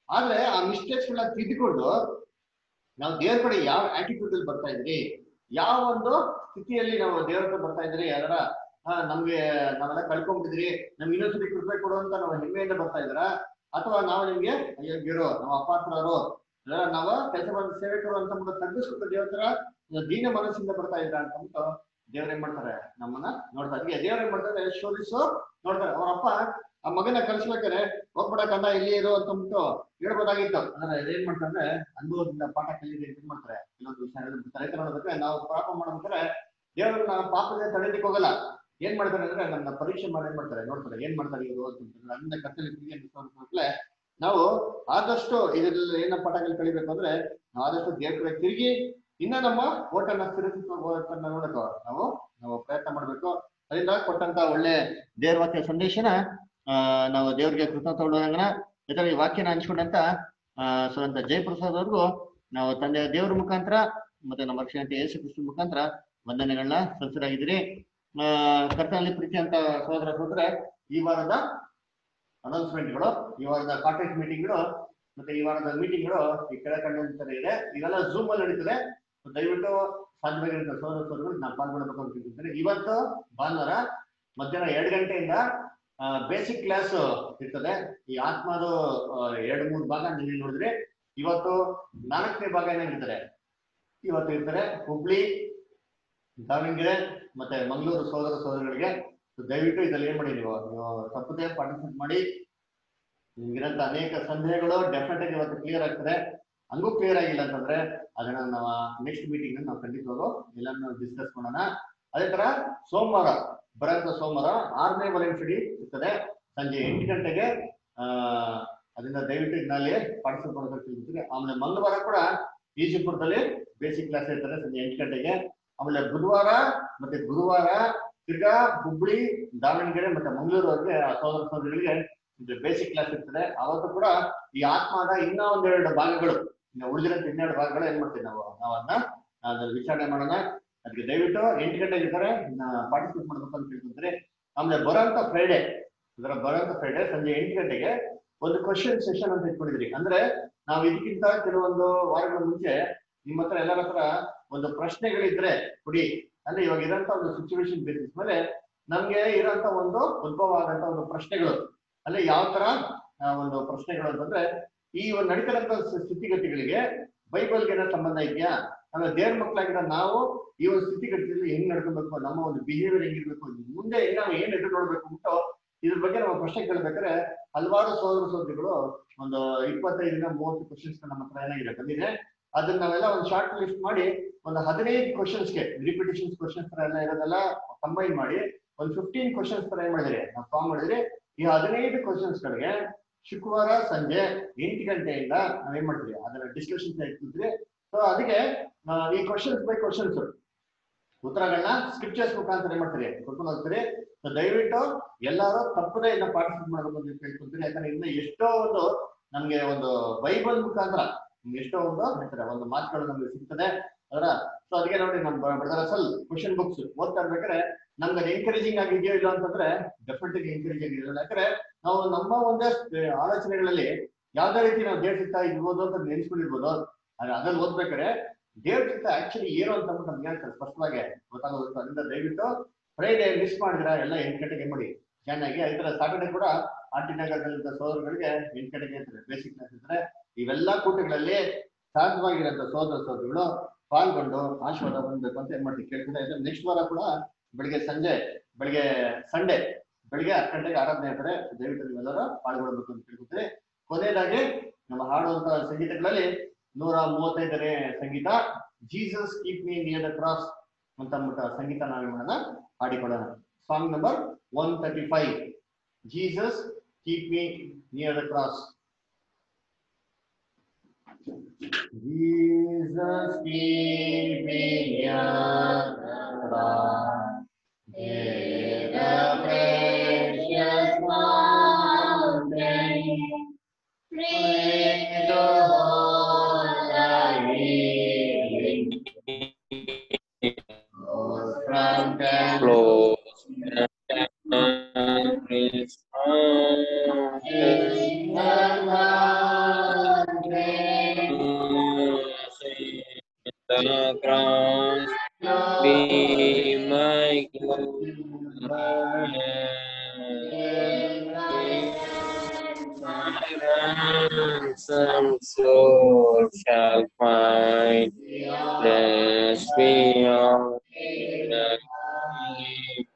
ಆದ್ರೆ ಆ ಮಿಸ್ಟೇಕ್ಸ್ ಗಳನ್ನ ತಿದ್ದುಕೊಂಡು ನಾವು ದೇವ್ರ ಕಡೆ ಯಾವ ಆಟಿಟ್ಯೂಡ್ ಅಲ್ಲಿ ಬರ್ತಾ ಇದ್ರಿ ಯಾವ ಒಂದು ಸ್ಥಿತಿಯಲ್ಲಿ ನಾವು ದೇವ್ರ ಹತ್ರ ಬರ್ತಾ ಇದ್ರಿ ಅದರ ನಮ್ಗೆ ನಾವೆಲ್ಲ ಕಳ್ಕೊಂಡ್ಬಿಟ್ಟಿದ್ರಿ ನಮ್ಗೆ ಇನ್ನೊಂದ್ಸತಿ ಕೃಪೆ ಕೊಡು ಅಂತ ನಾವು ಹೆಮ್ಮೆಯಿಂದ ಬರ್ತಾ ಇದ್ರ ಅಥವಾ ನಾವು ನಿಮ್ಗೆ ಅಯ್ಯೋ ಗಿರೋ ನಾವು ಅಪಾತ್ರರು ಇಲ್ಲ ನಾವು ಕೆಲಸ ಮಾಡಿದ ಸೇವಕರು ಅಂತ ಅಂದ್ಬಿಟ್ಟು ತಗ್ಗಿಸ್ಬಿಟ್ಟು ದೇವ್ರ ಹತ್ರ ದೀನ ಮನಸ್ಸಿಂದ ಬರ್ತಾ ಇದ್ರ ಅಂತ ಅಂದ್ಬಿಟ್ಟು ದೇವ್ರ ಏನ್ ಮಾಡ್ತಾರೆ ನಮ್ಮನ್ನ ನೋಡ್ತಾರೆ ಅದಕ್ಕೆ ದೇವ್ರ ಏನ್ ಮಾಡ್ತಾರೆ ಶೋಧಿಸು ನೋಡ್ತಾರೆ ಅವ್ರ ಅಪ್ಪ ಆ ಮಗನ ಕಳ್ಸ್ಬೇಕಾರೆ ಹೋಗ್ಬಿಡ ಕಂದ ಇಲ್ಲಿ ಇರು ಅಂತ ಅಂದ್ಬಿಟ್ಟು ಹೇಳ್ಬೋದಾಗಿತ್ತು ಅಂದ್ರೆ ಇದೇನ್ ಮಾಡ್ತಾರೆ ಅನುಭವದಿಂದ ಪಾಠ ಕಲಿದೆ ಏನ್ ಮಾಡ್ತಾರೆ ಕೆಲವೊಂದು ವಿಷಯ ತಲೆ ನೋಡ್ಬೇಕಾದ್ರೆ ನಾವು ಪಾಪ ಮಾಡ್ಬೇಕಾದ್ರೆ ದೇವ್ರನ್ನ ಪಾಪದಿಂದ ತಡೆದಿಕ್ ಹೋಗಲ್ಲ ಏನ್ ಮಾಡ್ತಾರೆ ಅಂದ್ರೆ ನನ್ನ ಪರೀಕ್ಷೆ ಮಾಡಿ ಏನ್ ಮಾಡ್ತಾರೆ ನೋಡ್ತಾರೆ ಏನ್ ಮಾಡ್ತಾರೆ ಇವರು ಅಂತ ನನ್ನ ಕತ್ತಲೆ ನಾವು ಆದಷ್ಟು ಇದ್ರಲ್ಲಿ ಏನ ಪಾಠಗಳು ಕಲಿಬೇಕು ಅಂದ್ರೆ ನಾವು ಆದಷ್ಟು ದೇವ್ರ ಕಡೆ ತಿರುಗಿ ಇನ್ನ ನಮ್ಮ ಓಟನ್ನ ಸ್ಥಿರತನ್ನ ನೋಡಕ ನಾವು ನಾವು ಪ್ರಯತ್ನ ಮಾಡ್ಬೇಕು ಅದರಿಂದ ಕೊಟ್ಟಂತ ಒಳ್ಳೆ ದೇವ್ರ ವಾಕ್ಯ ಸಂದೇಶನ ಆ ನಾವು ದೇವ್ರಿಗೆ ಕೃತಜ್ಞ ಜೊತೆಗೆ ಈ ವಾಕ್ಯನ ಹಂಚ್ಕೊಂಡಂತ ಆ ಸುರಂತ ಜಯಪ್ರಸಾದ್ ಅವ್ರಿಗೂ ನಾವು ತಂದೆ ದೇವ್ರ ಮುಖಾಂತರ ಮತ್ತೆ ನಮ್ಮ ರಕ್ಷಣೆ ಯೇಸು ಕ್ರಿಸ್ತ ಮುಖಾಂತರ ವಂದನೆಗಳನ್ನ ಸಲ್ಲಿಸಲಾಗಿದ್ದೀರಿ ಆ ಕರ್ತನಲ್ಲಿ ಪ್ರೀತಿ ಅಂತ ಸಹೋದರ ಸಹೋದರ ಈ ವಾರದ ಅನೌನ್ಸ್ಮೆಂಟ್ಗಳು ಈ ವಾರದ ಕಾಂಟ್ಯಾಕ್ಟ್ ಮೀಟಿಂಗ್ಗಳು ಮತ್ತೆ ಈ ವಾರದ ಮೀಟಿಂಗ್ಗಳು ಈ ಕೆಳಕಂಡ ಇದೆ ಇವೆಲ್ಲ ಝೂಮ್ ಅಲ್ಲಿ ನಡೀತದೆ So ದಯವಿಟ್ಟು ಸಾಧ್ಯವಾಗಿರೋ ಸೋದರ ಸೋದರಗಳು ನಾವು ಪಾಲ್ಗೊಳ್ಬೇಕು ಅಂತ ಕೇಳ್ತಿದ್ದೇನೆ ಇವತ್ತು ಭಾನುವಾರ ಮಧ್ಯಾಹ್ನ ಎರಡು ಗಂಟೆಯಿಂದ ಬೇಸಿಕ್ ಕ್ಲಾಸ್ ಇರ್ತದೆ ಈ ಆತ್ಮದು ಎರಡು ಮೂರು ಭಾಗ ನಿನ್ನೆ ನೋಡಿದ್ರೆ ಇವತ್ತು ನಾಲ್ಕನೇ ಭಾಗ ಏನಾಗಿರ್ತಾರೆ ಇವತ್ತು ಇರ್ತಾರೆ ಹುಬ್ಳಿ ದಾವಣಗೆರೆ ಮತ್ತೆ ಮಂಗಳೂರು ಸೋದರ ಸೋದರಿಗಳಿಗೆ So ದಯವಿಟ್ಟು ಇದ್ರಲ್ಲಿ ಏನ್ ಮಾಡಿ ನೀವು ನೀವು ತಪ್ಪದೆ ಪಾರ್ಟಿಸಿಪೇಟ್ ಮಾಡಿ ನಿಮ್ಗಿರಂತ ಅನೇಕ ಸಂದೇಹಗಳು ಡೆಫಿನೆಟ್ ಆಗಿ ಇವತ್ತು ಕ್ಲಿಯರ್ ಆಗ್ತದೆ ಹಂಗೂ ಕ್ಲಿಯರ್ ಆಗಿಲ್ಲ ಅಂತಂದ್ರೆ ಅದನ್ನ ನಾವು ನೆಕ್ಸ್ಟ್ ಮೀಟಿಂಗ್ ನಾವು ಖಂಡಿತವಾಗೂ ಎಲ್ಲಾನು ಡಿಸ್ಕಸ್ ಮಾಡೋಣ ಅದೇ ತರ ಸೋಮವಾರ ಬರೋಂಥ ಸೋಮವಾರ ಆರನೇ ವಲಯ ಸ್ಟಡಿ ಇರ್ತದೆ ಸಂಜೆ ಎಂಟು ಗಂಟೆಗೆ ಆ ಅದರಿಂದ ದಯವಿಟ್ಟು ಇದನ್ನಲ್ಲಿ ಪಾರ್ಟಿಸಿಪೇಟ್ ಮಾಡೋದಕ್ಕೆ ತಿಳಿಸ್ತೀನಿ ಆಮೇಲೆ ಮಂಗಳವಾರ ಕೂಡ ಈಜಿಪುರದಲ್ಲಿ ಬೇಸಿಕ್ ಕ್ಲಾಸ್ ಇರ್ತದೆ ಸಂಜೆ ಎಂಟು ಗಂಟೆಗೆ ಆಮೇಲೆ ಬುಧವಾರ ಮತ್ತೆ ಗುರುವಾರ ತಿರ್ಗಾ ಹುಬ್ಳಿ ದಾವಣಗೆರೆ ಮತ್ತೆ ಮಂಗಳೂರುವರೆಗೆ ಆ ಸೋದರ ಸೋದರಿಗಳಿಗೆ ಇದು ಬೇಸಿಕ್ ಕ್ಲಾಸ್ ಇರ್ತದೆ ಅವತ್ತು ಕೂಡ ಈ ಆತ್ಮದ ಇನ್ನ ಒಂದೆರಡು ಭಾಗಗಳು ಇನ್ನು ಉಳಿದಿರೋಂಥ ಇನ್ನೆರಡು ಭಾಗಗಳು ಏನ್ ಮಾಡ್ತೀವಿ ನಾವು ನಾವು ಅದನ್ನ ಅದ್ರಲ್ಲಿ ವಿಚಾರಣೆ ಮಾಡೋಣ ಅದಕ್ಕೆ ದಯವಿಟ್ಟು ಎಂಟು ಗಂಟೆಗೆ ಇರ್ತಾರೆ ಪಾರ್ಟಿಸಿಪೇಟ್ ಮಾಡ್ಬೇಕು ಅಂತ ಕೇಳ್ಕೊಂತಾರೆ ಆಮೇಲೆ ಬರೋಂಥ ಫ್ರೈಡೆ ಇದರ ಬರೋಂಥ ಫ್ರೈಡೆ ಸಂಜೆ ಎಂಟು ಗಂಟೆಗೆ ಒಂದು ಕ್ವಶನ್ ಸೆಷನ್ ಅಂತ ಇಟ್ಕೊಂಡಿದ್ರಿ ಅಂದ್ರೆ ನಾವು ಇದಕ್ಕಿಂತ ಕೆಲವೊಂದು ವಾರಗಳ ಮುಂಚೆ ನಿಮ್ಮ ಹತ್ರ ಎಲ್ಲರ ಹತ್ರ ಒಂದು ಪ್ರಶ್ನೆಗಳಿದ್ರೆ ಕೊಡಿ ಅಂದ್ರೆ ಇವಾಗ ಇರೋಂಥ ಒಂದು ಸಿಚುವೇಶನ್ ಬೇಸಿಸ್ ಮೇಲೆ ನಮ್ಗೆ ಇರೋಂಥ ಒಂದು ಉದ್ಭವ ಆಗಂತ ಒಂದು ಪ್ರಶ್ನೆಗಳು ಅಲ್ಲೇ ಯಾವ ತರ ಆ, ಒಂದು ಪ್ರಶ್ನೆಗಳು ಅಂತಂದ್ರೆ ಈ ಒಂದು ನಡೀತಿರೋಂಥ ಸ್ಥಿತಿಗತಿಗಳಿಗೆ ಬೈಬಲ್ಗೆ ಏನೋ ಸಂಬಂಧ ಇದೆಯಾ ಅಂದ್ರೆ ದೇವ್ರ ಮಕ್ಕಳಾಗಿರೋ ನಾವು ಈ ಒಂದು ಸ್ಥಿತಿಗತಿಯಲ್ಲಿ ಹೆಂಗ್ ನಡ್ಕೊಬೇಕು ನಮ್ಮ ಒಂದು ಬಿಹೇವಿಯರ್ ಹೆಂಗಿರ್ಬೇಕು ಮುಂದೆ ನಾವು ಏನ್ ಎದುರು ನೋಡ್ಬೇಕು ಅಂದ್ಬಿಟ್ಟು ಇದ್ರ ಬಗ್ಗೆ ನಾವು ಪ್ರಶ್ನೆ ಕೇಳ್ಬೇಕಾದ್ರೆ ಹಲವಾರು ಸೋದರ ಸೋದರಿಗಳು ಒಂದು ಇಪ್ಪತ್ತೈದರಿಂದ ಮೂವತ್ತು ಕ್ವಶನ್ಸ್ ನಮ್ಮ ಹತ್ರ ಏನಾಗಿದೆ ಬಂದಿದೆ ಅದನ್ನ ನಾವೆಲ್ಲ ಒಂದು ಶಾರ್ಟ್ ಲಿಸ್ಟ್ ಮಾಡಿ ಒಂದು ಹದಿನೈದು ಕ್ವಶನ್ಸ್ಗೆ ರಿಪಿಟೇಷನ್ಸ್ ಕ್ವಶನ್ಸ್ ತರ ಎಲ್ಲ ಇರೋದೆಲ್ಲ ಕಂಬೈನ್ ಮಾಡಿ ಒಂದು ಫಿಫ್ಟೀನ್ ಕ್ವಶನ್ಸ್ ತರ ಏನ್ ಮಾಡಿದ್ರೆ ನಾವು ಫಾರ್ಮ್ ಮಾಡಿದ್ರೆ ಈ ಹದಿನೈದು ಕ್ವಶನ್ಸ್ ಗಳಿಗೆ ಶುಕ್ರವಾರ ಸಂಜೆ ಎಂಟು ಗಂಟೆಯಿಂದ ನಾವೇನ್ ಮಾಡ್ತೀವಿ ಅದನ್ನ ಡಿಸ್ಕಷನ್ ಇಟ್ಟಿದ್ರಿ ಸೊ ಅದಕ್ಕೆ ಆ, ಈ ಕ್ವಶನ್ಸ್ ಬೈ ಕ್ವಶನ್ಸ್ ಉತ್ತರಗಳನ್ನ ಸ್ಕ್ರಿಪ್ಚರ್ಸ್ ಮುಖಾಂತರ ಏನ್ ಮಾಡ್ತೀರಿ ಕೊಟ್ಕೊಂಡು ಹೋಗ್ತೀರಿ ಸೊ ದಯವಿಟ್ಟು ಎಲ್ಲರೂ ತಪ್ಪದೇ ಇದನ್ನ ಪಾರ್ಟಿಸಿಪೇಟ್ ಮಾಡಬೇಕು ಅಂತ ಕೇಳ್ಕೊಂತೀರಿ ಯಾಕಂದ್ರೆ ಇನ್ನು ಎಷ್ಟೋ ಒಂದು ನಮ್ಗೆ ಒಂದು ಬೈಬಲ್ ಮುಖಾಂತರ ನಿಮ್ಗೆ ಎಷ್ಟೋ ಒಂದು ಹೇಳ್ತಾರೆ ಒಂದು ಮಾತುಗಳು ನಮ್ಗೆ ಸಿಗ್ತದೆ ಅದರ ಸೊ ಅದಕ್ಕೆ ನೋಡಿ ನಮ್ಮ ಬ್ರದರ್ ಅಸಲ್ ಕ್ವಶನ್ ಬುಕ್ಸ್ ಓದ್ತಾ ಇರ್ಬೇಕಾದ್ರೆ ನಮ್ಗೆ ಅದು ಎಂಕರೇಜಿಂಗ್ ಆಗಿದೆಯೋ ಇಲ್ಲ ಅಂತಂದ್ರೆ ಡೆಫಿನೆಟ್ ಎಂಕರೇಜಿಂಗ್ ಆಗಿರಲ್ಲ ಯಾಕಂದ್ರೆ ನಾವು ನಮ್ಮ ಒಂದೇ ಆಲೋಚನೆಗಳಲ್ಲಿ ಯಾವ್ದೇ ರೀತಿ ನಾವು ದೇವ್ರ ಚಿತ್ತ ಇರ್ಬೋದು ಅಂತ ನೆನೆಸ್ಕೊಂಡಿರ್ಬೋದು ಆದ್ರೆ ಅದ್ರಲ್ಲಿ ಓದ್ಬೇಕಾದ್ರೆ ದೇವ್ರ ಚಿತ್ತ ಆಕ್ಚುಲಿ ಏನು ಅಂತ ಅಂದ್ಬಿಟ್ಟು ನಮ್ಗೆ ಹೇಳ್ತಾರೆ ಸ್ಪಷ್ಟವಾಗಿ ಗೊತ್ತಾಗೋದು ಅದರಿಂದ ದಯವಿಟ್ಟು ಫ್ರೈಡೇ ಮಿಸ್ ಮಾಡಿದ್ರ ಎಲ್ಲ ಎಂಟು ಗಂಟೆಗೆ ಮಾಡಿ ಚೆನ್ನಾಗಿ ಅದೇ ತರ ಸಾಟರ್ಡೆ ಕೂಡ ಆರ್ ಟಿ ನಗರದಲ್ಲಿದ್ದ ಸೋದರಗಳಿಗೆ ಎಂಟು ಗಂಟೆಗೆ ಇರ್ತಾರೆ ಬೇಸಿಕ್ ಕ್ಲಾಸ್ ಇರ್ತಾರೆ ಇವೆಲ್ಲ ಕೂಟಗಳಲ್ಲಿ ಸಾಧ್ಯವಾಗಿರೋಂಥ ಸೋದರ ಸೋದರಿಗಳು ಪಾಲ್ಗೊಂಡು ಆಶೀರ್ವಾದ ಹೊಂದಬೇಕು ಅಂತ ಏನ್ ಮಾಡ್ತೀವಿ ಕೇಳ್ಕೊಂತ ಇದ್ದಾರೆ ನೆಕ್ಸ್ಟ್ ವಾರ ಕೂಡ ಬೆಳಿಗ್ಗೆ ಸಂಜೆ ಬೆಳಿಗ್ಗೆ ಸಂಡೇ ಬೆಳಿಗ್ಗೆ ಹತ್ತು ಗಂಟೆಗೆ ಆರಾಧನೆ ಇರ್ತಾರೆ ದಯವಿಟ್ಟು ನೀವೆಲ್ಲರೂ ಪಾಲ್ಗೊಳ್ಬೇಕು ಅಂತ ಕೇಳ್ಕೊತೀವಿ ಕೊನೆಯದಾಗಿ ನಮ್ಮ ಹಾಡುವಂತ ಸಂಗೀತಗಳಲ್ಲಿ ನೂರ ಮೂವತ್ತೈದನೇ ಸಂಗೀತ Jesus keep me near the cross ಅಂತ ಅಂದ್ಬಿಟ್ಟು ಸಂಗೀತ ನಾವೇ ಮಾಡೋಣ ಹಾಡಿಕೊಳ್ಳೋಣ song number one thirty five Jesus keep me near the cross Jesus keep me near the cross. Near the precious mountain. Pray the whole living. Flows from Close In the the cross, be my glory. My ransom soul shall find rest beyond the grave.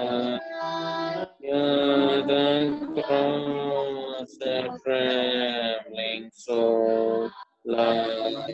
Near the cross, a trembling soul lies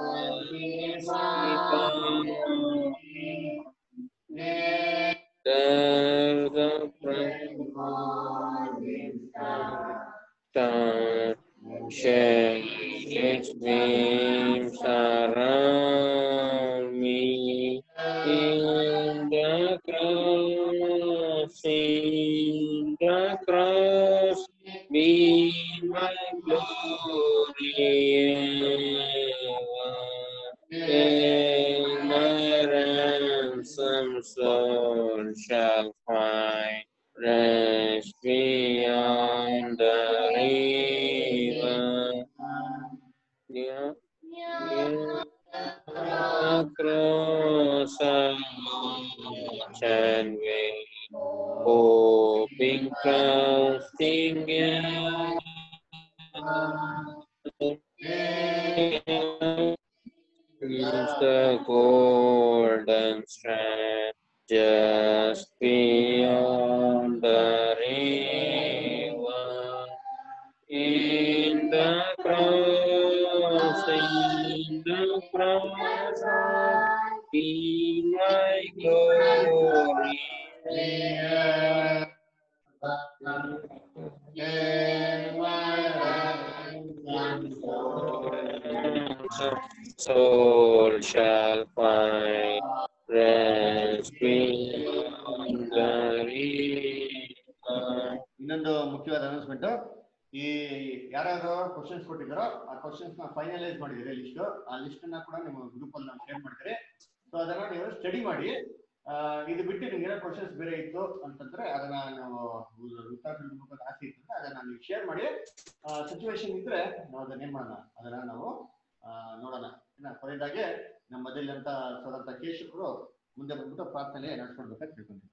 There the bright morning star sheds its beams around me in the cross, in the cross, be my glory ever. And my ransom soul shall find rest beyond the river. Yeah, yeah. The cross I watch and wait, hoping, trusting in is the golden strand just beyond the river. In the cross, in the cross, be my glory. Soul shall find rest beyond the river. ಇನ್ನೊಂದು ಮುಖ್ಯವಾದ announcement ಈ ಯಾರ್ಯಾರು questions ಕೊಟ್ಟಿದ್ದಾರೋ ಆ questions ನ finalise ಮಾಡಿದ್ರೆ list ಆ list ನ ಕೂಡ ನಿಮ್ಮ ಗ್ರೂಪ್ ಅಲ್ಲಿ ನಾವು ಶೇರ್ ಮಾಡಿದ್ರೆ ಸೊ ಅದನ್ನ ನೀವು ಸ್ಟಡಿ ಮಾಡಿ ಆ, ಇದು ಬಿಟ್ಟು ನಿಮ್ಗೆ ಏನೋ ಕ್ವಶನ್ಸ್ ಬೇರೆ ಇತ್ತು ಅಂತಂದ್ರೆ ಅದನ್ನ ನಾವು ಉತ್ತರ ತಿಳ್ಕೊಬೇಕು ಆಸೆ ಇತ್ತು ಅಂದ್ರೆ ಅದನ್ನ ನೀವು ಶೇರ್ ಮಾಡಿ ಸಿಚುವೇಶನ್ ಇದ್ರೆ ನಾವು ಅದನ್ನ ಏನ್ ಮಾಡೋಣ ಅದನ್ನ ನಾವು ಆ, ನೋಡೋಣ ಇನ್ನ ಕೊನೆಯದಾಗೆ ನಮ್ಮ ಮಧ್ಯಲ್ಲಂತ ಸದಂತ ಕೇಶಕರು ಮುಂದೆ ಬಂದ್ಬಿಟ್ಟು ಪ್ರಾರ್ಥನೆ ನಡ್ಸ್ಕೊಡ್ಬೇಕಂತ ತಿಳ್ಕೊಂತೀವಿ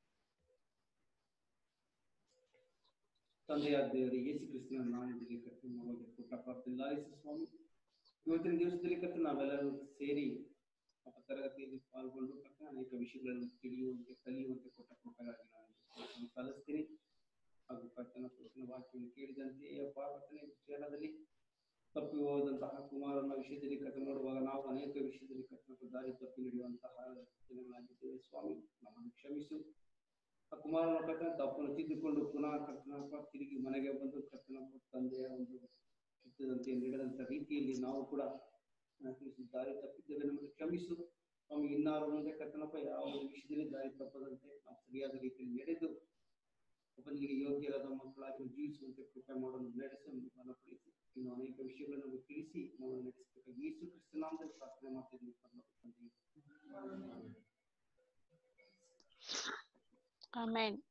ತಂದೆಯಾದ ದೇವರಿಗೆ ಯೇಸು ಕ್ರಿಸ್ತನ ನಾಮದಲ್ಲಿ ಕರ್ತನ ನಮಗೆ ಕೊಟ್ಟ ಪ್ರಾರ್ಥನೆ ಲಾಲಿಸು ಸ್ವಾಮಿ ಇವತ್ತಿನ ದಿವಸದಲ್ಲಿ ಕರ್ತ ನಾವೆಲ್ಲರೂ ಸೇರಿ ಅಪ್ಪ ತರಗತಿಯಲ್ಲಿ ಪಾಲ್ಗೊಂಡು ಕರ್ತ ಅನೇಕ ವಿಷಯಗಳನ್ನು ತಿಳಿಯುವಂತೆ ಕಲಿಯುವಂತೆ ಕೊಟ್ಟ ಕೃಪೆಗಾಗಿ ನಾನು ಸ್ತೋತ್ರವನ್ನು ಸಲ್ಲಿಸ್ತೀನಿ ಹಾಗೂ ಕರ್ತನ ಕೃತನ ವಾಕ್ಯವನ್ನು ಕೇಳಿದಂತೆ ಅಪ್ಪ ಕರ್ತನೆ ವಿಚಾರದಲ್ಲಿ ತಪ್ಪಿ ಹೋದಂತಹ ಕುಮಾರನ ವಿಷಯದಲ್ಲಿ ಕಥ ನೋಡುವಾಗ ನಾವು ಅನೇಕ ವಿಷಯದಲ್ಲಿ ಕರ್ತನ ದಾರಿ ತಪ್ಪಿ ನಡೆಯುವಂತಹ ಜನಗಳಾಗಿದ್ದೇವೆ ಸ್ವಾಮಿ ನಮ್ಮನ್ನು ಕ್ಷಮಿಸು ಆ ಕುಮಾರನ ಕರ್ತನ ತಪ್ಪನ್ನು ತಿದ್ದುಕೊಂಡು ಪುನಃ ಕರ್ತನಪ್ಪ ತಿರುಗಿ ಮನೆಗೆ ಬಂದು ಕರ್ತನಪ್ಪ ತಂದೆಯ ಒಂದು ಚಿತ್ತದಂತೆ ನೀಡದಂತ ರೀತಿಯಲ್ಲಿ ನಾವು ಕೂಡ ಅನುಸರಿಸಿ ದಾರಿ ತಪ್ಪಿದ್ದೇವೆ ನಮಗೆ ಕ್ಷಮಿಸು ಸ್ವಾಮಿ ಇನ್ನಾರು ಮುಂದೆ ಕರ್ತನಪ್ಪ ಯಾವ ಒಂದು ವಿಷಯದಲ್ಲಿ ದಾರಿ ತಪ್ಪದಂತೆ ನಾವು ಸರಿಯಾದ ರೀತಿಯಲ್ಲಿ ನಡೆದು ಒಬ್ಬನಿಗೆ ಯೋಗ್ಯರಾದ ಮಕ್ಕಳಾಗಿ ಜೀವಿಸುವಂತೆ ಕೃಪೆ ಮಾಡಲು ನಡೆಸಿ ಬಲಪಡಿಸಿ ಇನ್ನು ಅನೇಕ ವಿಷಯಗಳನ್ನು ನಮಗೆ ತಿಳಿಸಿ ನಾವು ನಡೆಸಬೇಕಾಗಿ ಯೇಸು ಕ್ರಿಸ್ತನಾಮದಲ್ಲಿ ಪ್ರಾರ್ಥನೆ ಮಾಡ್ತಿದ್ದೀವಿ ಪರಲೋಕ ತಂದೆಯೇ. Amen.